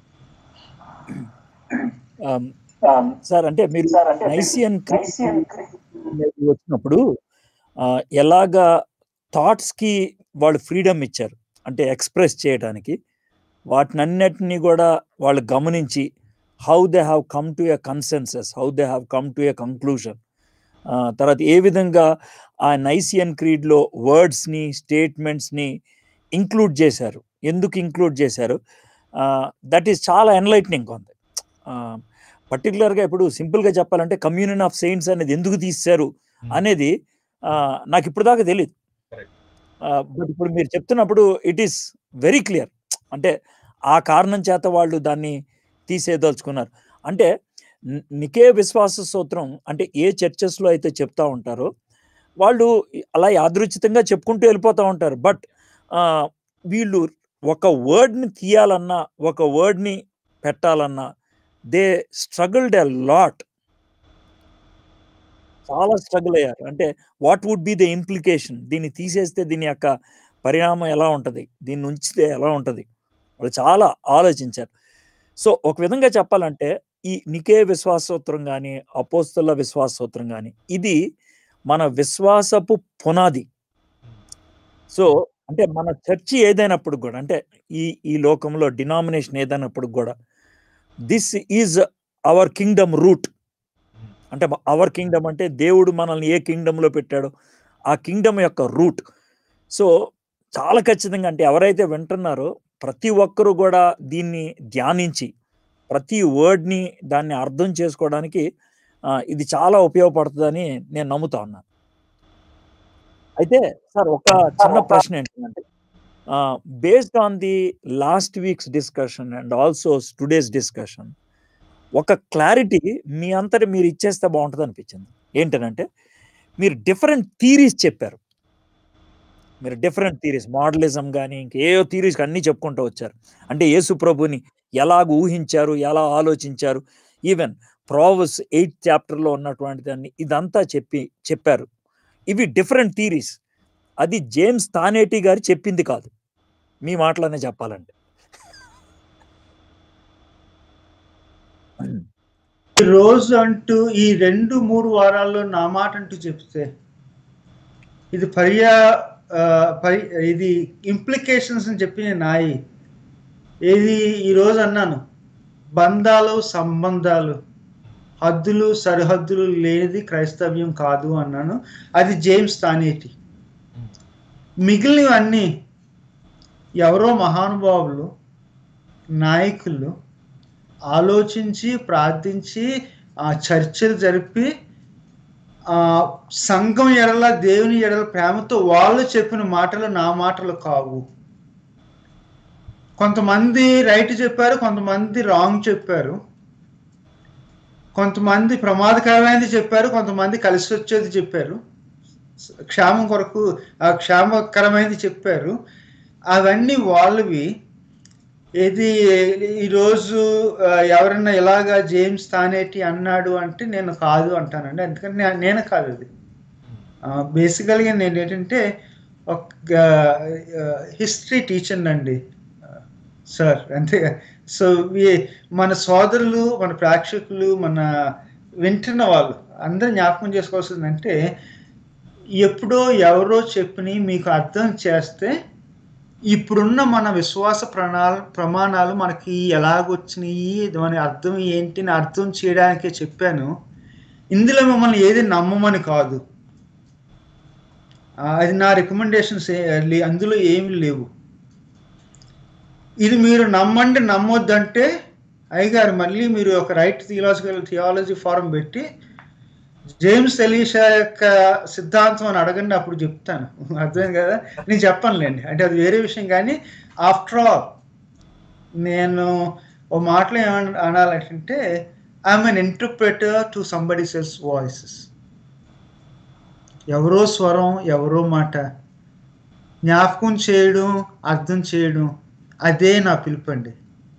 సార్ అంటే మీరు నైసియన్ వచ్చినప్పుడు ఆ, ఎలాగా థాట్స్ కి వాళ్ళు ఫ్రీడమ్ ఇచ్చారు అంటే ఎక్స్ప్రెస్ చేయడానికి వాటినన్నిటినీ కూడా వాళ్ళు గమనించి how they have come to a consensus how they have come to a conclusion తర్వాత ఏ విధంగా ఆ నైసియన్ క్రీడ్లో వర్డ్స్ని స్టేట్మెంట్స్ని ఇంక్లూడ్ చేశారు ఎందుకు ఇంక్లూడ్ చేశారు దట్ ఈస్ చాలా ఎన్లైట్నింగ్ ఉంది పర్టికులర్గా ఇప్పుడు సింపుల్గా చెప్పాలంటే కమ్యూనియన్ ఆఫ్ సెయింట్స్ అనేది ఎందుకు తీశారు అనేది నాకు ఇప్పుడు దాకా తెలియదు Correct. బట్ ఇప్పుడు మీరు చెప్తున్నప్పుడు ఇట్ ఈస్ వెరీ క్లియర్ అంటే ఆ కారణం చేత వాళ్ళు దాన్ని తీసేదలుచుకున్నారు అంటే ని- నికే విశ్వాస సూత్రం అంటే ఏ చర్చెస్లో అయితే చెప్తా ఉంటారో వాళ్ళు అలా యాదృచ్ఛితంగా చెప్పుకుంటూ వెళ్ళిపోతూ ఉంటారు బట్ వీళ్ళు ఒక వర్డ్ని తీయాలన్నా ఒక వర్డ్ని పెట్టాలన్నా దే స్ట్రగుల్డ్ ఎ లాట్ చాలా స్ట్రగుల్ అయ్యారు అంటే what would be the implication దీన్ని తీసేస్తే దీని యొక్క పరిణామం ఎలా ఉంటుంది దీన్ని ఉంచితే ఎలా ఉంటుంది వాళ్ళు చాలా ఆలోచించారు సో ఒక విధంగా చెప్పాలంటే ఈ నికే విశ్వాసోత్రం కానీ అపోస్తుల విశ్వాసోత్రం కానీ ఇది మన విశ్వాసపు పునాది సో అంటే మన చర్చి ఏదైనప్పుడు కూడా అంటే ఈ ఈ లోకంలో డినామినేషన్ ఏదైనప్పుడు కూడా this is our kingdom root అంటే అవర్ కింగ్డమ్ అంటే దేవుడు మనల్ని ఏ కింగ్డమ్లో పెట్టాడో ఆ కింగ్డమ్ యొక్క రూట్ సో చాలా ఖచ్చితంగా అంటే ఎవరైతే వింటున్నారో ప్రతి ఒక్కరూ కూడా దీన్ని ధ్యానించి ప్రతి వర్డ్ని దాన్ని అర్థం చేసుకోవడానికి ఆ, ఇది చాలా ఉపయోగపడుతుందని నేను నమ్ముతా ఉన్నాను అయితే సార్ ఒక చిన్న ప్రశ్న ఏంటంటే based on the last week's discussion and also today's discussion ఒక క్లారిటీ మీ అంతటి మీరు ఇచ్చేస్తే బాగుంటుంది అనిపించింది ఏంటనంటే మీరు డిఫరెంట్ థీరీస్ చెప్పారు మీరు డిఫరెంట్ థీరీస్ మోడలిజం కానీ ఇంకేయో థీరీస్ అన్నీ చెప్పుకుంటూ వచ్చారు అంటే యేసు ప్రభుని ఎలాగ ఊహించారు ఎలా ఆలోచించారు ఈవెన్ ప్రావస్ ఎయిత్ చాప్టర్లో ఉన్నటువంటి దాన్ని ఇదంతా చెప్పి చెప్పారు ఇవి డిఫరెంట్ థీరీస్ అది జేమ్స్ తానేటి గారు చెప్పింది కాదు మీ మాటలోనే చెప్పాలంటే ఈ రోజు అంటూ ఈ రెండు మూడు వారాల్లో నా మాట అంటూ చెప్తే ఇది పర్యా ఆ, పరి ఇది ఇంప్లికేషన్స్ అని చెప్పి నేను నాయి ఏది ఈరోజు అన్నాను బంధాలు సంబంధాలు హద్దులు సరిహద్దులు లేనిది క్రైస్తవ్యం కాదు అన్నాను అది జేమ్స్ తానేటి మిగిలినవన్నీ ఎవరో మహానుభావులు నాయకులు ఆలోచించి ప్రార్థించి ఆ చర్చలు జరిపి ఆ సంఘం ఎడల దేవుని ఎడల ప్రేమతో వాళ్ళు చెప్పిన మాటలు నా మాటలు కావు కొంతమంది రైట్ చెప్పారు కొంతమంది రాంగ్ చెప్పారు కొంతమంది ప్రమాదకరమైనది చెప్పారు కొంతమంది కలిసి వచ్చేది చెప్పారు క్షేమం కొరకు ఆ క్షేమకరమైనది చెప్పారు అవన్నీ వాళ్ళవి ఏది ఈరోజు ఆ, ఎవరన్నా ఇలాగా జేమ్స్ తానేటి అన్నాడు అంటే నేను కాదు అంటానండి ఎందుకంటే నే- నేను కాదు అది బేసికల్గా నేను ఏంటంటే ఒక హిస్టరీ టీచర్ అండి సార్ అంతే సో ఈ- మన సోదరులు మన ప్రేక్షకులు మన వింటున్న వాళ్ళు అందరూ జ్ఞాపకం చేసుకోవాల్సిందంటే ఎప్పుడో ఎవరో చెప్పిని మీకు అర్థం చేస్తే ఇప్పుడున్న మన విశ్వాస ప్రణాళ ప్రమాణాలు మనకి ఎలాగొచ్చినాయి దాని అర్థం ఏంటి అని అర్థం చేయడానికే చెప్పాను ఇందులో మిమ్మల్ని ఏది నమ్మమని కాదు ఆ, అది నా రికమెండేషన్స్ అందులో ఏమి లేవు ఇది మీరు నమ్మండి నమ్మొద్దంటే అయ్యగారు మళ్ళీ మీరు ఒక రైట్ థియలాజికల్ థియాలజీ ఫారం పెట్టి జేమ్స్ ఎలీషా యొక్క సిద్ధాంతం అని అడగండి అప్పుడు చెప్తాను అర్థం కదా నేను చెప్పనులేండి అంటే అది వేరే విషయం కానీ ఆఫ్టర్ ఆల్ నేను ఓ మాటలో ఏమని అనాలంటే I'm an interpreter to somebody else's voices ఎవరో స్వరం ఎవరో మాట జ్ఞాపకం చేయడం అర్థం చేయడం అదే నా పిలుపండి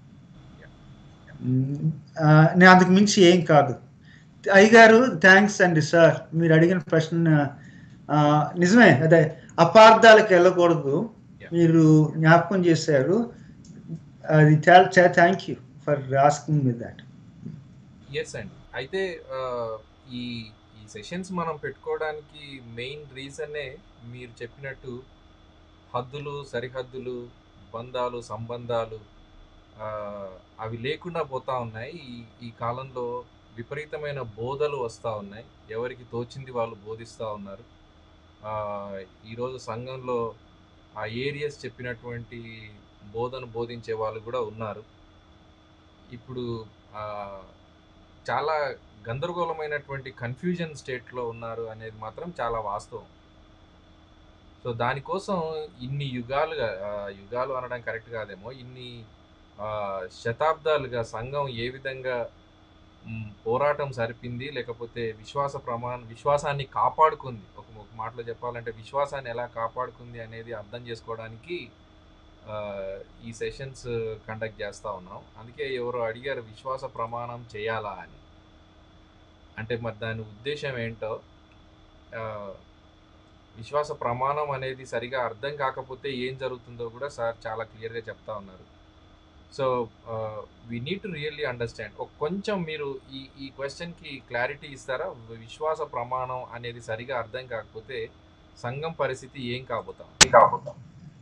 మ్, ఆ, నేను అంతకు మించి ఏం కాదు అయ్యగారు థ్యాంక్స్ అండి సార్ మీరు అడిగిన ప్రశ్న ఆ, నిజమే అదే అపార్థాలకు వెళ్ళకూడదు Yeah. మీరు జ్ఞాపకం చేశారు అది చాలా థ్యాంక్ యూ ఫర్ ఆస్కింగ్ మీ దాట్ ఎస్ అండి అయితే ఆ, ఈ ఈ సెషన్స్ మనం పెట్టుకోవడానికి మెయిన్ రీజనే మీరు చెప్పినట్టు హద్దులు సరిహద్దులు బంధాలు సంబంధాలు ఆ, అవి లేకుండా పోతా ఉన్నాయి ఈ ఈ కాలంలో విపరీతమైన బోధలు వస్తూ ఉన్నాయి ఎవరికి తోచింది వాళ్ళు బోధిస్తూ ఉన్నారు ఆ, ఈరోజు సంఘంలో ఆ ఏరియాస్ చెప్పినటువంటి బోధన బోధించే వాళ్ళు కూడా ఉన్నారు ఇప్పుడు ఆ, చాలా గందరగోళమైనటువంటి కన్ఫ్యూజన్ స్టేట్లో ఉన్నారు అనేది మాత్రం చాలా వాస్తవం సో దానికోసం ఇన్ని యుగాలుగా ఆ, యుగాలు అనడం కరెక్ట్ కాదేమో ఇన్ని ఆ, శతాబ్దాలుగా సంఘం ఏ విధంగా మ్, పోరాటం సరిపింది లేకపోతే విశ్వాస ప్రమాణ విశ్వాసాన్ని కాపాడుకుంది ఒక ఒక మాటలో చెప్పాలంటే విశ్వాసాన్ని ఎలా కాపాడుకుంది అనేది అర్థం చేసుకోవడానికి ఆ, ఈ సెషన్స్ కండక్ట్ చేస్తూ ఉన్నాం అందుకే ఎవరో అడిగారు విశ్వాస ప్రమాణం చేయాలా అని అంటే మరి దాని ఉద్దేశం ఏంటో ఆ, విశ్వాస ప్రమాణం అనేది సరిగా అర్థం కాకపోతే ఏం జరుగుతుందో కూడా సార్ చాలా క్లియర్గా చెప్తా ఉన్నారు so we need to really understand ఒక కొంచెం మీరు ఈ ఈ క్వశ్చన్కి క్లారిటీ ఇస్తారా విశ్వాస ప్రమాణం అనేది సరిగా అర్థం కాకపోతే సంఘం పరిస్థితి ఏం కాబోతాం కాకపోతే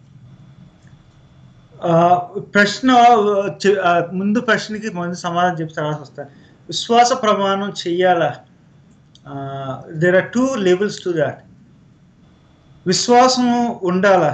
ఆ, ప్రశ్న చె- ఆ, ముందు ప్రశ్నకి ముందు సమాధానం చెప్పి తర్వాత వస్తాను విశ్వాస ప్రమాణం చెయ్యాలా there are two levels to that విశ్వాసం ఉండాలా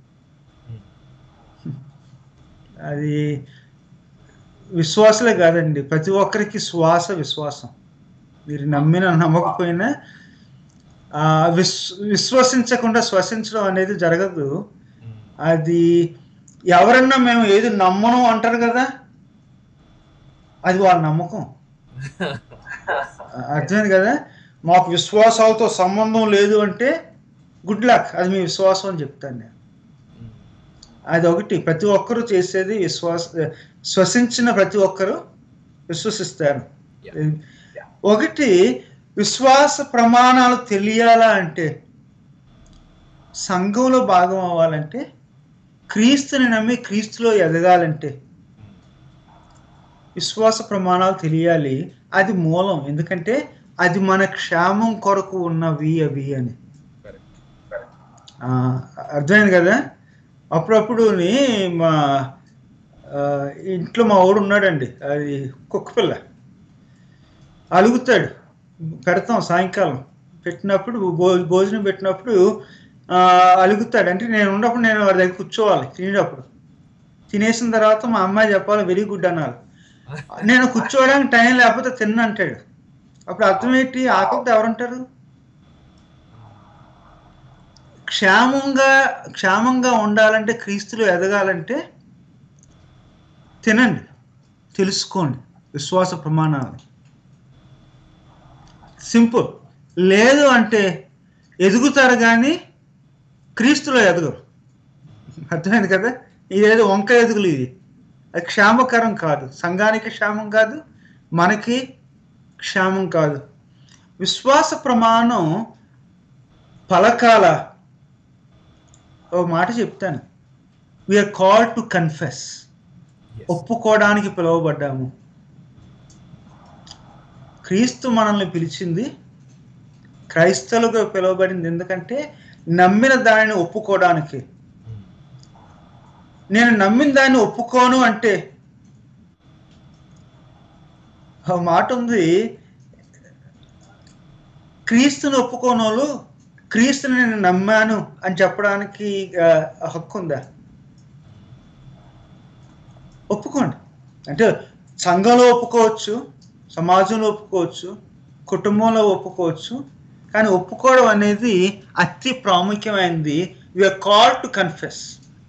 అది విశ్వాసలే కాదండి ప్రతి ఒక్కరికి శ్వాస విశ్వాసం మీరు నమ్మిన నమ్మకపోయినా ఆ, విశ్ విశ్వసించకుండా శ్వసించడం అనేది జరగదు అది ఎవరన్నా మేము ఏది నమ్మను అంటారు కదా అది వాళ్ళ నమ్మకం అర్థమైంది కదా మాకు విశ్వాసాలతో సంబంధం లేదు అంటే గుడ్ లక్ అది మీ విశ్వాసం అని చెప్తాను నేను అది ఒకటి ప్రతి ఒక్కరూ చేసేది విశ్వాస శ్వసించిన ప్రతి ఒక్కరూ విశ్వసిస్తారు Yeah. ఒకటి విశ్వాస ప్రమాణాలు తెలియాలా అంటే సంఘంలో భాగం అవ్వాలంటే క్రీస్తుని నమ్మి క్రీస్తులో ఎదగాలంటే విశ్వాస ప్రమాణాలు తెలియాలి అది మూలం ఎందుకంటే అది మన క్షేమం కొరకు ఉన్నవి అవి అని ఆ, అర్థమైంది కదా అప్పుడప్పుడు మా ఆ, ఇంట్లో మా వాడు ఉన్నాడండి అది కుక్క పిల్ల అలుగుతాడు పెడతాం సాయంకాలం పెట్టినప్పుడు భో భోజనం పెట్టినప్పుడు ఆ, అలుగుతాడు అంటే నేను ఉన్నప్పుడు నేను వాడి దగ్గర కూర్చోవాలి తినేటప్పుడు తినేసిన తర్వాత మా అమ్మాయి చెప్పాలి వెరీ గుడ్ అన్నారు నేను కూర్చోవడానికి టైం లేకపోతే తిన్న అంటాడు అప్పుడు అర్థం ఏంటి ఆకలితో ఎవరంటారు క్షేమంగా క్షేమంగా ఉండాలంటే క్రీస్తులు ఎదగాలంటే తినండి తెలుసుకోండి విశ్వాస ప్రమాణాలు సింపుల్ లేదు అంటే ఎదుగుతారు కానీ క్రీస్తులో ఎదగరు అర్థమైంది కదా ఇదేదో వంక ఎదుగులు ఇది అది క్షేమకరం కాదు సంఘానికి క్షేమం కాదు మనకి క్షేమం కాదు విశ్వాస ప్రమాణం పలకాల ఓ మాట చెప్తాను వీఆర్ కాల్ టు కన్ఫెస్ ఒప్పుకోవడానికి పిలువబడ్డాము క్రీస్తు మనల్ని పిలిచింది క్రైస్తవులుగా పిలువబడింది ఎందుకంటే నమ్మిన దానిని ఒప్పుకోవడానికి నేను నమ్మిన దాన్ని ఒప్పుకోను అంటే ఆ మాట ఉంది క్రీస్తుని ఒప్పుకోని వాళ్ళు క్రీస్తుని నేను నమ్మాను అని చెప్పడానికి ఆ, హక్కు ఉందా ఒప్పుకోండి అంటే సంఘంలో ఒప్పుకోవచ్చు సమాజంలో ఒప్పుకోవచ్చు కుటుంబంలో ఒప్పుకోవచ్చు కానీ ఒప్పుకోవడం అనేది అతి ప్రాముఖ్యమైనది we are call to confess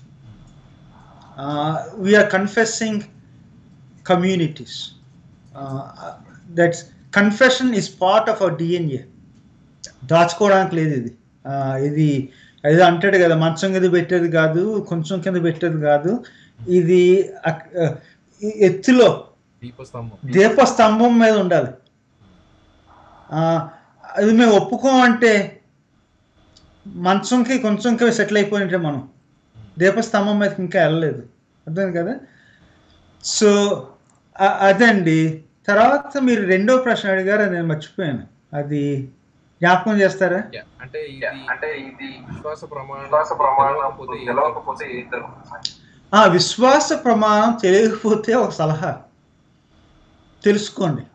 we are confessing communities that's confession is part of our DNA దాచుకోవడానికి లేదు ఇది ఆ, ఇది ఏదో అంటాడు కదా మంచం కింద పెట్టేది కాదు కొంచెం కింద పెట్టేది కాదు ఇది అక్- ఆ, ఈ ఎత్తులో దీపస్తంభం దీపస్తంభం మీద ఉండాలి ఆ, అది మేము ఒప్పుకోమంటే మంచంకి కొంచెంకి సెటిల్ అయిపోయినట్టే మనం దీపస్తంభం మీదకి ఇంకా వెళ్ళలేదు అర్థం కదా సో అ- అదండి తర్వాత మీరు రెండో ప్రశ్న అడిగారు అది నేను మర్చిపోయాను అది జ్ఞాపకం చేస్తారా Yeah, అంటే ఇది అంటే ఇది విశ్వాస ప్రమాణం విశ్వాస ప్రమాణం తెలవకపోతే ఏం తెలవకపోతే జరుగుతుంది? ఏం జరుగుతుంది ఆ విశ్వాస ప్రమాణం తెలియకపోతే ఒక సలహా తెలుసుకోండి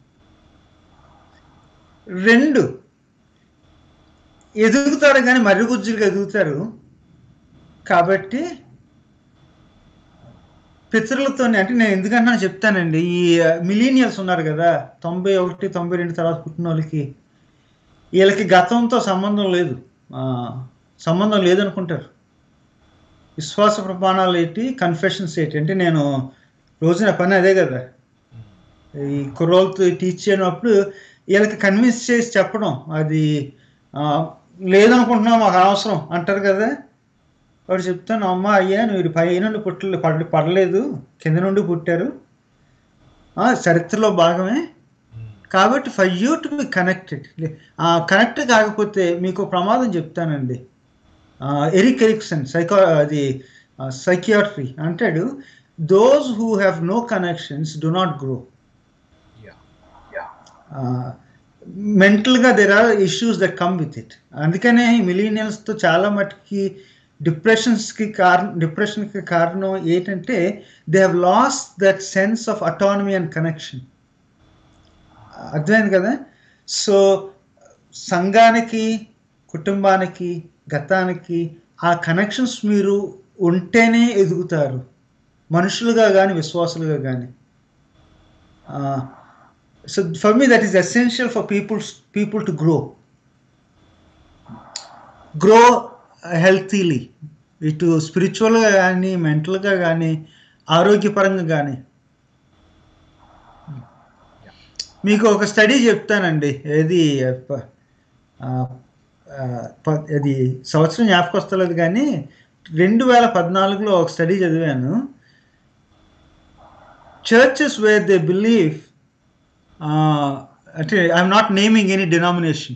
రెండు ఎదుగుతారు కానీ మర్రిగుజ్జులుగా ఎదుగుతారు కాబట్టి పితరులతో అంటే నేను ఎందుకన్నా చెప్తానండి ఈ మిలీనియల్స్ ఉన్నారు కదా తొంభై ఒకటి తొంభై రెండు తర్వాత పుట్టిన వాళ్ళకి వీళ్ళకి గతంతో సంబంధం లేదు ఆ, సంబంధం లేదనుకుంటారు విశ్వాస ప్రమాణాలు ఏంటి కన్ఫెషన్స్ ఏంటి అంటే నేను రోజున పని అదే కదా ఈ కుర్రోళ్ళతో టీచ్ చేయనప్పుడు వీళ్ళకి కన్విన్స్ చేసి చెప్పడం అది ఆ, లేదనుకుంటున్నాం మాకు అనవసరం అంటారు కదా వాడు చెప్తాను అమ్మ అయ్యా మీరు పై నుండి పుట్టలే పడ పడలేదు కింద నుండి పుట్టారు ఆ, చరిత్రలో భాగమే కాబట్టి for you to be connected connect కాకపోతే మీకు ప్రమాదం చెప్తానండి ఎరిక్ ఎరిక్సన్ సైకో అది సైకియాట్రీ అంటాడు those who have no connections do not grow Yeah. Yeah. మెంటల్గా there are issues that come with it అందుకనే మిలీనియల్స్తో చాలా మటుకి డిప్రెషన్స్కి కారణం డిప్రెషన్కి కారణం ఏంటంటే they have loss that sense of autonomy and connection అర్థమైంది కదా సో సంఘానికి కుటుంబానికి గతానికి ఆ కనెక్షన్స్ మీరు ఉంటేనే ఎదుగుతారు మనుషులుగా కానీ విశ్వాసులుగా కానీ so for me that is essential for peoples people to grow grow healthily ఇటు స్పిరిచువల్గా కానీ మెంటల్గా కానీ ఆరోగ్యపరంగా కానీ మీకు ఒక స్టడీ చెప్తానండి ఏది ప- ఆ, ఆ, ప- అది సంవత్సరం జ్ఞాపకం వస్తలేదు కానీ రెండు వేల పద్నాలుగులో ఒక స్టడీ చదివాను చర్చెస్ వేర్ దే బిలీవ్ అంటే I'm not naming any denomination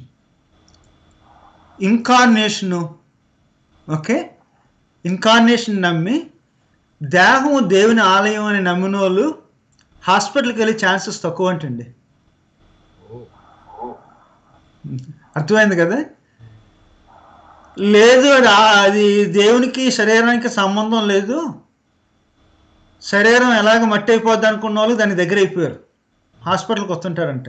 incarnation okay incarnation నమ్మి దేహము దేవుని ఆలయం అని నమ్మిన వాళ్ళు హాస్పిటల్కి వెళ్ళే ఛాన్సెస్ తక్కువ అంటండి ఓ అర్థమైంది కదా లేదు అది ఆ- అది దేవునికి శరీరానికి సంబంధం లేదు శరీరం ఎలాగ మట్టి అయిపోద్ది అనుకున్న వాళ్ళు దాని దగ్గర అయిపోయారు హాస్పిటల్కి వస్తుంటారంట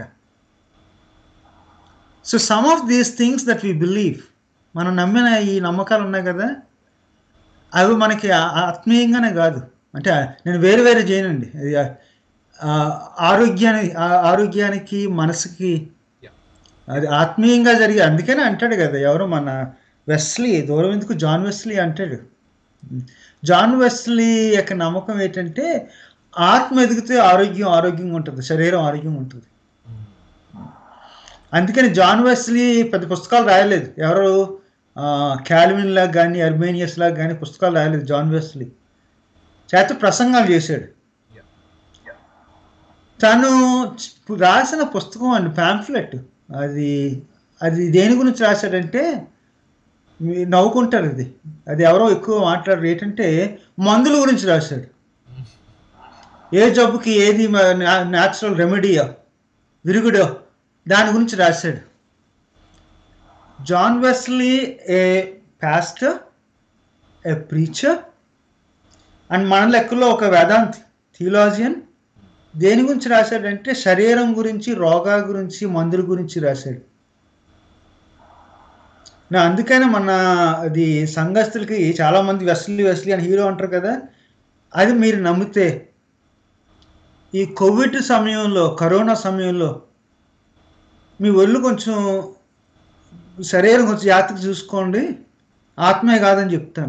so some of these things that we believe మనం నమ్మిన ఈ నమ్మకాలు ఉన్నాయి కదా అవి మనకి ఆ- ఆత్మీయంగానే కాదు అంటే నేను వేరు వేరు చేయనండి అది ఆ- ఆ ఆరోగ్యానికి ఆ- ఆరోగ్యానికి మనసుకి అది ఆత్మీయంగా జరిగే అందుకనే అంటాడు కదా ఎవరు మన వెస్లీ దూరం ఎందుకు జాన్ వెస్లీ అంటాడు జాన్ వెస్లీ యొక్క నమ్మకం ఏంటంటే ఆత్మ ఎదిగితే ఆరోగ్యం ఆరోగ్యంగా ఉంటుంది శరీరం ఆరోగ్యంగా ఉంటుంది అందుకని జాన్ వెస్లీ పెద్ద పుస్తకాలు రాయలేదు ఎవరు క్యాల్విన్ లాగా కానీ అర్మేనియస్ లాగా కానీ పుస్తకాలు రాయలేదు జాన్ వెస్లీ చేత ప్రసంగాలు చేశాడు తను రాసిన పుస్తకం అండి ప్యాంఫ్లెట్ అది అది దేని గురించి రాశాడంటే మీ నవ్వుకుంటారు అది అది ఎవరో ఎక్కువ మాట్లాడరు ఏంటంటే మందుల గురించి రాశాడు ఏ జబ్బుకి ఏది న్యాచురల్ రెమెడీయో విరుగుడో దాని గురించి రాశాడు John Wesley a pastor a preacher and మన లెక్కలో ఒక వేదాంతి థియోలాజియన్ దేని గురించి రాశాడంటే శరీరం గురించి రోగాల గురించి మందుల గురించి రాశాడు నా అందుకనే మన అది సంఘస్థులకి చాలా మంది వెస్లీ వెస్లీ అని హీరో అంటారు కదా అది మీరు నమ్మితే ఈ కోవిడ్ సమయంలో కరోనా సమయంలో మీ ఒళ్ళు కొంచెం శరీరం కొంచెం జాగ్రత్తగా చూసుకోండి ఆత్మే కాదని చెప్తాను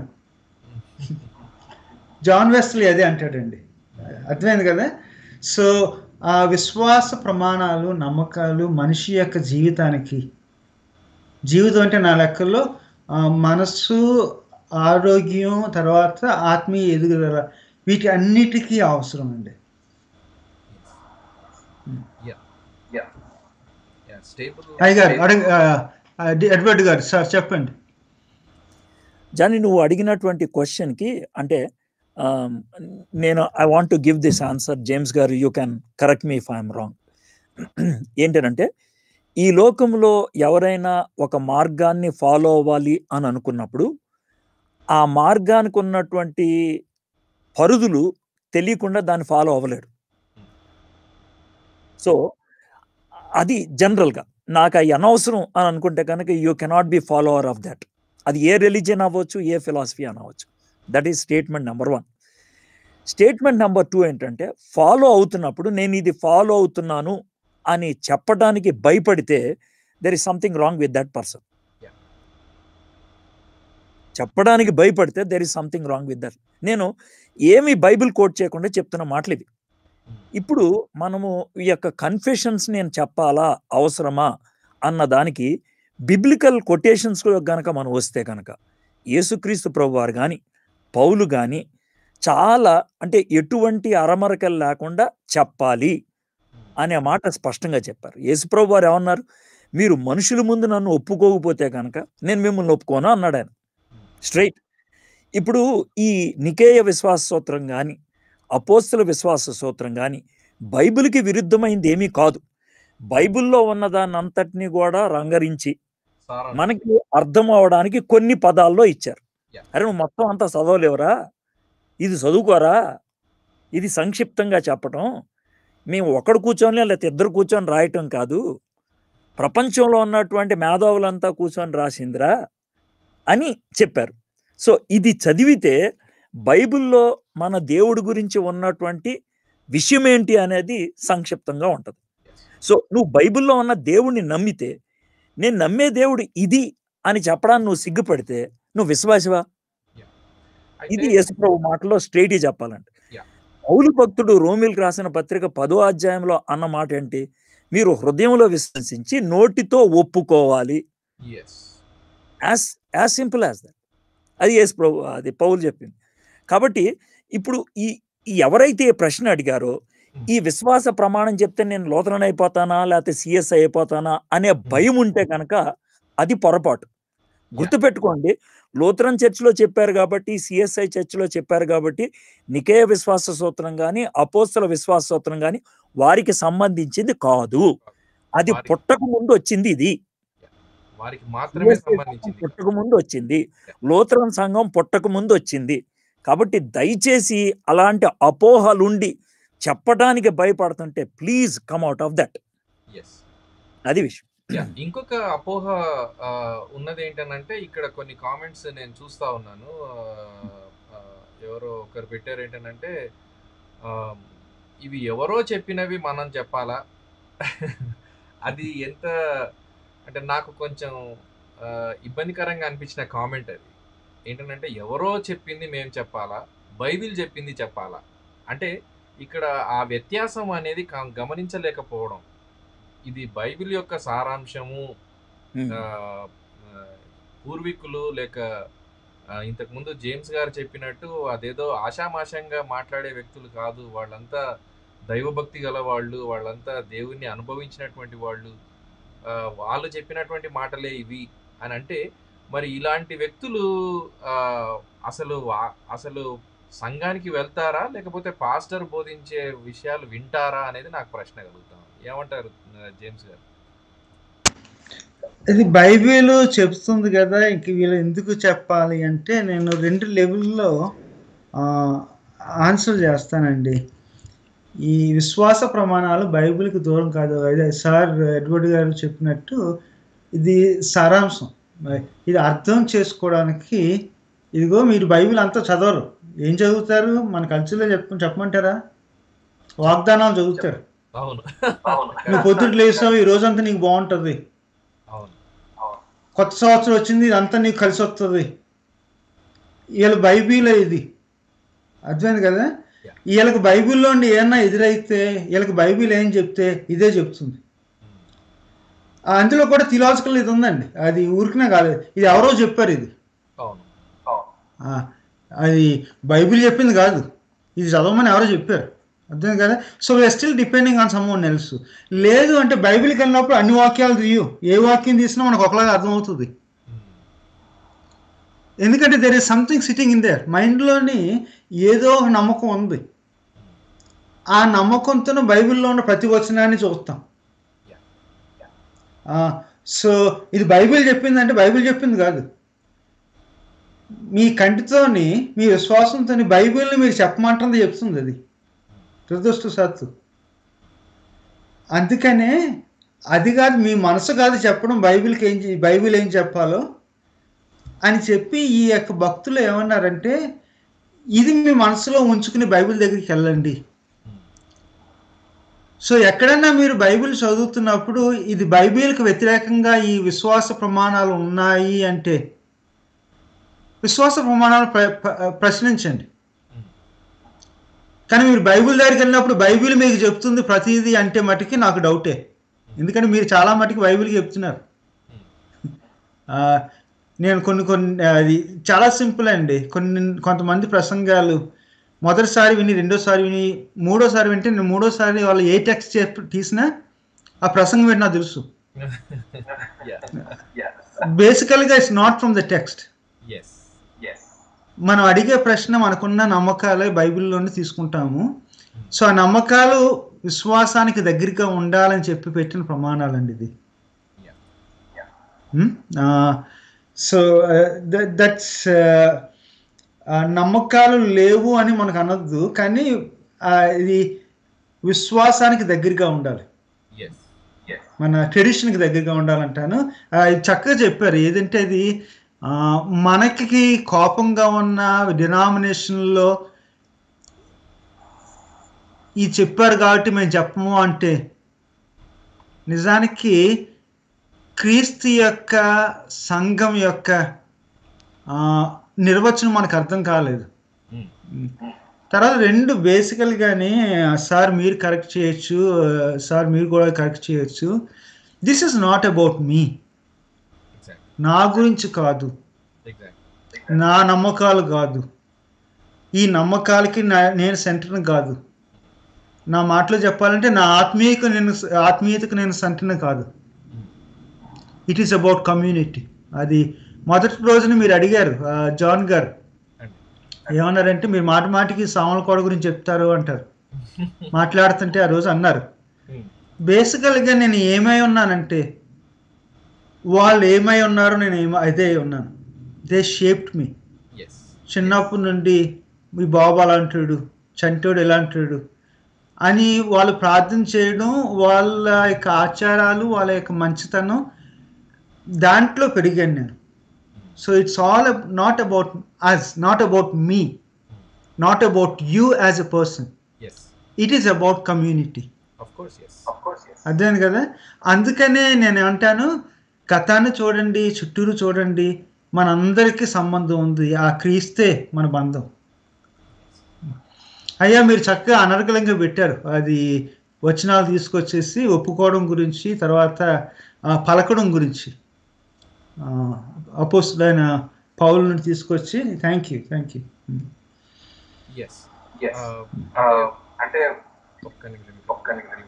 జాన్ వెస్లీ అదే అంటాడండి అర్థమైంది కదా సో ఆ విశ్వాస ప్రమాణాలు నమ్మకాలు మనిషి యొక్క జీవితానికి జీవితం అంటే నా లెక్కల్లో ఆ, మనస్సు ఆరోగ్యం తర్వాత ఆత్మీయ ఎదుగుదల వీటి అన్నిటికీ అవసరం అండి స్టేబుల్ అయ్యగారు అడగ ఆ, ఆ, ఎడ్వర్డ్ గారు సార్ చెప్పండి జాని నువ్వు అడిగినటువంటి క్వశ్చన్కి అంటే ఆమ్, నేను I want to give this answer James గారు you can correct me if I'm wrong ఏంటంటే ఈ లోకంలో ఎవరైనా ఒక మార్గాన్ని ఫాలో అవ్వాలి అని అనుకున్నప్పుడు ఆ మార్గానికి ఉన్నటువంటి పరుదులు తెలియకుండా దాన్ని ఫాలో అవ్వలేడు సో అది జనరల్గా నాకు అవి అనవసరం అని అనుకుంటే కనుక you cannot be follower of that అది ఏ రిలీజియన్ అవ్వచ్చు ఏ ఫిలాసఫీ అనవచ్చు that is statement number one statement number two ఏంటంటే ఫాలో అవుతున్నప్పుడు నేను ఇది ఫాలో అవుతున్నాను అని చెప్పడానికి భయపడితే there is something wrong with that person Yeah. చెప్పడానికి భయపడితే there is something wrong with that నేను ఏమి బైబిల్ కోట్ చేయకుండా చెప్తున్న మాటలు ఇవి ఇప్పుడు మనము ఈ యొక్క కన్ఫెషన్స్ నేను చెప్పాలా అవసరమా అన్న దానికి బిబ్లికల్ కొటేషన్స్ గనక మనం వస్తే కనుక యేసుక్రీస్తు ప్రభు వారు కానీ పౌలు కానీ చాలా అంటే ఎటువంటి అరమరకలు లేకుండా చెప్పాలి అనే మాట స్పష్టంగా చెప్పారు యేసుప్రభు వారు ఏమన్నారు మీరు మనుషుల ముందు నన్ను ఒప్పుకోకపోతే కనుక నేను మిమ్మల్ని ఒప్పుకోను అన్నాడు ఆయన స్ట్రైట్ ఇప్పుడు ఈ నికేయ విశ్వాస సూత్రం కానీ అపోస్తుల విశ్వాస సూత్రం కానీ బైబిల్కి విరుద్ధమైంది ఏమీ కాదు బైబిల్లో ఉన్న దాన్ని అంతటినీ కూడా రంగరించి సారా మనకి అర్థం అవడానికి కొన్ని పదాల్లో ఇచ్చారు Yeah. అరే నువ్వు మొత్తం అంతా చదవలేవురా ఇది చదువుకోరా ఇది సంక్షిప్తంగా చెప్పటం మేము ఒకడు కూర్చొని లేకపోతే ఇద్దరు కూర్చొని రాయటం కాదు ప్రపంచంలో ఉన్నటువంటి మేధావులంతా కూర్చొని రాసిందిరా అని చెప్పారు సో ఇది చదివితే బైబిల్లో మన దేవుడి గురించి ఉన్నటువంటి విషయం ఏంటి అనేది సంక్షిప్తంగా ఉంటుంది సో నువ్వు బైబిల్లో ఉన్న దేవుణ్ణి నమ్మితే నేను నమ్మే దేవుడు ఇది అని చెప్పడానికి నువ్వు సిగ్గుపడితే నువ్వు విశ్వాసవా ఇది అయితే యేసుప్రభు మాటలో స్ట్రైట్ చెప్పాలంటే Yeah. పౌలు భక్తుడు రోమిల్కి రాసిన పత్రిక పదో అధ్యాయంలో అన్న మాట ఏంటి మీరు హృదయంలో విశ్వసించి నోటితో ఒప్పుకోవాలి yes as as simple as that అది యేసు ప్రభు అది పౌలు చెప్పింది కాబట్టి ఇప్పుడు ఈ ఈ ఎవరైతే ఈ ప్రశ్న అడిగారో ఈ విశ్వాస ప్రమాణం చెప్తే నేను లోతరన్ అయిపోతానా లేకపోతే సిఎస్ అయిపోతానా అనే భయం ఉంటే కనుక అది పొరపాటు గుర్తుపెట్టుకోండి లూథరన్ చర్చిలో చెప్పారు కాబట్టి సిఎస్ఐ చర్చిలో చెప్పారు కాబట్టి నికేయ విశ్వాస సూత్రం కానీ అపోస్తల విశ్వాస సూత్రం కానీ వారికి సంబంధించింది కాదు అది వారికి- పుట్టక ముందు వచ్చింది ఇది వారికి మాత్రమే CSI సంఘం సంబంధించింది పుట్టక ముందు వచ్చింది లూథరన్ సంఘం పుట్టక ముందు వచ్చింది కాబట్టి దయచేసి అలాంటి అపోహలుండి చెప్పడానికి భయపడుతుంటే please come out of that yes అది విషయం ఇంకొక అపోహ ఆ, ఉన్నది ఏంటనంటే ఇక్కడ కొన్ని కామెంట్స్ నేను చూస్తా ఉన్నాను ఆ, ఆ, ఎవరో ఒకరు పెట్టారు ఏంటనంటే ఆ, ఇవి ఎవరో చెప్పినవి మనం చెప్పాలా అది ఎంత అంటే నాకు కొంచెం ఆ, ఇబ్బందికరంగా అనిపించిన కామెంట్ అది ఏంటంటే ఎవరో చెప్పింది మేము చెప్పాలా బైబిల్ చెప్పింది చెప్పాలా అంటే ఇక్కడ ఆ వ్యత్యాసం అనేది క- గమనించలేకపోవడం ఇది బైబిల్ యొక్క సారాంశము ఉమ్. ఆ, ఆ, పూర్వీకులు లేక ఆ, ఇంతకుముందు జేమ్స్ గారు చెప్పినట్టు అదేదో ఆషామాషంగా మాట్లాడే వ్యక్తులు కాదు వాళ్ళంతా దైవభక్తి గల వాళ్ళు వాళ్ళంతా దేవుణ్ణి అనుభవించినటువంటి వాళ్ళు ఆ, వాళ్ళు చెప్పినటువంటి మాటలే ఇవి అని అంటే మరి ఇలాంటి వ్యక్తులు ఆ, అసలు వా- అసలు సంఘానికి వెళ్తారా లేకపోతే పాస్టర్ బోధించే విషయాలు వింటారా అనేది నాకు ప్రశ్న కలుగుతాం ఏమంటారు ఆ, జేమ్స్ గారు ఇది బైబిల్ చెప్తుంది కదా ఇంక వీళ్ళు ఎందుకు చెప్పాలి అంటే నేను రెండు లెవెల్లో ఆన్సర్ చేస్తానండి ఈ విశ్వాస ప్రమాణాలు బైబిల్కి దూరం కాదు అదే సార్ ఎడ్వర్డ్ గారు చెప్పినట్టు ఇది సారాంశం ఇది అర్థం చేసుకోవడానికి ఇదిగో మీరు బైబిల్ అంతా చదవరు ఏం చదువుతారు మన కల్చర్లో చెప్ప చెప్పమంటారా వాగ్దానాలు చదువుతారు అవును నువ్వు పొద్దుట లేసావు ఈ రోజంతా నీకు బాగుంటుంది అవును కొత్త సంవత్సరం వచ్చింది ఇదంతా నీకు కలిసి వస్తుంది వీళ్ళ బైబిల్ ఇది అర్థమైంది కదా Yeah. వీళ్ళకి బైబిల్లో ఉండి ఏమన్నా ఎదురైతే వీళ్ళకి బైబిల్ ఏం చెప్తే ఇదే చెప్తుంది ఆ, అందులో కూడా థిలాజికల్ ఇది ఉందండి అది ఊరికనే కాలేదు ఇది ఎవరో చెప్పారు ఇది అవును ఆ, అది బైబిల్ చెప్పింది కాదు ఇది చదవమని ఎవరో చెప్పారు అర్థమైంది కదా so we are still depending on someone else లేదు అంటే బైబిల్కి వెళ్ళినప్పుడు అన్ని వాక్యాలు తీయు ఏ వాక్యం తీసినా మనకు ఒకలాగా అర్థమవుతుంది ఎందుకంటే there is something sitting in their మైండ్లోని ఏదో ఒక నమ్మకం ఉంది ఆ నమ్మకంతో బైబిల్లో ఉన్న ప్రతి వచనాన్ని చూస్తాం సో ఇది బైబిల్ చెప్పిందంటే బైబిల్ చెప్పింది కాదు మీ కంటితోని మీ విశ్వాసంతో బైబిల్ని మీరు చెప్పమంటుంది చెప్తుంది అది దురదృష్టవశాత్తు అందుకనే అది కాదు మీ మనసు కాదు చెప్పడం బైబిల్కి ఏం చే- బైబిల్ ఏం చెప్పాలో అని చెప్పి ఈ యొక్క భక్తులు ఏమన్నారంటే ఇది మీ మనసులో ఉంచుకుని బైబిల్ దగ్గరికి వెళ్ళండి సో ఎక్కడైనా మీరు బైబిల్ చదువుతున్నప్పుడు ఇది బైబిల్కి వ్యతిరేకంగా ఈ విశ్వాస ప్రమాణాలు ఉన్నాయి అంటే విశ్వాస ప్రమాణాలు ప్ర- ప్ర- ప్రశ్నించండి కానీ మీరు బైబిల్ దగ్గరికి వెళ్ళినప్పుడు బైబిల్ మీకు చెప్తుంది ప్రతిదీ అంటే మటుకి నాకు డౌటే ఎందుకంటే మీరు చాలా మటుకు బైబిల్కి చెప్తున్నారు ఆ, నేను కొన్ని కొన్ని అది చాలా సింపుల్ అండి కొన్ని కొంతమంది ప్రసంగాలు మొదటిసారి విని రెండోసారి విని మూడోసారి వింటే నేను మూడోసారి వాళ్ళు ఏ టెక్స్ట్ చెప్పి తీసినా ఆ ప్రసంగం ఏంటి నాకు తెలుసు బేసికల్గా it's not from the text yes మనం అడిగే ప్రశ్న మనకున్న నమ్మకాలే బైబిల్లోనే తీసుకుంటాము సో ఆ నమ్మకాలు విశ్వాసానికి దగ్గరగా ఉండాలని చెప్పి పెట్టిన ప్రమాణాలండి ఇది సో దట్స్ నమ్మకాలు లేవు అని మనకు అనొద్దు కానీ ఆ, ఇది విశ్వాసానికి దగ్గరగా ఉండాలి ఎస్ మన ట్రెడిషన్కి దగ్గరగా ఉండాలంటాను ఆ, ఇది చక్కగా చెప్పారు ఏదంటే అది ఆ, మనకి కోపంగా ఉన్న డినామినేషన్లో ఇది చెప్పారు కాబట్టి మేము చెప్పము అంటే నిజానికి క్రీస్తు యొక్క సంఘం యొక్క ఆ, నిర్వచనం మనకు అర్థం కాలేదు తర్వాత రెండు బేసికల్గానే సార్ మీరు కరెక్ట్ చేయొచ్చు సార్ మీరు కూడా కరెక్ట్ చేయొచ్చు this is not about me exact నా గురించి కాదు ఎగ్జాక్ట్ నా నమ్మకాలు కాదు ఈ నమ్మకాలకి నా నేను సెంటర్ని కాదు నా మాటలో చెప్పాలంటే నా ఆత్మీయకు నేను ఆత్మీయతకు నేను సెంటర్ని కాదు ఇట్ ఈస్ అబౌట్ కమ్యూనిటీ అది మొదటి రోజున మీరు అడిగారు ఆ, జాన్ గారు అండి ఏమన్నారంటే మీరు మాట మాటికి సామలకోడ గురించి చెప్తారు అంటారు మాట్లాడుతుంటే ఆ రోజు అన్నారు బేసికల్గా నేను ఏమై ఉన్నానంటే వాళ్ళు ఏమై ఉన్నారో నేను ఏమో అదే ఉన్నాను దే షేప్డ్ మీ ఎస్ చిన్నప్పటి నుండి మీ బాబు అలాంటాడు చంటోడు ఎలాంటాడు అని వాళ్ళు ప్రార్థన చేయడం వాళ్ళ యొక్క ఆచారాలు వాళ్ళ యొక్క మంచితనం దాంట్లో పెరిగాను నేను so it's all not about us not about me not about you as a person yes it is about community of course yes అర్థమైంది కదా అందుకనే నేను అంటాను గతాన్ని చూడండి చుట్టూరు చూడండి మనందరికీ సంబంధం ఉంది ఆ క్రీస్తే మన బంధం అయ్యా మీరు చక్కగా అనర్గళంగా పెట్టారు అది వచనాలు తీసుకొచ్చేసి ఒప్పుకోవడం గురించి తర్వాత ఆ, పలకడం గురించి అపోస్తుడైన పౌలను తీసుకొచ్చి thank you thank you yes అంటే ఒక్క నిమిషం ఒక్క నిమిషం.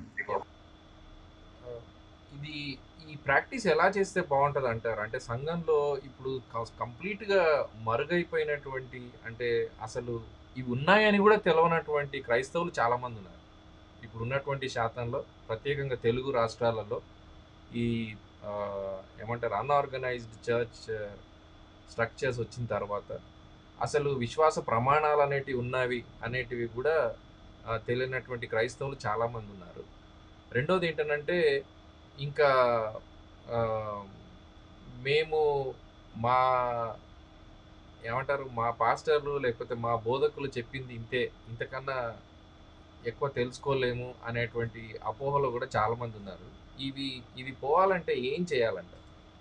ఆ, ఇది ఈ ప్రాక్టీస్ ఎలా చేస్తే బాగుంటుంది అంటారు అంటే సంఘంలో ఇప్పుడు కంప్లీట్ గా మరుగైపోయినటువంటి అంటే అసలు ఇవి ఉన్నాయని కూడా తెలవనటువంటి క్రైస్తవులు చాలా మంది ఉన్నారు ఇప్పుడు ఉన్నటువంటి శాతంలో ప్రత్యేకంగా తెలుగు రాష్ట్రాలలో ఈ ఆ, ఏమంటారు అన్ఆర్గనైజ్డ్ చర్చ్ స్ట్రక్చర్స్ వచ్చిన తర్వాత అసలు విశ్వాస ప్రమాణాలు అనేటివి ఉన్నవి అనేటివి కూడా ఆ, తెలియనటువంటి క్రైస్తవులు చాలామంది ఉన్నారు రెండోది ఏంటంటే ఇంకా ఆ, మేము మా ఏమంటారు మా పాస్టర్లు లేకపోతే మా బోధకులు చెప్పింది ఇంతే ఇంతకన్నా ఎక్కువ తెలుసుకోలేము అనేటువంటి అపోహలు కూడా చాలామంది ఉన్నారు ఇవి ఇది పోవాలంటే ఏం చేయాలంట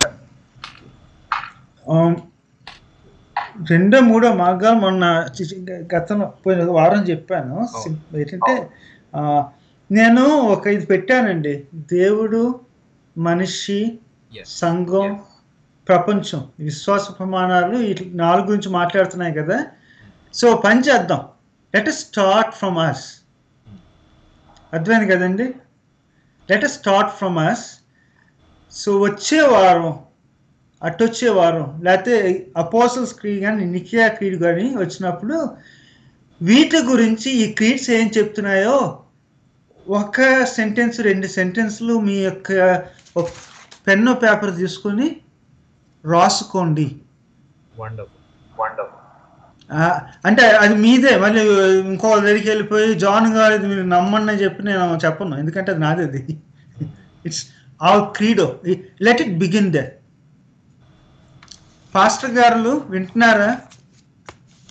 ఆమ్, రెండో మూడో మార్గాలు మొన్న చి- చి- గతంలో పోయిన వారం చెప్పాను అవును. sim- ఏంటంటే ఆ, నేను ఒక ఇది పెట్టానండి దేవుడు మనిషి ఎస్ సంఘం ప్రపంచం విశ్వాస ప్రమాణాలు ఈ నాలుగు గురించి మాట్లాడుతున్నాయి కదా సో పని చేద్దాం లెట్ స్టార్ట్ ఫ్రమ్ అస్ అర్థమైంది కదండి let start from us so వచ్చే వారం అట్టొచ్చే వారం లేకపోతే అపోసల్స్ క్రీడ్ కానీ నికియా క్రీడ్ కానీ వచ్చినప్పుడు వీటి గురించి ఈ క్రీడ్స్ ఏం చెప్తున్నాయో ఒక సెంటెన్స్ రెండు సెంటెన్స్లు మీ యొక్క ఒక పెన్ను పేపర్ తీసుకొని రాసుకోండి వండర్ఫుల్ వండర్ఫుల్ ఆ, అంటే అది మీదే మళ్ళీ ఇంకో దగ్గరికి వెళ్ళిపోయి జాన్ గారు ఇది మీరు నమ్మండి అని చెప్పి నేను చెప్పను ఎందుకంటే అది నాది అది it's all credo let it begin they pastor గారు వింటున్నారా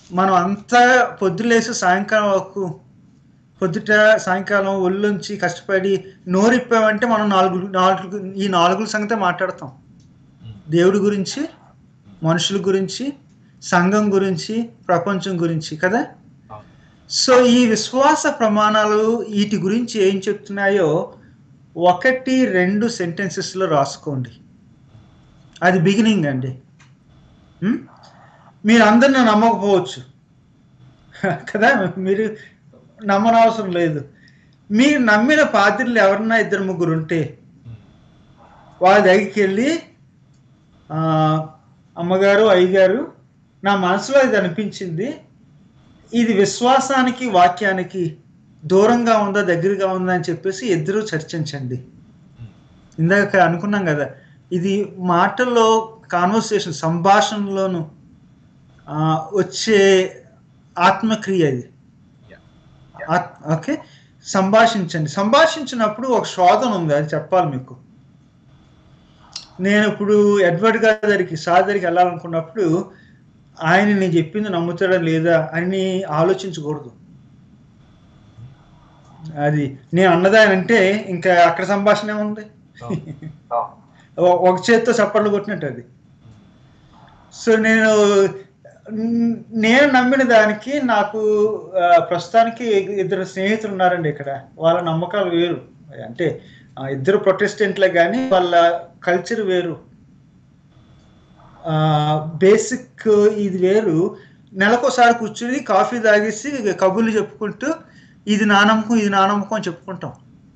మనం అంతా పొద్దులేసి సాయంకాలం వరకు పొద్దుట సాయంకాలం ఒళ్ళుంచి కష్టపడి నోరిప్పామంటే మనం నాలుగు నాలుగు ఈ నాలుగు సంగతే మాట్లాడతాం దేవుడి గురించి మనుషుల గురించి సంఘం గురించి ప్రపంచం గురించి కదా సో ఈ విశ్వాస ప్రమాణాలు వీటి గురించి ఏం చెప్తున్నాయో ఒకటి రెండు సెంటెన్సెస్లో రాసుకోండి అది బిగినింగ్ అండి ఉం? మీరు అందరిని నమ్మకపోవచ్చు కదా మీరు నమ్మనవసరం లేదు మీరు నమ్మిన పాత్రలు ఎవరన్నా ఇద్దరు ముగ్గురు ఉంటే వాళ్ళ దగ్గరికి వెళ్ళి "ఆ, అమ్మగారు అయ్యగారు నా మనసులో ఇది అనిపించింది ఇది విశ్వాసానికి వాక్యానికి దూరంగా ఉందా దగ్గరగా ఉందా అని చెప్పేసి ఇద్దరు చర్చించండి ఇందాక అనుకున్నాం కదా ఇది మాటల్లో కాన్వర్సేషన్ సంభాషణలోను ఆ, వచ్చే ఆత్మక్రియ ఇది ఆత్- ఓకే సంభాషించండి సంభాషించినప్పుడు ఒక శోధన ఉంది అది చెప్పాలి మీకు నేను ఇప్పుడు ఎడ్వర్డ్ గారి దగ్గరికి సార్ దగ్గరికి వెళ్ళాలనుకున్నప్పుడు ఆయన నేను చెప్పింది నమ్ముతాడా లేదా అని ఆలోచించకూడదు అది నేను అన్నది ఆయన అంటే ఇంకా అక్కడ సంభాషణ ఏముంది ఒ- ఒక చేత్తో చప్పట్లు కొట్టినట్టు అది సో నేను న్- నేను నమ్మిన దానికి నాకు ఆ, ప్రస్తుతానికి ఇద్దరు స్నేహితులు ఉన్నారండి ఇక్కడ వాళ్ళ నమ్మకాలు వేరు అంటే ఆ, ఇద్దరు ప్రొటెస్టెంట్లే కానీ వాళ్ళ కల్చర్ వేరు బేసిక్ ఇది వేరు నెలకోసారి కూర్చుని కాఫీ తాగేసి కబుర్లు చెప్పుకుంటూ ఇది నా నమ్మకం ఇది నా నమ్మకం అని చెప్పుకుంటాం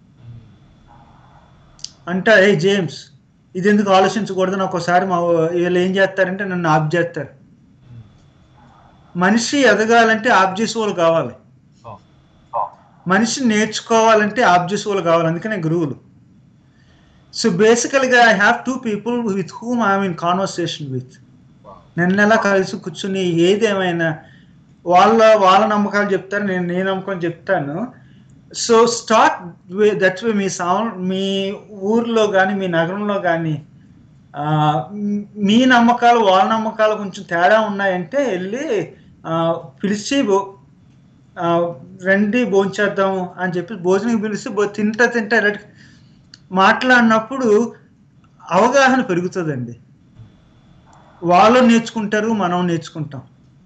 అంటే ఏ జేమ్స్ ఇది ఎందుకు ఆలోచించకూడదు నాకు ఒకసారి మా వీళ్ళు ఏం చేస్తారంటే నన్ను ఆప్ చేస్తారు మనిషి ఎదగాలంటే ఆప్ చేసే వాళ్ళు కావాలి మనిషి నేర్చుకోవాలంటే ఆప్ చేసే వాళ్ళు కావాలి అందుకనే గురువులు సో బేసికల్గా I have two people with whom I'm in conversation with నిన్నెలా కలిసి కూర్చుని ఏదేమైనా వాళ్ళ వాళ్ళ నమ్మకాలు చెప్తారు నేను నీ నమ్మకం చెప్తాను సో స్టార్ట్ దట్ వే మీ సౌండ్ మీ ఊర్లో కానీ మీ నగరంలో కానీ మీ నమ్మకాలు వాళ్ళ నమ్మకాలు కొంచెం తేడా ఉన్నాయంటే వెళ్ళి ఆ, పిలిచి భో- ఆ, రండి భోంచేద్దాము అని చెప్పి భోజనం పిలిచి భో తింటా తింటా రెడ్- మాట్లాడినప్పుడు అవగాహన పెరుగుతుందండి వాళ్ళు నేర్చుకుంటారు మనం నేర్చుకుంటాం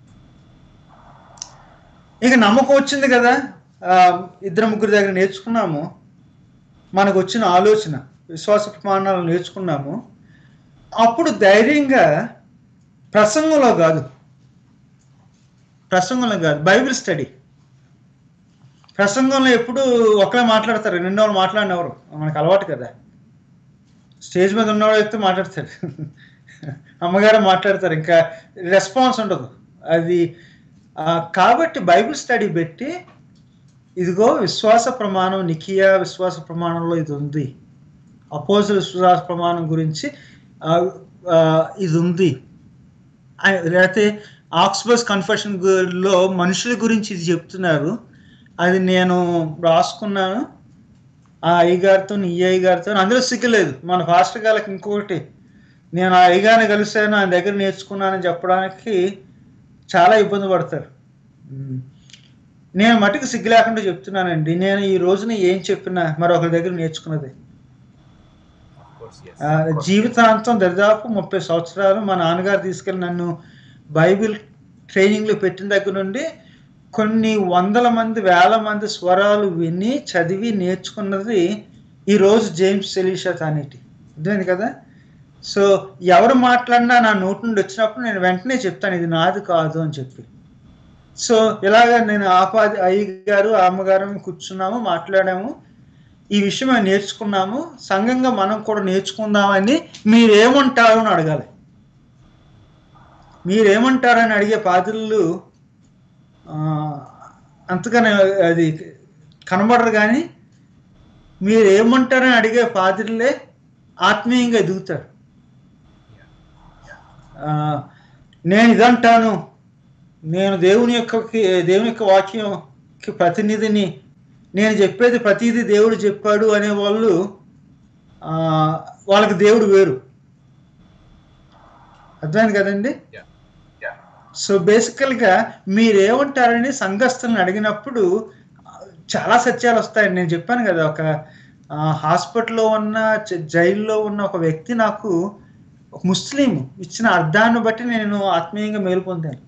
ఇక నమ్మకం వచ్చింది కదా ఆ, ఇద్దరు ముగ్గురు దగ్గర నేర్చుకున్నాము మనకు వచ్చిన ఆలోచన విశ్వాస ప్రమాణాలు నేర్చుకున్నాము అప్పుడు ధైర్యంగా ప్రసంగంలో కాదు ప్రసంగంలో కాదు బైబిల్ స్టడీ ప్రసంగంలో ఎప్పుడు ఒకరే మాట్లాడతారు రెండో వాళ్ళు మాట్లాడినవరు మనకు అలవాటు కదా స్టేజ్ మీద ఉన్నవాడు అయితే మాట్లాడతాడు అమ్మగారు మాట్లాడతారు ఇంకా రెస్పాన్స్ ఉండదు అది ఆ, కాబట్టి బైబిల్ స్టడీ పెట్టి ఇదిగో విశ్వాస ప్రమాణం నికియా విశ్వాస ప్రమాణంలో ఇది ఉంది అపోజల్ విశ్వాస ప్రమాణం గురించి ఆ, ఆ, ఇది ఉంది ఆ- లేకపోతే ఆక్స్బర్స్ కన్ఫెషన్ లో మనుషుల గురించి ఇది చెప్తున్నారు అది నేను రాసుకున్నాను ఆ అయ్యగారితో ఈ అయ్యగారితో అందులో సిగ్గలేదు మన ఫాస్టర్ గారికి ఇంకొకటి నేను ఆ అయ్యగారిని కలిశాను ఆయన దగ్గర నేర్చుకున్నానని చెప్పడానికి చాలా ఇబ్బంది పడతారు ఉమ్. నేను మటుకు సిగ్గు లేకుండా చెప్తున్నానండి నేను ఈ రోజున ఏం చెప్పినా మరొకరి దగ్గర నేర్చుకున్నది ఆ, జీవితాంతం దరిదాపు ముప్పై సంవత్సరాలు మా నాన్నగారు తీసుకెళ్ళి నన్ను బైబిల్ ట్రైనింగ్లో పెట్టిన దగ్గర నుండి కొన్ని వందల మంది వేల మంది స్వరాలు విని చదివి నేర్చుకున్నది ఈరోజు జేమ్స్ సెలీషా తానేటి అర్థమైంది కదా సో ఎవరు మాట్లాడినా నా నోటి నుండి వచ్చినప్పుడు నేను వెంటనే చెప్తాను ఇది నాది కాదు అని చెప్పి సో ఇలాగ నేను ఆపాది అయ్య గారు అమ్మగారు కూర్చున్నాము మాట్లాడాము ఈ విషయం మేము నేర్చుకున్నాము సంఘంగా మనం కూడా నేర్చుకుందామని మీరేమంటారు అని అడగాలి మీరేమంటారని అడిగే పాత్రలు ఆ, అంతగానే అది కనబడరు కానీ మీరు ఏమంటారని అడిగే పాత్రలే ఆత్మీయంగా ఎదుగుతారు ఆ, నేను ఇదంటాను నేను దేవుని యొక్క దేవుని యొక్క వాక్యంకి ప్రతినిధిని నేను చెప్పేది ప్రతిదీ దేవుడు చెప్పాడు అనే వాళ్ళు ఆ, వాళ్ళకి దేవుడు వేరు అర్థమైంది కదండి Yeah. Yeah. సో బేసికల్గా మీరేమంటారని సంఘస్థులను అడిగినప్పుడు చాలా సత్యాలు వస్తాయండి నేను చెప్పాను కదా ఒక ఆ, హాస్పిటల్లో ఉన్న జ- జైల్లో ఉన్న ఒక వ్యక్తి నాకు ఒక ముస్లిం ఇచ్చిన అర్థాన్ని బట్టి నేను ఆత్మీయంగా మేలు పొందాను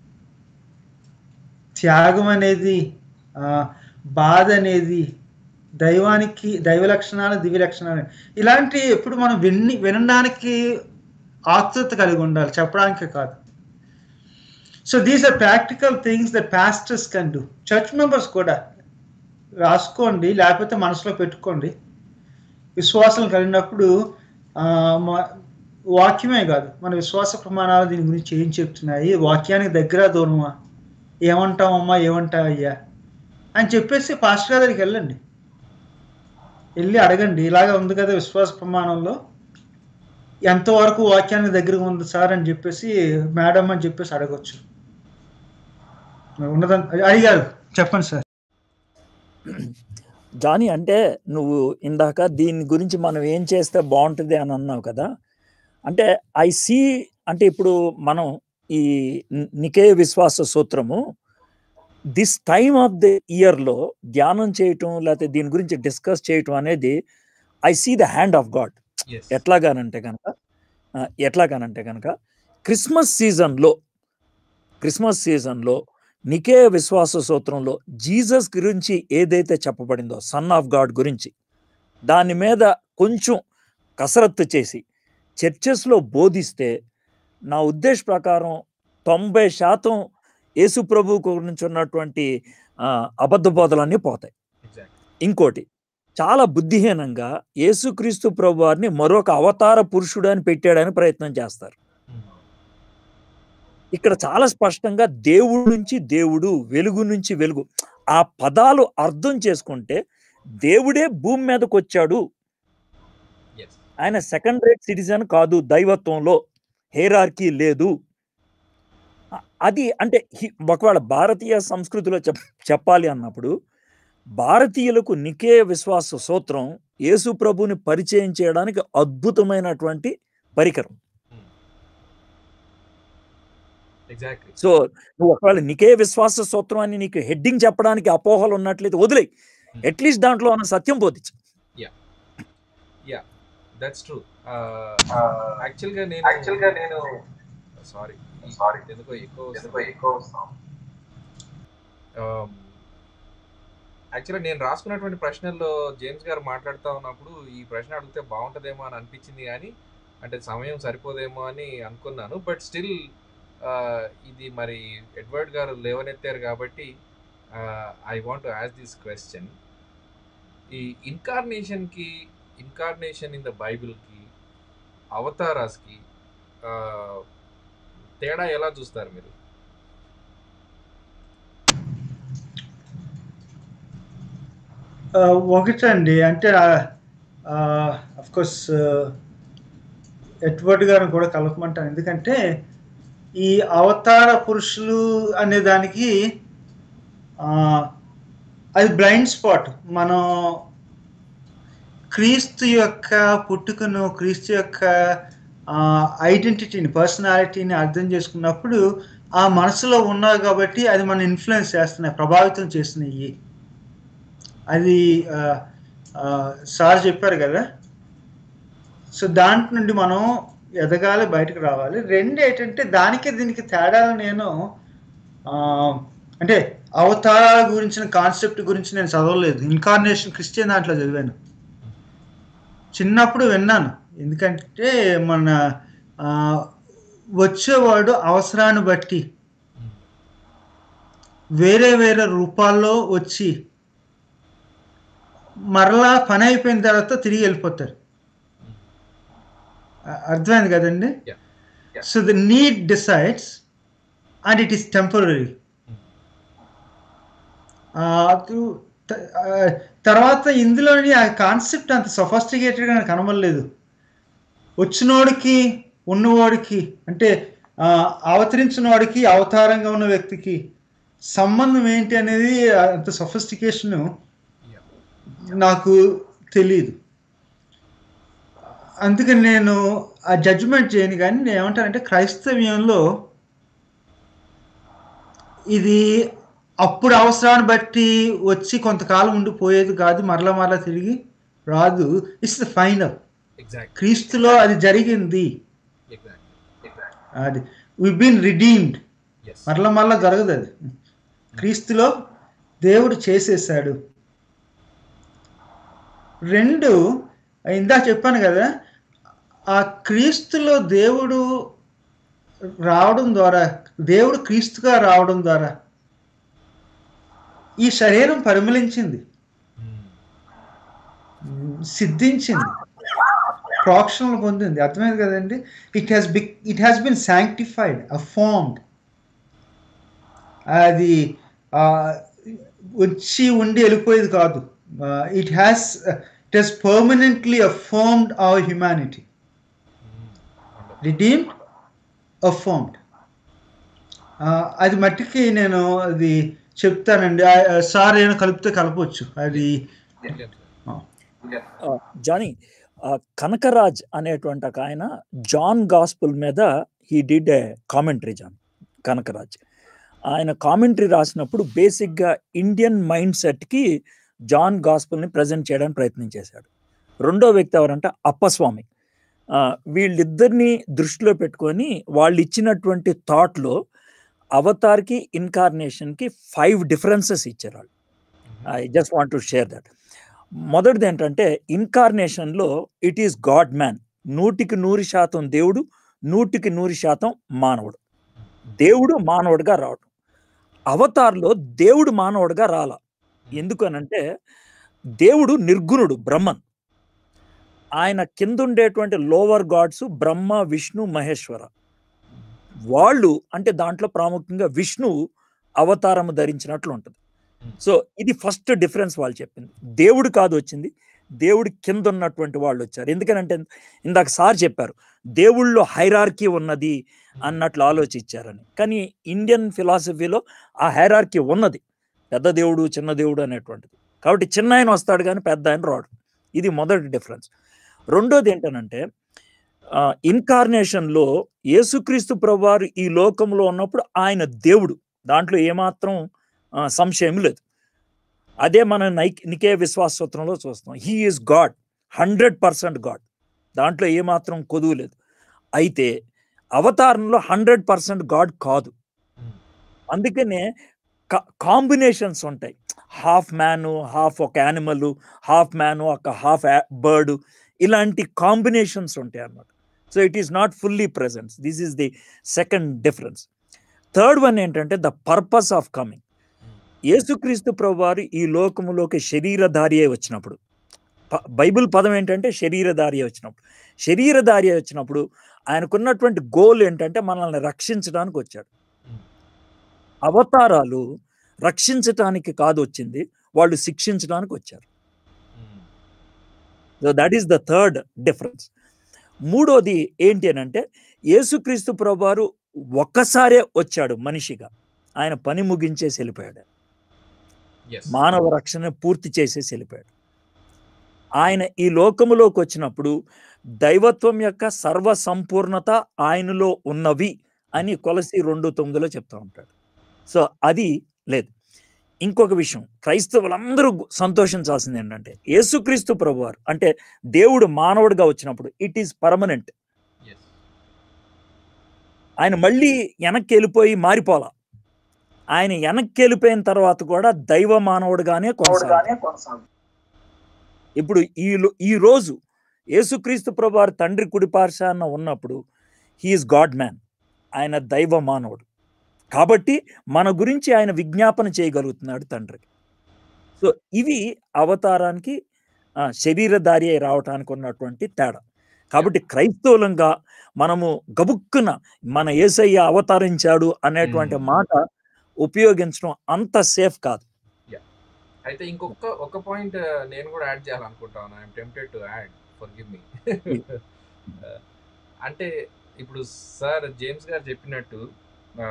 త్యాగం అనేది ఆ, బాధ అనేది దైవానికి దైవ లక్షణాలు దివ్య లక్షణాలు ఇలాంటి ఎప్పుడు మనం విన్ని వినడానికి ఆతృత కలిగి ఉండాలి చెప్పడానికి కాదు so these are practical things that pastors can do church members కూడా రాసుకోండి లేకపోతే మనసులో పెట్టుకోండి విశ్వాసం కలిగినప్పుడు ఆ, మ- వాక్యమే కాదు మన విశ్వాస ప్రమాణాలు దీని గురించి ఏం చెప్తున్నాయి వాక్యానికి దగ్గర దూరమా ఏమంటావమ్మా ఏమంటావయ్యా అని చెప్పేసి పాస్టర్ గారి దగ్గరికి వెళ్ళండి వెళ్ళి అడగండి ఇలాగ ఉంది కదా విశ్వాస ప్రమాణంలో ఎంతవరకు వాక్యానికి దగ్గరగా ఉంది సార్ అని చెప్పేసి మేడం అని చెప్పేసి అడగొచ్చు ఉన్నదని అడిగారు చెప్పండి సార్ జానీ అంటే నువ్వు ఇందాక దీని గురించి మనం ఏం చేస్తే బాగుంటుంది అని అన్నావు కదా అంటే ఐ సీ అంటే ఇప్పుడు మనం ఈ ని- నికే విశ్వాస సూత్రము దిస్ టైమ్ ఆఫ్ ద ఇయర్లో ధ్యానం చేయటం లేకపోతే దీని గురించి డిస్కస్ చేయటం అనేది I see the hand of God yes ఎట్లాగానంటే కనుక ఆ, ఎట్లాగానంటే కనుక క్రిస్మస్ సీజన్లో క్రిస్మస్ సీజన్లో నికే విశ్వాస సూత్రంలో జీసస్ గురించి ఏదైతే చెప్పబడిందో సన్ ఆఫ్ గాడ్ గురించి దాని మీద కొంచెం కసరత్తు చేసి చర్చెస్లో బోధిస్తే నా ఉద్దేశ ప్రకారం తొంభై శాతం యేసు ప్రభు గురించి ఉన్నటువంటి ఆ, అబద్ధ బోధలన్నీ పోతాయి ఎగ్జాక్ట్ ఇంకోటి చాలా బుద్ధిహీనంగా యేసుక్రీస్తు ప్రభు వారిని మరొక అవతార పురుషుడు అని పెట్టాడని ప్రయత్నం చేస్తారు ఇక్కడ చాలా స్పష్టంగా దేవుడు నుంచి దేవుడు వెలుగు నుంచి వెలుగు ఆ పదాలు అర్థం చేసుకుంటే దేవుడే భూమి మీదకి వచ్చాడు ఎస్ ఆయన సెకండ్ రేట్ సిటిజన్ కాదు దైవత్వంలో హేరార్కీ లేదు అ- అది అంటే హి- ఒకవేళ భారతీయ సంస్కృతిలో చెప్ చెప్పాలి అన్నప్పుడు భారతీయులకు నికే విశ్వాస సూత్రం యేసు ప్రభుని పరిచయం చేయడానికి అద్భుతమైనటువంటి పరికరం ఎగ్జాక్ట్లీ సో నువ్వు ఒకవేళ నికే విశ్వాస సూత్రం అని నీకు హెడ్డింగ్ చెప్పడానికి అపోహలు ఉన్నట్లయితే వదిలే అట్లీస్ట్ దాంట్లో ఉన్న సత్యం బోధించు దట్స్ ట్రూ uh, యాక్చువల్గా నేను యాక్చువల్గా నేను సారీ Sorry. ఎందుకో ఎక్కువ ఎందుకో ఎక్కువ వస్తాం యాక్చువల్గా నేను రాసుకున్నటువంటి ప్రశ్నల్లో జేమ్స్ గారు మాట్లాడుతూ ఉన్నప్పుడు ఈ ప్రశ్న అడిగితే బాగుంటుందేమో అని అనిపించింది కానీ అంటే సమయం సరిపోదేమో అని అనుకున్నాను బట్ స్టిల్ ఇది మరి ఎడ్వర్డ్ గారు లేవనెత్తారు కాబట్టి I want ask this question ఈ ఇన్కార్నేషన్కి ఇన్కార్నేషన్ ఇన్ ద బైబిల్కి అవతారాస్కి తేడా ఎలా చూస్తారు మీరు ఆ, ఒకటండి అంటే కోర్స్ ఎడ్వర్డ్ గారిని కూడా కలపమంటాను ఎందుకంటే ఈ అవతార పురుషులు అనే దానికి ఆ, అది బ్లైండ్ స్పాట్ మనం క్రీస్తు యొక్క పుట్టుకను క్రీస్తు యొక్క ఐడెంటిటీని పర్సనాలిటీని అర్థం చేసుకున్నప్పుడు ఆ మనసులో ఉన్నాయి కాబట్టి అది మనం ఇన్ఫ్లుయెన్స్ చేస్తున్నాయి ప్రభావితం చేస్తున్నాయి అది ఆ, ఆ, సార్ చెప్పారు కదా సో దాంట్ నుండి మనం ఎదగాలి బయటకు రావాలి రెండు ఏంటంటే దానికి దీనికి తేడాలు నేను ఆ, అంటే అవతారాల గురించిన కాన్సెప్ట్ గురించి నేను చదవలేదు ఇన్కార్నేషన్ క్రిస్టియన్ దాంట్లో చదివాను చిన్నప్పుడు విన్నాను ఎందుకంటే మన ఆ, వచ్చేవాడు అవసరాన్ని బట్టి వేరే వేరే రూపాల్లో వచ్చి మరలా పని అయిపోయిన తర్వాత తిరిగి వెళ్ళిపోతారు అ- అర్థమైంది కదండి Yeah. Yeah. So the need decides and it is temporary తర్వాత ఇందులోని ఆ కాన్సెప్ట్ అంత సొఫాస్టికేటెడ్గా నాకు కనబడలేదు వచ్చినోడికి ఉన్నవాడికి అంటే ఆ, అవతరించిన వాడికి అవతారంగా ఉన్న వ్యక్తికి సంబంధం ఏంటి అనేది అంత సొఫిస్టికేషన్ నాకు తెలియదు అందుకని నేను ఆ జడ్జిమెంట్ చేయను కానీ నేను ఏమంటానంటే క్రైస్తవ్యంలో ఇది అప్పుడు అవసరాన్ని బట్టి వచ్చి కొంతకాలం ఉండిపోయేది కాదు మరలా మరలా తిరిగి రాదు ఇట్స్ ద ఫైనల్ ఎగ్జాక్ట్ క్రీస్తులో అది జరిగింది ఎగ్జాక్ట్ అది వి బీన్ రిడీమ్డ్ ఎస్ మరలా మరలా జరగదు అది క్రీస్తులో దేవుడు చేసేసాడు రెండు ఇందా చెప్పాను కదా ఆ క్రీస్తులో దేవుడు రావడం ద్వారా దేవుడు క్రీస్తుగా రావడం ద్వారా ఈ శరీరం పరిమళించింది సిద్ధించింది ప్రోక్షణలు పొందింది అర్థమైంది కదండి it has been it has been sanctified affirmed అది ఆ, వచ్చి ఉండి వెళ్ళిపోయేది కాదు it has it has permanently affirmed our humanity redeemed affirmed అది మట్టికి నేను అది చెప్తానండి ఆ, ఆ, సార్ ఏమైనా కలిపితే కలపవచ్చు అది ఆ, జానీ ఆ, కనకరాజ్ అనేటువంటి ఒక ఆయన జాన్ గాస్పుల్ మీద he did a commentary John Kanakaraj ఆయన కామెంటరీ రాసినప్పుడు బేసిక్గా ఇండియన్ మైండ్ సెట్కి జాన్ గాస్పుల్ని ప్రజెంట్ చేయడానికి ప్రయత్నం చేశాడు రెండో వ్యక్తి ఎవరంటే అప్పస్వామి ఆ, వీళ్ళిద్దరిని దృష్టిలో పెట్టుకొని వాళ్ళు ఇచ్చినటువంటి థాట్లో అవతార్కి ఇన్కార్నేషన్కి ఫైవ్ డిఫరెన్సెస్ ఇచ్చారు వాళ్ళు I just want to share that మొదటిది ఏంటంటే ఇన్కార్నేషన్లో ఇట్ ఈస్ గాడ్ మ్యాన్ నూటికి నూరు శాతం దేవుడు నూటికి నూరు శాతం మానవుడు దేవుడు మానవుడిగా రావడం అవతార్లో దేవుడు మానవుడిగా రాల ఎందుకనంటే దేవుడు నిర్గుణుడు బ్రహ్మన్ ఆయన కింద ఉండేటువంటి లోవర్ గాడ్స్ బ్రహ్మ విష్ణు మహేశ్వర వాళ్ళు అంటే దాంట్లో ప్రాముఖ్యంగా విష్ణువు అవతారము ధరించినట్లు ఉంటుంది సో ఇది ఫస్ట్ డిఫరెన్స్ వాళ్ళు చెప్పింది దేవుడు కాదు వచ్చింది దేవుడి కింద ఉన్నటువంటి వాళ్ళు వచ్చారు ఎందుకనంటే ఇందాక సార్ చెప్పారు దేవుళ్ళలో హైరార్కీ ఉన్నది అన్నట్లు ఆలోచించారని కానీ ఇండియన్ ఫిలాసఫీలో ఆ హైరార్కీ ఉన్నది పెద్ద దేవుడు చిన్న దేవుడు అనేటువంటిది కాబట్టి చిన్న ఆయన వస్తాడు కానీ పెద్ద ఆయన రాడు ఇది మొదటి డిఫరెన్స్ రెండోది ఏంటనంటే ఇన్కార్నేషన్లో యేసుక్రీస్తు ప్రభువారు ఈ లోకంలో ఉన్నప్పుడు ఆయన దేవుడు దాంట్లో ఏమాత్రం ఆ, సంశయం లేదు అదే మన నైక్ నికే విశ్వాస సూత్రంలో చూస్తాం he is God hundred percent God దాంట్లో ఏమాత్రం కొదువు లేదు అయితే అవతారంలో హండ్రెడ్ పర్సెంట్ గాడ్ కాదు అందుకనే కాంబినేషన్స్ ఉంటాయి హాఫ్ మ్యాను హాఫ్ ఒక యానిమల్ హాఫ్ మ్యాను ఒక హాఫ్ బర్డ్ ఇలాంటి కాంబినేషన్స్ ఉంటాయి అన్నమాట so it is not fully presents this is the second difference third one ఏంటంటే the purpose of coming Yesu Kristu ప్రభువారు ఈ లోకములోకి శరీరధారి అయి వచ్చినప్పుడు ప- బైబిల్ పదం ఏంటంటే శరీరధారి అయి వచ్చినప్పుడు శరీరధారి అయి వచ్చినప్పుడు ఆయనకున్నటువంటి గోల్ ఏంటంటే మనల్ని రక్షించడానికి వచ్చాడు అవతారాలు రక్షించటానికి కాదు వచ్చింది వాళ్ళు శిక్షించడానికి వచ్చారు so that is the third difference మూడోది ఏంటి అని అంటే యేసుక్రీస్తు ప్రభువారు ఒక్కసారే వచ్చాడు మనిషిగా ఆయన పని ముగించేసి వెళ్ళిపోయాడు ఎస్ మానవ రక్షణ పూర్తి చేసేసి వెళ్ళిపోయాడు ఆయన ఈ లోకములోకి వచ్చినప్పుడు దైవత్వం యొక్క సర్వ సంపూర్ణత ఆయనలో ఉన్నవి అని కొలసి రెండు తొమ్మిదిలో చెప్తా ఉంటాడు సో అది లేదు ఇంకొక విషయం క్రైస్తవులందరూ సంతోషించాల్సింది ఏంటంటే యేసుక్రీస్తు ప్రభువారు అంటే దేవుడు మానవుడిగా వచ్చినప్పుడు ఇట్ ఈస్ పర్మనెంట్ ఎస్ ఆయన మళ్ళీ వెనక్కి వెళ్ళిపోయి మారిపోలా ఆయన వెనక్కి వెళ్ళిపోయిన తర్వాత కూడా దైవ మానవుడిగానే కొనసాగుతాడు ఇప్పుడు ఈ లో- ఈ రోజు యేసుక్రీస్తు ప్రభువారు తండ్రి కుడిపార్శాన ఉన్నప్పుడు హీఈస్ గాడ్ మ్యాన్ ఆయన దైవ మానవుడు కాబట్టి మన గురించి ఆయన విజ్ఞాపన చేయగలుగుతున్నాడు తండ్రికి సో ఇవి అవతారానికి ఆ, శరీరధారి అయి రావటానికి ఉన్నటువంటి తేడా కాబట్టి క్రైస్తవులంగా మనము గబుక్కున మన ఏసయ్య అవతరించాడు అనేటువంటి Hmm. మాట ఉపయోగించడం అంత సేఫ్ కాదు అయితే ఇంకొక ఒక పాయింట్ నేను కూడా యాడ్ చేయాలనుకుంటాను I'm tempted to add for give me అంటే ఇప్పుడు సార్ జేమ్స్ గారు చెప్పినట్టు ఆ,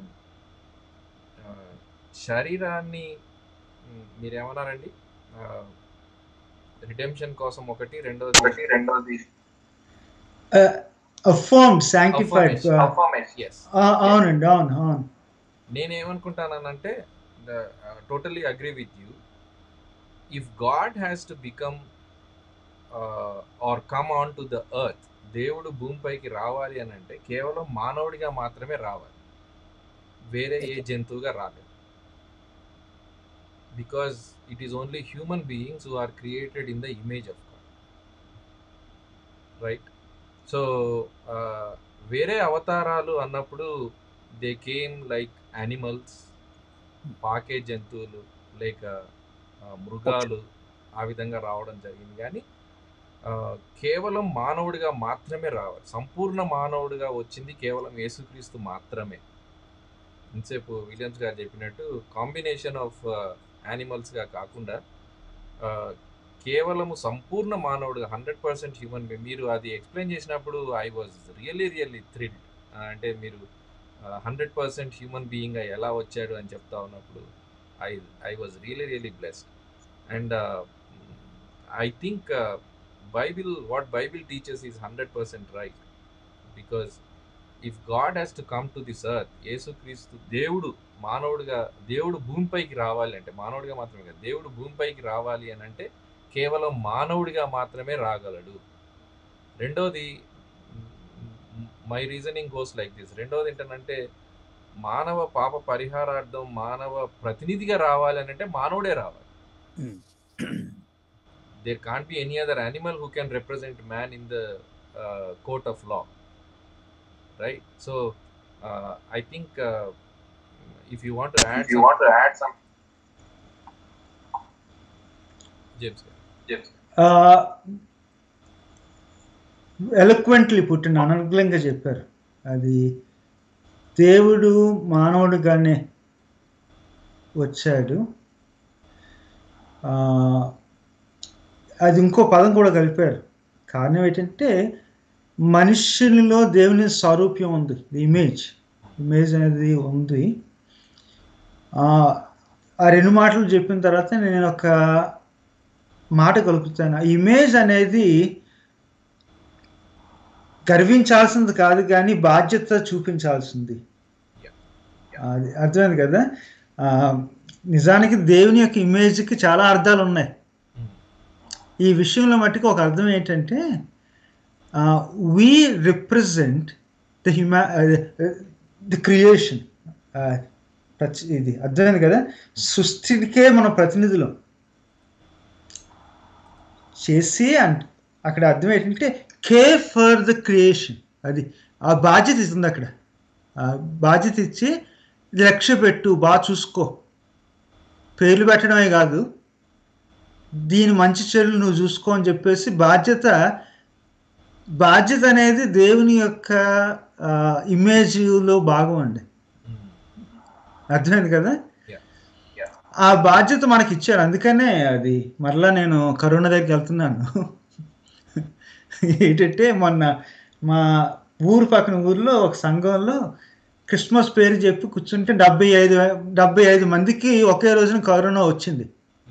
ఆ, శరీరాన్ని మ్, మీరేమన్నారండి రిడెంప్షన్ కోసం ఒకటి రెండోది ఒకటి రెండోది affirmed sanctified Affirmation. Performance yes అవునండి అవును అవును నేనేమనుకుంటానంటే totally agree with you if God has to become or come on to the earth దేవుడు భూమిపైకి రావాలి అని అంటే కేవలం మానవుడిగా మాత్రమే రావాలి వేరే ఏ జంతువుగా రాలేదు because it is only human beings who are created in the image of God right so వేరే అవతారాలు అన్నప్పుడు దే కేమ్ లైక్ యానిమల్స్ పాకే జంతువులు లేక మృగాలు ఆ విధంగా రావడం జరిగింది కానీ కేవలం మానవుడిగా మాత్రమే రావాలి సంపూర్ణ మానవుడిగా వచ్చింది కేవలం యేసుక్రీస్తు మాత్రమే ఇంతసేపు విలియమ్స్ గారు చెప్పినట్టు కాంబినేషన్ ఆఫ్ యానిమల్స్గా కాకుండా కేవలము సంపూర్ణ మానవుడుగా హండ్రెడ్ పర్సెంట్ హ్యూమన్ బీయింగ్ మీరు అది ఎక్స్ప్లెయిన్ చేసినప్పుడు I was really really thrilled అంటే మీరు హండ్రెడ్ పర్సెంట్ హ్యూమన్ బీయింగ్గా ఎలా వచ్చాడు అని చెప్తా ఉన్నప్పుడు I I was really really blessed and I think Bible what Bible teachers is hundred percent right because if God has to come to this earth Yesu Kristu దేవుడు మానవుడిగా దేవుడు భూమిపైకి రావాలి అంటే మానవుడిగా మాత్రమే కాదు దేవుడు భూమిపైకి రావాలి అని అంటే కేవలం మానవుడిగా మాత్రమే రాగలడు రెండోది my reasoning goes like this రెండోది ఏంటంటే మానవ పాప పరిహారార్థం మానవ ప్రతినిధిగా రావాలి అని అంటే మానవుడే రావాలి there can't be any other animal who can represent man in the court of law right so I think if you want add If you want to add some, James James. Eloquently పుట్టిన అనర్గళంగా చెప్పారు అది దేవుడు మానవుడిగానే వచ్చాడు ఆ, అది ఇంకో పదం కూడా కలిపారు కారణం ఏంటంటే మనుషులలో దేవుని సారూప్యం ఉంది ఇమేజ్ ఇమేజ్ అనేది ఉంది ఆ ఆ రెండు మాటలు చెప్పిన తర్వాత నేను ఒక మాట కలుపుతాను ఇమేజ్ అనేది గర్వించాల్సింది కాదు కానీ బాధ్యత చూపించాల్సింది అది అర్థమైంది కదా ఆ, నిజానికి దేవుని యొక్క ఇమేజ్కి చాలా అర్థాలు ఉన్నాయి ఈ విషయంలో మట్టుకు ఒక అర్థం ఏంటంటే we represent the human the creation ఇది అర్థమైంది కదా సృష్టికే మన ప్రతినిధులం చేసి అండ్ అక్కడ అర్థం ఏంటంటే కేర్ ఫర్ ద క్రియేషన్ అది ఆ బాధ్యత ఇస్తుంది అక్కడ ఆ బాధ్యత ఇచ్చి లక్ష్య పెట్టు బాగా చూసుకో పేర్లు పెట్టడమే కాదు దీని మంచి చెడులు నువ్వు చూసుకో అని చెప్పేసి బాధ్యత బాధ్యత అనేది దేవుని యొక్క ఇమేజ్లో భాగం అండి అర్థమైంది కదా ఆ బాధ్యత మనకి ఇచ్చారు అందుకనే అది మరలా నేను కరోనా దగ్గరికి వెళ్తున్నాను ఏంటంటే మొన్న మా ఊరు పక్కన ఊర్లో ఒక సంఘంలో క్రిస్మస్ పేరు చెప్పి కూర్చుంటే డెబ్బై ఐదు డెబ్బై ఐదు మందికి ఒకే రోజున కరోనా వచ్చింది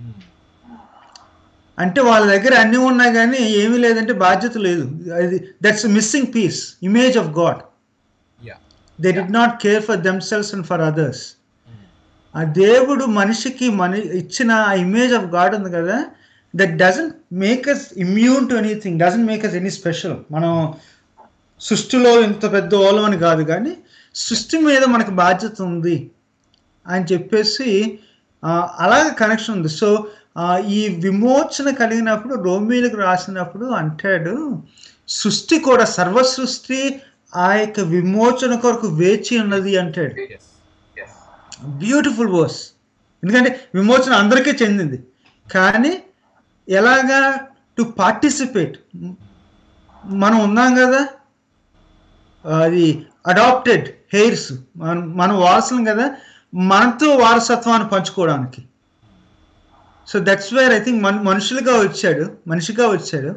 అంటే వాళ్ళ దగ్గర అన్నీ ఉన్నాయి కానీ ఏమీ లేదంటే బాధ్యత లేదు అది that's missing piece image of God Yeah. They did not care for themselves and for others ఆ దేవుడు మనిషికి మన ఇచ్చిన ఆ ఇమేజ్ ఆఫ్ గాడ్ ఉంది కదా that doesn't make us immune to anything doesn't make us any special మనం సృష్టిలో ఇంత పెద్ద ఓలం అని కాదు కానీ సృష్టి మీద మనకు బాధ్యత ఉంది అని చెప్పేసి ఆ, అలాగే కనెక్షన్ ఉంది సో ఆ, ఈ విమోచన కలిగినప్పుడు రోమీలకు రాసినప్పుడు అంటాడు సృష్టి కూడా సర్వ సృష్టి ఆ యొక్క విమోచన కొరకు వేచి ఉన్నది అంటాడు ఎస్ Yes. బ్యూటిఫుల్ వర్స్ ఎందుకంటే విమోచన అందరికీ చెందింది కానీ ఎలాగా టు పార్టిసిపేట్ మనం ఉన్నాం కదా అది అడాప్టెడ్ హెయిర్స్ మనం మనం వారసులం కదా మనతో వారసత్వాన్ని పంచుకోవడానికి so that's where I think మన మనుషులుగా వచ్చాడు మనిషిగా వచ్చాడు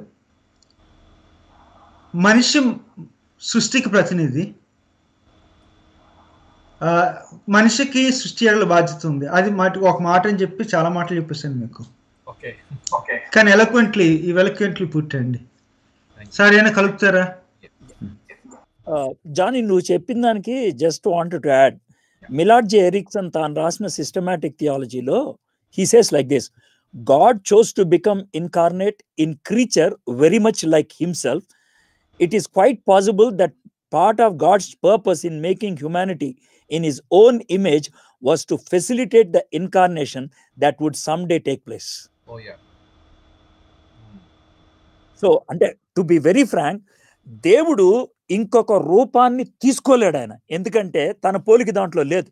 మనిషి సృష్టికి ప్రతినిధి ఆ, మనిషికి సృష్టి ఎడల బాధ్యత ఉంది అది మాట ఒక మాట అని చెప్పి చాలా మాటలు చెప్పేసాను మీకు ఓకే Okay. కానీ ఎలక్వెంట్లీ ఈ ఎలక్వెంట్లీ పుట్టండి సార్ ఏమైనా కలుపుతారా జానీ నువ్వు చెప్పిన దానికి just want to add Millard J Erickson తాను రాసిన సిస్టమాటిక్ థియాలజీలో he says like this God chose to become incarnate in creature very much like himself it is quite possible that part of God's purpose in making humanity in his own image was to facilitate the incarnation that would someday take place. Oh yeah so అంటే to be very frank దేవుడు ఇంకొక రూపాన్ని తీసుకోలేడు ఆయన ఎందుకంటే తన పోలిక దాంట్లో లేదు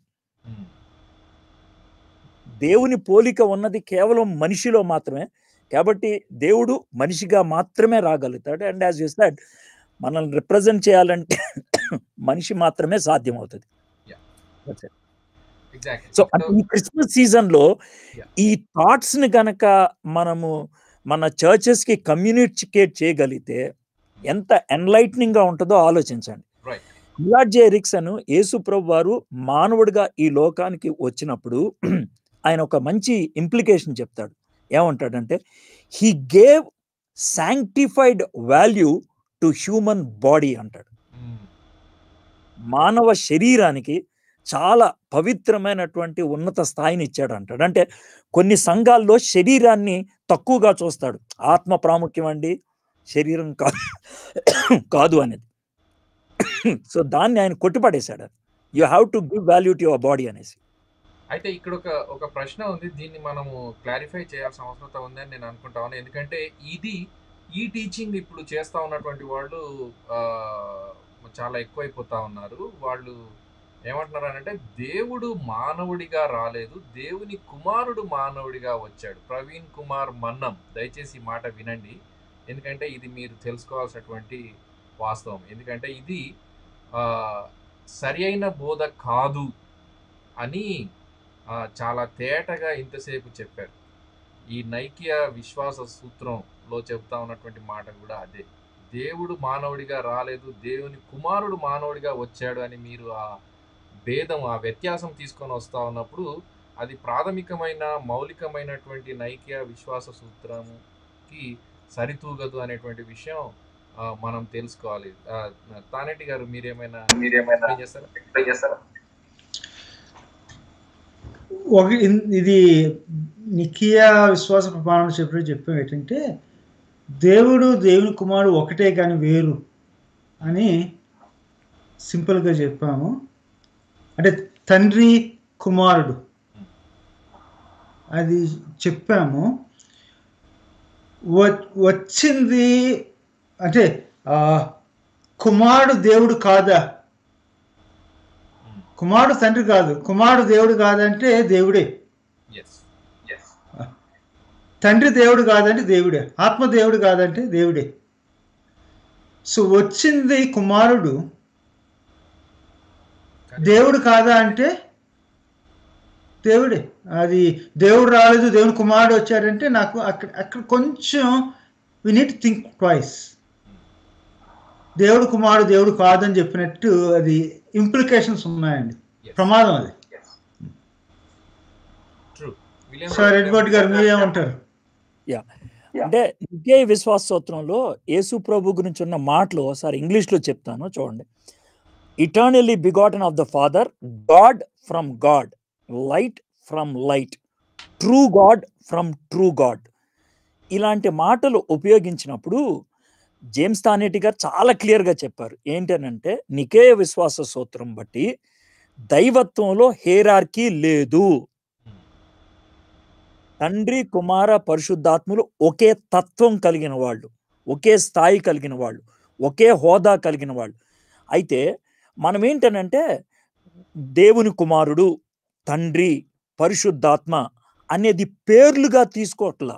దేవుని పోలిక ఉన్నది కేవలం మనిషిలో మాత్రమే కాబట్టి దేవుడు మనిషిగా మాత్రమే రాగలుగుతాడు అండ్ యాజ్ యూ సెడ్ మనల్ని రిప్రజెంట్ చేయాలంటే మనిషి మాత్రమే సాధ్యమవుతుంది Yeah. That's it. Exactly so అంటే ఈ క్రిస్మస్ సీజన్ లో Yeah. ఈ థాట్స్ ని గనక మనము మన చర్చెస్ కి కమ్యూనికేట్ చేయగలిగితే ఎంత ఎన్లైట్నింగ్ గా ఉంటుందో ఆలోచించండి Right. Millard J Erickson Yesu ప్రభు వారు మానవుడిగా ఈ లోకానికి వచ్చినప్పుడు ఆయన ఒక మంచి ఇంప్లికేషన్ చెప్తాడు ఏమంటాడంటే he gave sanctified value to human body అంటాడు మానవ శరీరానికి చాలా పవిత్రమైనటువంటి ఉన్నత స్థాయిని ఇచ్చాడు అంటాడు అంటే కొన్ని సంఘాల్లో శరీరాన్ని తక్కువగా చూస్తాడు ఆత్మ ప్రాముఖ్యం అండి శరీరం కాదు కాదు అనేది సో దాన్ని ఆయన కొట్టిపడేశాడు you have to give value to your body అనేసి అయితే ఇక్కడ ఒక ఒక ప్రశ్న ఉంది దీన్ని మనము క్లారిఫై చేయాల్సిన అవసరం ఉందని నేను అనుకుంటాను ఎందుకంటే ఇది ఈ టీచింగ్ ఇప్పుడు చేస్తా ఉన్నటువంటి వాళ్ళు ఆ, చాలా ఎక్కువైపోతా ఉన్నారు వాళ్ళు ఏమంటున్నారు అంటే దేవుడు మానవుడిగా రాలేదు దేవుని కుమారుడు మానవుడిగా వచ్చాడు ప్రవీణ్ కుమార్ మన్నం దయచేసి ఈ మాట వినండి ఎందుకంటే ఇది మీరు తెలుసుకోవాల్సినటువంటి వాస్తవం ఎందుకంటే ఇది ఆ, సరి అయిన బోధ కాదు అని ఆ, చాలా తేటగా ఇంతసేపు చెప్పారు ఈ నైక్య విశ్వాస సూత్రంలో చెప్తా ఉన్నటువంటి మాట కూడా అదే దేవుడు మానవుడిగా రాలేదు దేవుని కుమారుడు మానవుడిగా వచ్చాడు అని మీరు ఆ భేదం ఆ వ్యత్యాసం తీసుకొని వస్తా ఉన్నప్పుడు అది ప్రాథమికమైన మౌలికమైనటువంటి నైక్య విశ్వాస సూత్రముకి సరితూగదు అనేటువంటి విషయం ఆ, మనం తెలుసుకోవాలి ఆ, తానేటి గారు మీరేమైనా మీరేమైనా explain చేస్తారా ఎక్స్ప్లెయిన్ చేస్తారా ఒక ఇన్- ఇది నికియా విశ్వాస ప్రమాణం చెప్పినట్టు చెప్పాం ఏంటంటే దేవుడు దేవుని కుమారుడు ఒకటే కానీ వేరు అని సింపుల్గా చెప్పాము అంటే తండ్రి కుమారుడు అది చెప్పాము వ- వచ్చింది అంటే ఆ, కుమారుడు దేవుడు కాదా కుమారుడు తండ్రి కాదు కుమారుడు దేవుడు కాదంటే దేవుడే ఎస్ ఎస్ తండ్రి దేవుడు కాదంటే దేవుడే ఆత్మ దేవుడు కాదంటే దేవుడే సో వచ్చింది కుమారుడు దేవుడు కాదా అంటే దేవుడే అది దేవుడు రాలేదు దేవుని కుమారుడు వచ్చాడంటే నాకు అక్కడ అక్కడ కొంచెం వి నీట్ థింక్ ట్వైస్ దేవుడు కుమారుడు దేవుడు కాదని చెప్పినట్టు అది ఇంప్లికేషన్స్ ఉన్నాయండి ప్రమాదం అది ఎస్ ట్రూ సార్ ఎడ్వర్డ్ గారు మీరేమంటారు అంటే నికే విశ్వాస సూత్రంలో యేసు ప్రభు గురించి ఉన్న మాటలు ఒకసారి ఇంగ్లీష్లో చెప్తాను చూడండి eternally begotten of the father God from God light from light true God from true God ఇలాంటి మాటలు ఉపయోగించినప్పుడు జేమ్స్ తానేటి గారు చాలా క్లియర్గా చెప్పారు ఏంటనంటే నికే విశ్వాస సూత్రం బట్టి దైవత్వంలో హేరార్కీ లేదు తండ్రి కుమార పరిశుద్ధాత్ములు ఒకే తత్వం కలిగిన వాళ్ళు ఒకే స్థాయి కలిగిన వాళ్ళు ఒకే హోదా కలిగిన వాళ్ళు అయితే మనం ఏంటనంటే దేవుని కుమారుడు తండ్రి పరిశుద్ధాత్మ అనేది పేర్లుగా తీసుకోవట్లా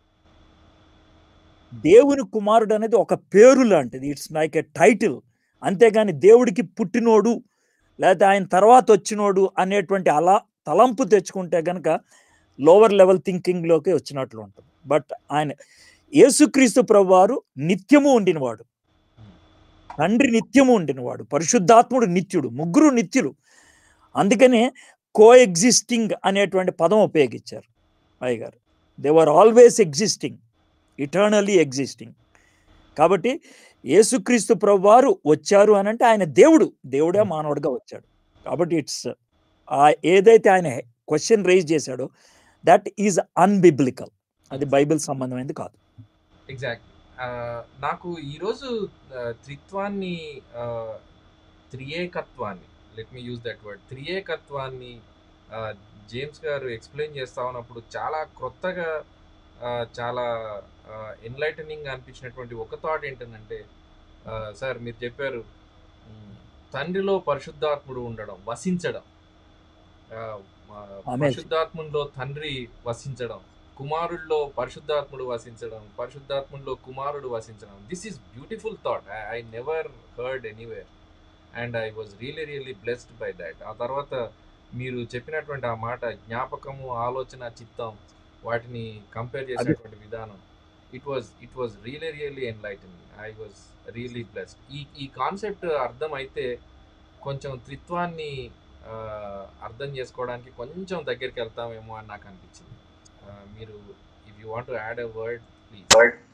దేవుని కుమారుడు అనేది ఒక పేరు లాంటిది ఇట్స్ లైక్ ఎ టైటిల్ అంతేగాని దేవుడికి పుట్టినోడు లేకపోతే ఆయన తర్వాత వచ్చినోడు అనేటువంటి అలా తలంపు తెచ్చుకుంటే గనక లోవర్ లెవెల్ థింకింగ్లోకి వచ్చినట్లు ఉంటుంది బట్ ఆయన యేసుక్రీస్తు ప్రభువారు నిత్యము ఉండినవాడు తండ్రి నిత్యము ఉండినవాడు పరిశుద్ధాత్ముడు నిత్యుడు ముగ్గురు నిత్యులు అందుకనే కో ఎగ్జిస్టింగ్ అనేటువంటి పదం ఉపయోగించారు అయ్య గారు they were always existing eternally existing కాబట్టి యేసుక్రీస్తు ప్రభువారు వచ్చారు అని అంటే ఆయన దేవుడు దేవుడే మానవుడిగా వచ్చాడు కాబట్టి ఇట్స్ ఆ ఏదైతే ఆయన క్వశ్చన్ రైజ్ చేశాడో దట్ ఈజ్ అన్బిబ్లికల్ అది బైబిల్ సంబంధమైనది కాదు ఎగ్జాక్ట్లీ నాకు ఈరోజు ఆ, త్రిత్వాన్ని ఆ, త్రియేకత్వాన్ని let me use that word త్రియేకత్వాన్ని ఆ, జేమ్స్ గారు ఎక్స్ప్లెయిన్ చేస్తా ఉన్నప్పుడు చాలా క్రొత్తగా ఆ, చాలా ఎన్లైటనింగ్ అనిపించినటువంటి ఒక థాట్ ఏంటంటే ఆ, సార్ మీరు చెప్పారు ఉమ్, తండ్రిలో పరిశుద్ధాత్ముడు ఉండడం వసించడం ఆ, ఆ, Amazing. పరిశుద్ధాత్ముడిలో తండ్రి వసించడం కుమారుడిలో పరిశుద్ధాత్ముడు వసించడం పరిశుద్ధాత్ముడిలో కుమారుడు వసించడం this is beautiful thought I never heard anywhere and I was really really blessed by that ఆ తర్వాత మీరు చెప్పినటువంటి ఆ మాట జ్ఞాపకము ఆలోచన చిత్తం వాటిని కంపేర్ చేసినటువంటి విధానం it was it was really really enlightening I was really blessed ఈ ఈ కాన్సెప్ట్ అర్థం అయితే కొంచెం త్రిత్వాన్ని ఆ, అర్థం చేసుకోవడానికి కొంచెం దగ్గరికి వెళ్తామేమో అని నాకు అనిపించింది ఆ, మీరు if you want add a word please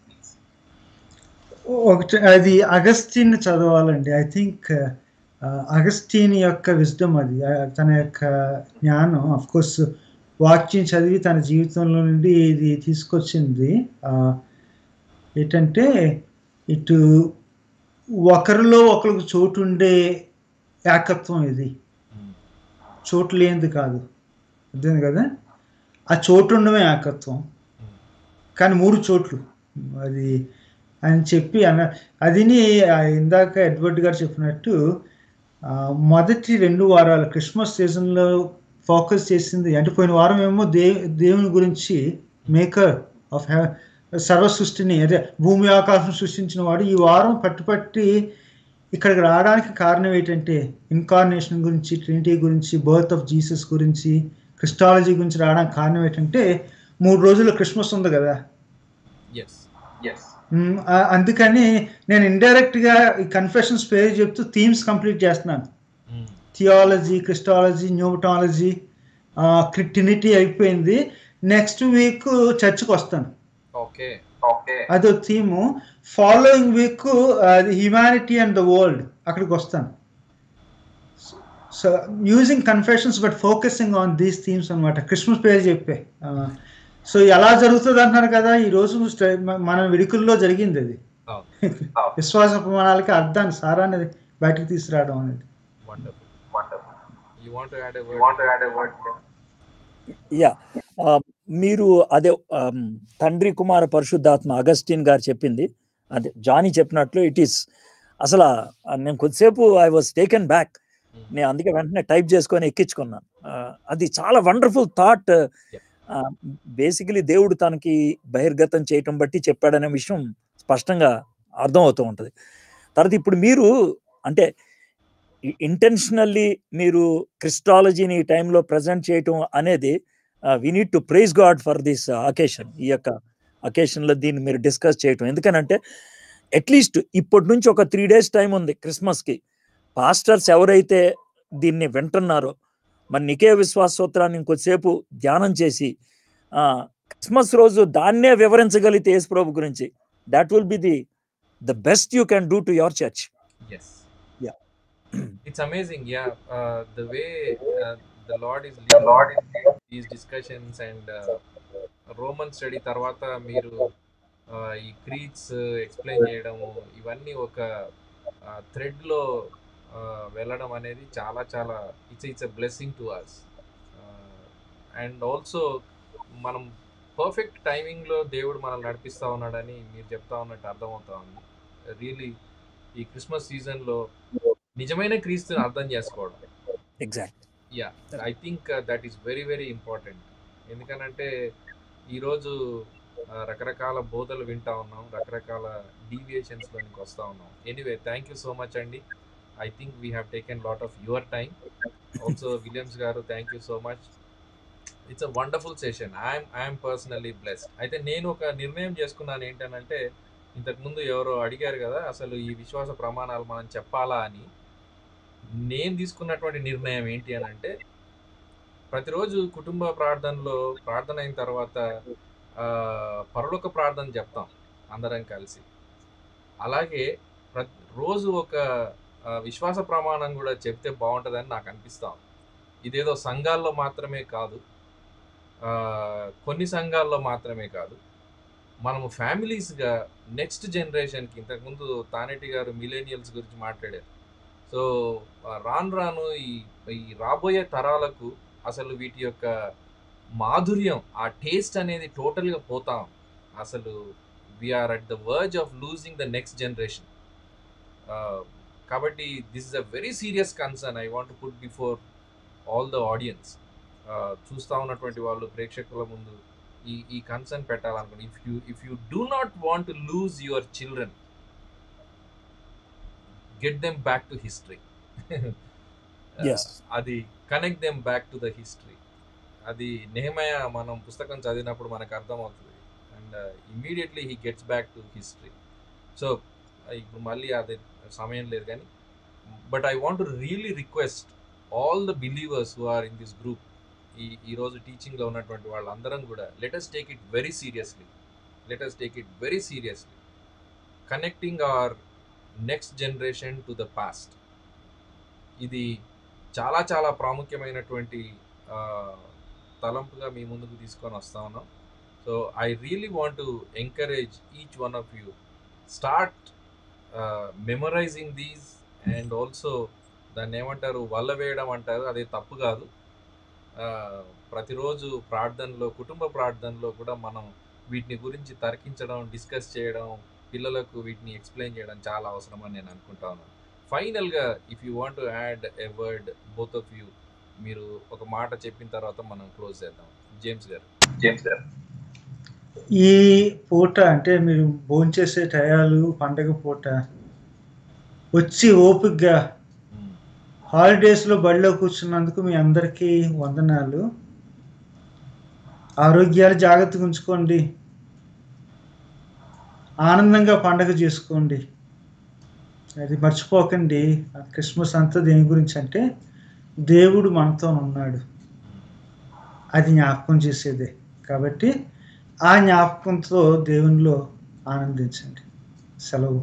ఒకటి అది అగస్టిన్ చదవాలండి ఐ థింక్ అగస్టిన్ యొక్క విజ్డమ్ అది ఆ, తన యొక్క జ్ఞానం అఫ్ కోర్స్ వాక్యం చదివి తన జీవితంలో నుండి ఇది తీసుకొచ్చింది ఆ, ఏంటంటే ఇటు ఒకరిలో ఒకరికి చోటు ఉండే ఏకత్వం ఇది చోటు లేనిది కాదు అర్థం కదా ఆ చోటు ఉండమే ఏకత్వం కానీ మూడు చోట్లు అది అని చెప్పి అన్న అదిని ఆ ఇందాక ఎడ్వర్డ్ గారు చెప్పినట్టు ఆ, మొదటి రెండు వారాలు క్రిస్మస్ సీజన్లో ఫోకస్ చేసింది అంటే పోయిన వారం ఏమో దే దేవుని గురించి మేకర్ ఆఫ్ సర్వ సృష్టిని అదే భూమి ఆకాశం సృష్టించిన వాడు ఈ వారం పట్టుపట్టి ఇక్కడికి రావడానికి కారణం ఏంటంటే ఇన్కార్నేషన్ గురించి ట్రినిటీ గురించి బర్త్ ఆఫ్ జీసస్ గురించి క్రిస్టాలజీ గురించి రావడానికి కారణం ఏంటంటే మూడు రోజులు క్రిస్మస్ ఉంది కదా ఎస్ ఎస్ మ్మ్, ఆ- అందుకని నేను ఇండైరెక్ట్ గా ఈ కన్ఫెషన్స్ పేరు చెప్తూ థీమ్స్ కంప్లీట్ చేస్తున్నాను థియాలజీ క్రిస్టాలజీ న్యూమటాలజీ ట్రినిటీ అయిపోయింది నెక్స్ట్ వీక్ చర్చ్కి వస్తాను ఓకే ఓకే అదో theme following week humanity and the world అక్కడికి వస్తాను so using confessions but focusing on these themes అనమాట క్రిస్మస్ పేరు చెప్పే సో ఎలా జరుగుతుంది అంటున్నారు కదా ఈ రోజు స్ట- మ- మన విడుకుల్లో జరిగింది అది విశ్వాస ప్రమాణాలకి అర్థాన్ని సారాన్ని బయటకు తీసుకురావడం అనేది wonderful wonderful you want add a you want to word add a word yeah మీరు అదే um, తండ్రి కుమార పరిశుద్ధాత్మ అగస్టిన్ గారు చెప్పింది అదే జానీ చెప్పినట్లు ఇట్ ఈస్ అసలు ఆ, నేను కొద్దిసేపు ఐ వాజ్ టేకెన్ బ్యాక్ నేను అందుకే వెంటనే టైప్ చేసుకొని ఎక్కించుకున్నాను ఆ, అది చాలా వండర్ఫుల్ థాట్ బేసికలీ దేవుడు తనకి బహిర్గతం చేయటం బట్టి చెప్పాడనే విషయం స్పష్టంగా అర్థం అవుతూ ఉంటుంది తర్వాత ఇప్పుడు మీరు అంటే ఇంటెన్షనల్లీ మీరు క్రిస్టాలజీని ఈ టైంలో ప్రజెంట్ చేయటం అనేది we need to praise God for this occasion ఈ యొక్క అకేషన్లో దీన్ని మీరు డిస్కస్ చేయటం ఎందుకనంటే అట్లీస్ట్ ఇప్పటి నుంచి ఒక త్రీ డేస్ టైం ఉంది క్రిస్మస్కి పాస్టర్స్ ఎవరైతే దీన్ని వింటున్నారో మరి నికే విశ్వాస సూత్రాన్ని ఇంకొద్దిసేపు ధ్యానం చేసి ఆ, క్రిస్మస్ రోజు దాన్నే వివరించగలిగితే యేసు ప్రభు గురించి that will be the the best you can do to your church Yes. Yeah. it's amazing. Yeah. Uh, the way uh, the Lord is the leading Lord is these discussions and uh, Roman study తర్వాత మీరు uh, ఈ creeds explain చేయడము ఇవన్నీ ఒక థ్రెడ్లో వెళ్ళడం అనేది చాలా చాలా it's it's a blessing to us and also మనం పర్ఫెక్ట్ టైమింగ్లో దేవుడు మనల్ని నడిపిస్తూ ఉన్నాడని మీరు చెప్తా ఉన్నట్టు అర్థమవుతా ఉంది రియలీ ఈ క్రిస్మస్ సీజన్లో నిజమైన క్రీస్తుని అర్థం చేసుకోవడం exact yeah I think that is very very important ఎందుకనంటే ఈరోజు ఆ, రకరకాల బోధలు వింటా ఉన్నాం రకరకాల డీవియేషన్స్లోనికి వస్తూ ఉన్నాం anyway thank you so much అండి I think we have taken lot of your time also Williams గారు thank you so much it's a wonderful session I'm I'm personally blessed అయితే నేను ఒక నిర్ణయం చేసుకున్నాను ఏంటనంటే ఇంతకుముందు ఎవరో అడిగారు కదా అసలు ఈ విశ్వాస ప్రమాణాలు మనం చెప్పాలా అని నేను తీసుకున్నటువంటి నిర్ణయం ఏంటి అని అంటే ప్రతిరోజు కుటుంబ ప్రార్థనలో ప్రార్థన అయిన తర్వాత ఆ, పరలోక ప్రార్థన చెప్తాం అందరం కలిసి అలాగే ప్రతి రోజు ఒక ఆ, విశ్వాస ప్రమాణం కూడా చెప్తే బాగుంటుందని నాకు అనిపిస్తాం ఇదేదో సంఘాల్లో మాత్రమే కాదు ఆ, కొన్ని సంఘాల్లో మాత్రమే కాదు మనము ఫ్యామిలీస్గా నెక్స్ట్ జనరేషన్కి ఇంతకుముందు తానేటి గారు మిలేనియల్స్ గురించి మాట్లాడారు సో ఆ, రాను రాను ఈ ఈ రాబోయే తరాలకు అసలు వీటి యొక్క మాధుర్యం ఆ టేస్ట్ అనేది టోటల్గా పోతాం అసలు we are at the verge of losing the next generation కాబట్టి this is a very serious concern I want put before all the audience చూస్తూ ఉన్నటువంటి వాళ్ళు ప్రేక్షకుల ముందు ఈ ఈ కన్సర్న్ పెట్టాలనుకోండి if you if you do not want lose your children get them back to history Yes. అది connect them back to the history అది నేహమయ మనం పుస్తకం చదివినప్పుడు మనకు అర్థమవుతుంది and immediately he gets back to history so ఇప్పుడు మళ్ళీ అదే సమయం లేదు కానీ but I want to really request all the believers who are in this group ఈ ఈరోజు టీచింగ్లో ఉన్నటువంటి వాళ్ళందరం కూడా let us take it very seriously let us take it very seriously connecting our next generation to the past ఇది చాలా చాలా ప్రాముఖ్యమైనటువంటి ఆ, తలంపుగా మీ ముందుకు తీసుకొని వస్తా ఉన్నాం so I really want to encourage each one of you start memorising these and also దాన్ని ఏమంటారు వల్ల వేయడం అంటారు అది తప్పు కాదు ఆ, ప్రతిరోజు ప్రార్థనలో కుటుంబ ప్రార్థనలో కూడా మనం వీటిని గురించి తర్కించడం డిస్కస్ చేయడం పిల్లలకు వీటిని ఎక్స్ప్లెయిన్ చేయడం చాలా అవసరం అని నేను అనుకుంటా ఉన్నాను ఫైనల్గా if you want to add a word both of you మీరు ఒక మాట చెప్పిన తర్వాత మనం క్లోజ్ చేద్దాం జేమ్స్ గారు James గారు ఈ పూట అంటే మీరు భోంచేసే టయాలు పండగ పూట వచ్చి ఓపికగా హాలిడేస్లో బడిలో కూర్చున్నందుకు మీ అందరికీ వందనాలు ఆరోగ్యాలు జాగ్రత్తగా ఉంచుకోండి ఆనందంగా పండగ చేసుకోండి అది మర్చిపోకండి ఆ క్రిస్మస్ అంతా దేని గురించి అంటే దేవుడు మనతో ఉన్నాడు అది జ్ఞాపకం చేసేదే కాబట్టి ఆ జ్ఞాపకంతో దేవునిలో ఆనందించండి సెలవు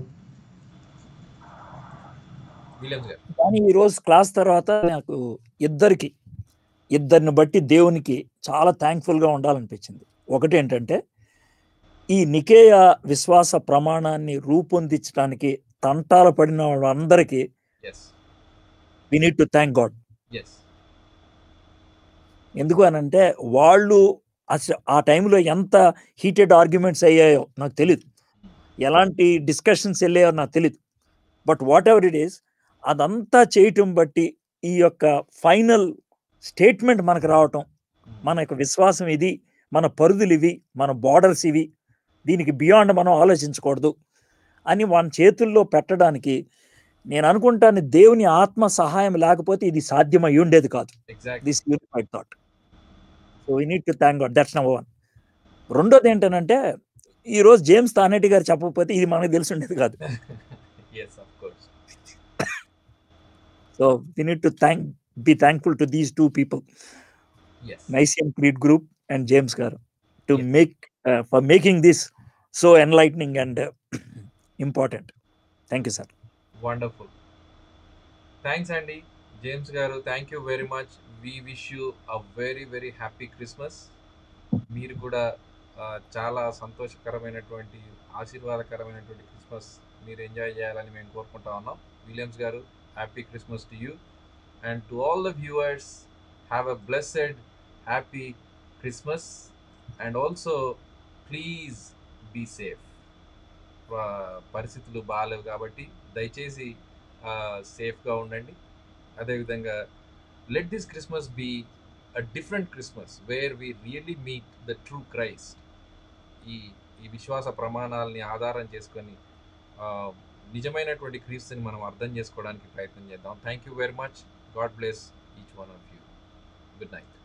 విలియమ్స్ గారు కానీ ఈ రోజు క్లాస్ తర్వాత నాకు ఇద్దరికి ఇద్దరిని బట్టి దేవునికి చాలా థ్యాంక్ఫుల్ గా ఉండాలనిపించింది ఒకటి ఏంటంటే ఈ నికేయ విశ్వాస ప్రమాణాన్ని రూపొందించడానికి తంటాల పడిన వాళ్ళందరికీ yes we need to thank God yes ఎందుకు అని అంటే వాళ్ళు అసలు ఆ టైంలో ఎంత హీటెడ్ ఆర్గ్యుమెంట్స్ అయ్యాయో నాకు తెలియదు ఎలాంటి డిస్కషన్స్ వెళ్ళాయో నాకు తెలియదు but whatever it is అదంతా చేయటం బట్టి ఈ యొక్క ఫైనల్ స్టేట్మెంట్ మనకు రావటం మన యొక్క విశ్వాసం ఇది మన పరుదులు ఇవి మన బార్డర్స్ ఇవి దీనికి బియాండ్ మనం ఆలోచించకూడదు అని మన చేతుల్లో పెట్టడానికి నేను అనుకుంటాను దేవుని ఆత్మ సహాయం లేకపోతే ఇది సాధ్యమై ఉండేది కాదు exact this unified thought so we need to thank God that's number one రెండోది ఏంటంటే ఈ రోజు జేమ్స్ తానేటి గారు చెప్పకపోతే ఇది మనకు తెలిసి ఉండేది కాదు yes of course so we need to thank be thankful to these two people yes Nicene creed group and James గారు to Yes. Make for making this so enlightening and important thank you sir wonderful thanks అండి James గారు thank you very much we wish you a very very happy Christmas మీరు కూడా ఆ, చాలా సంతోషకరమైనటువంటి ఆశీర్వాదకరమైనటువంటి Christmas మీరు enjoy చేయాలని మేము కోరుకుంటా ఉన్నాం విలియమ్స్ గారు happy Christmas to you and to all the viewers have a blessed happy Christmas and also please be safe పరిస్థితులు బాగాలేవు కాబట్టి దయచేసి సేఫ్గా ఉండండి అదేవిధంగా let this Christmas be a different Christmas where we really meet the true Christ ఈ ఈ విశ్వాస ప్రమాణాలని ఆధారం చేసుకొని ఆ, నిజమైనటువంటి క్రీస్తుని మనం అర్థం చేసుకోవడానికి ప్రయత్నం చేద్దాం thank you very much God bless each one of you good night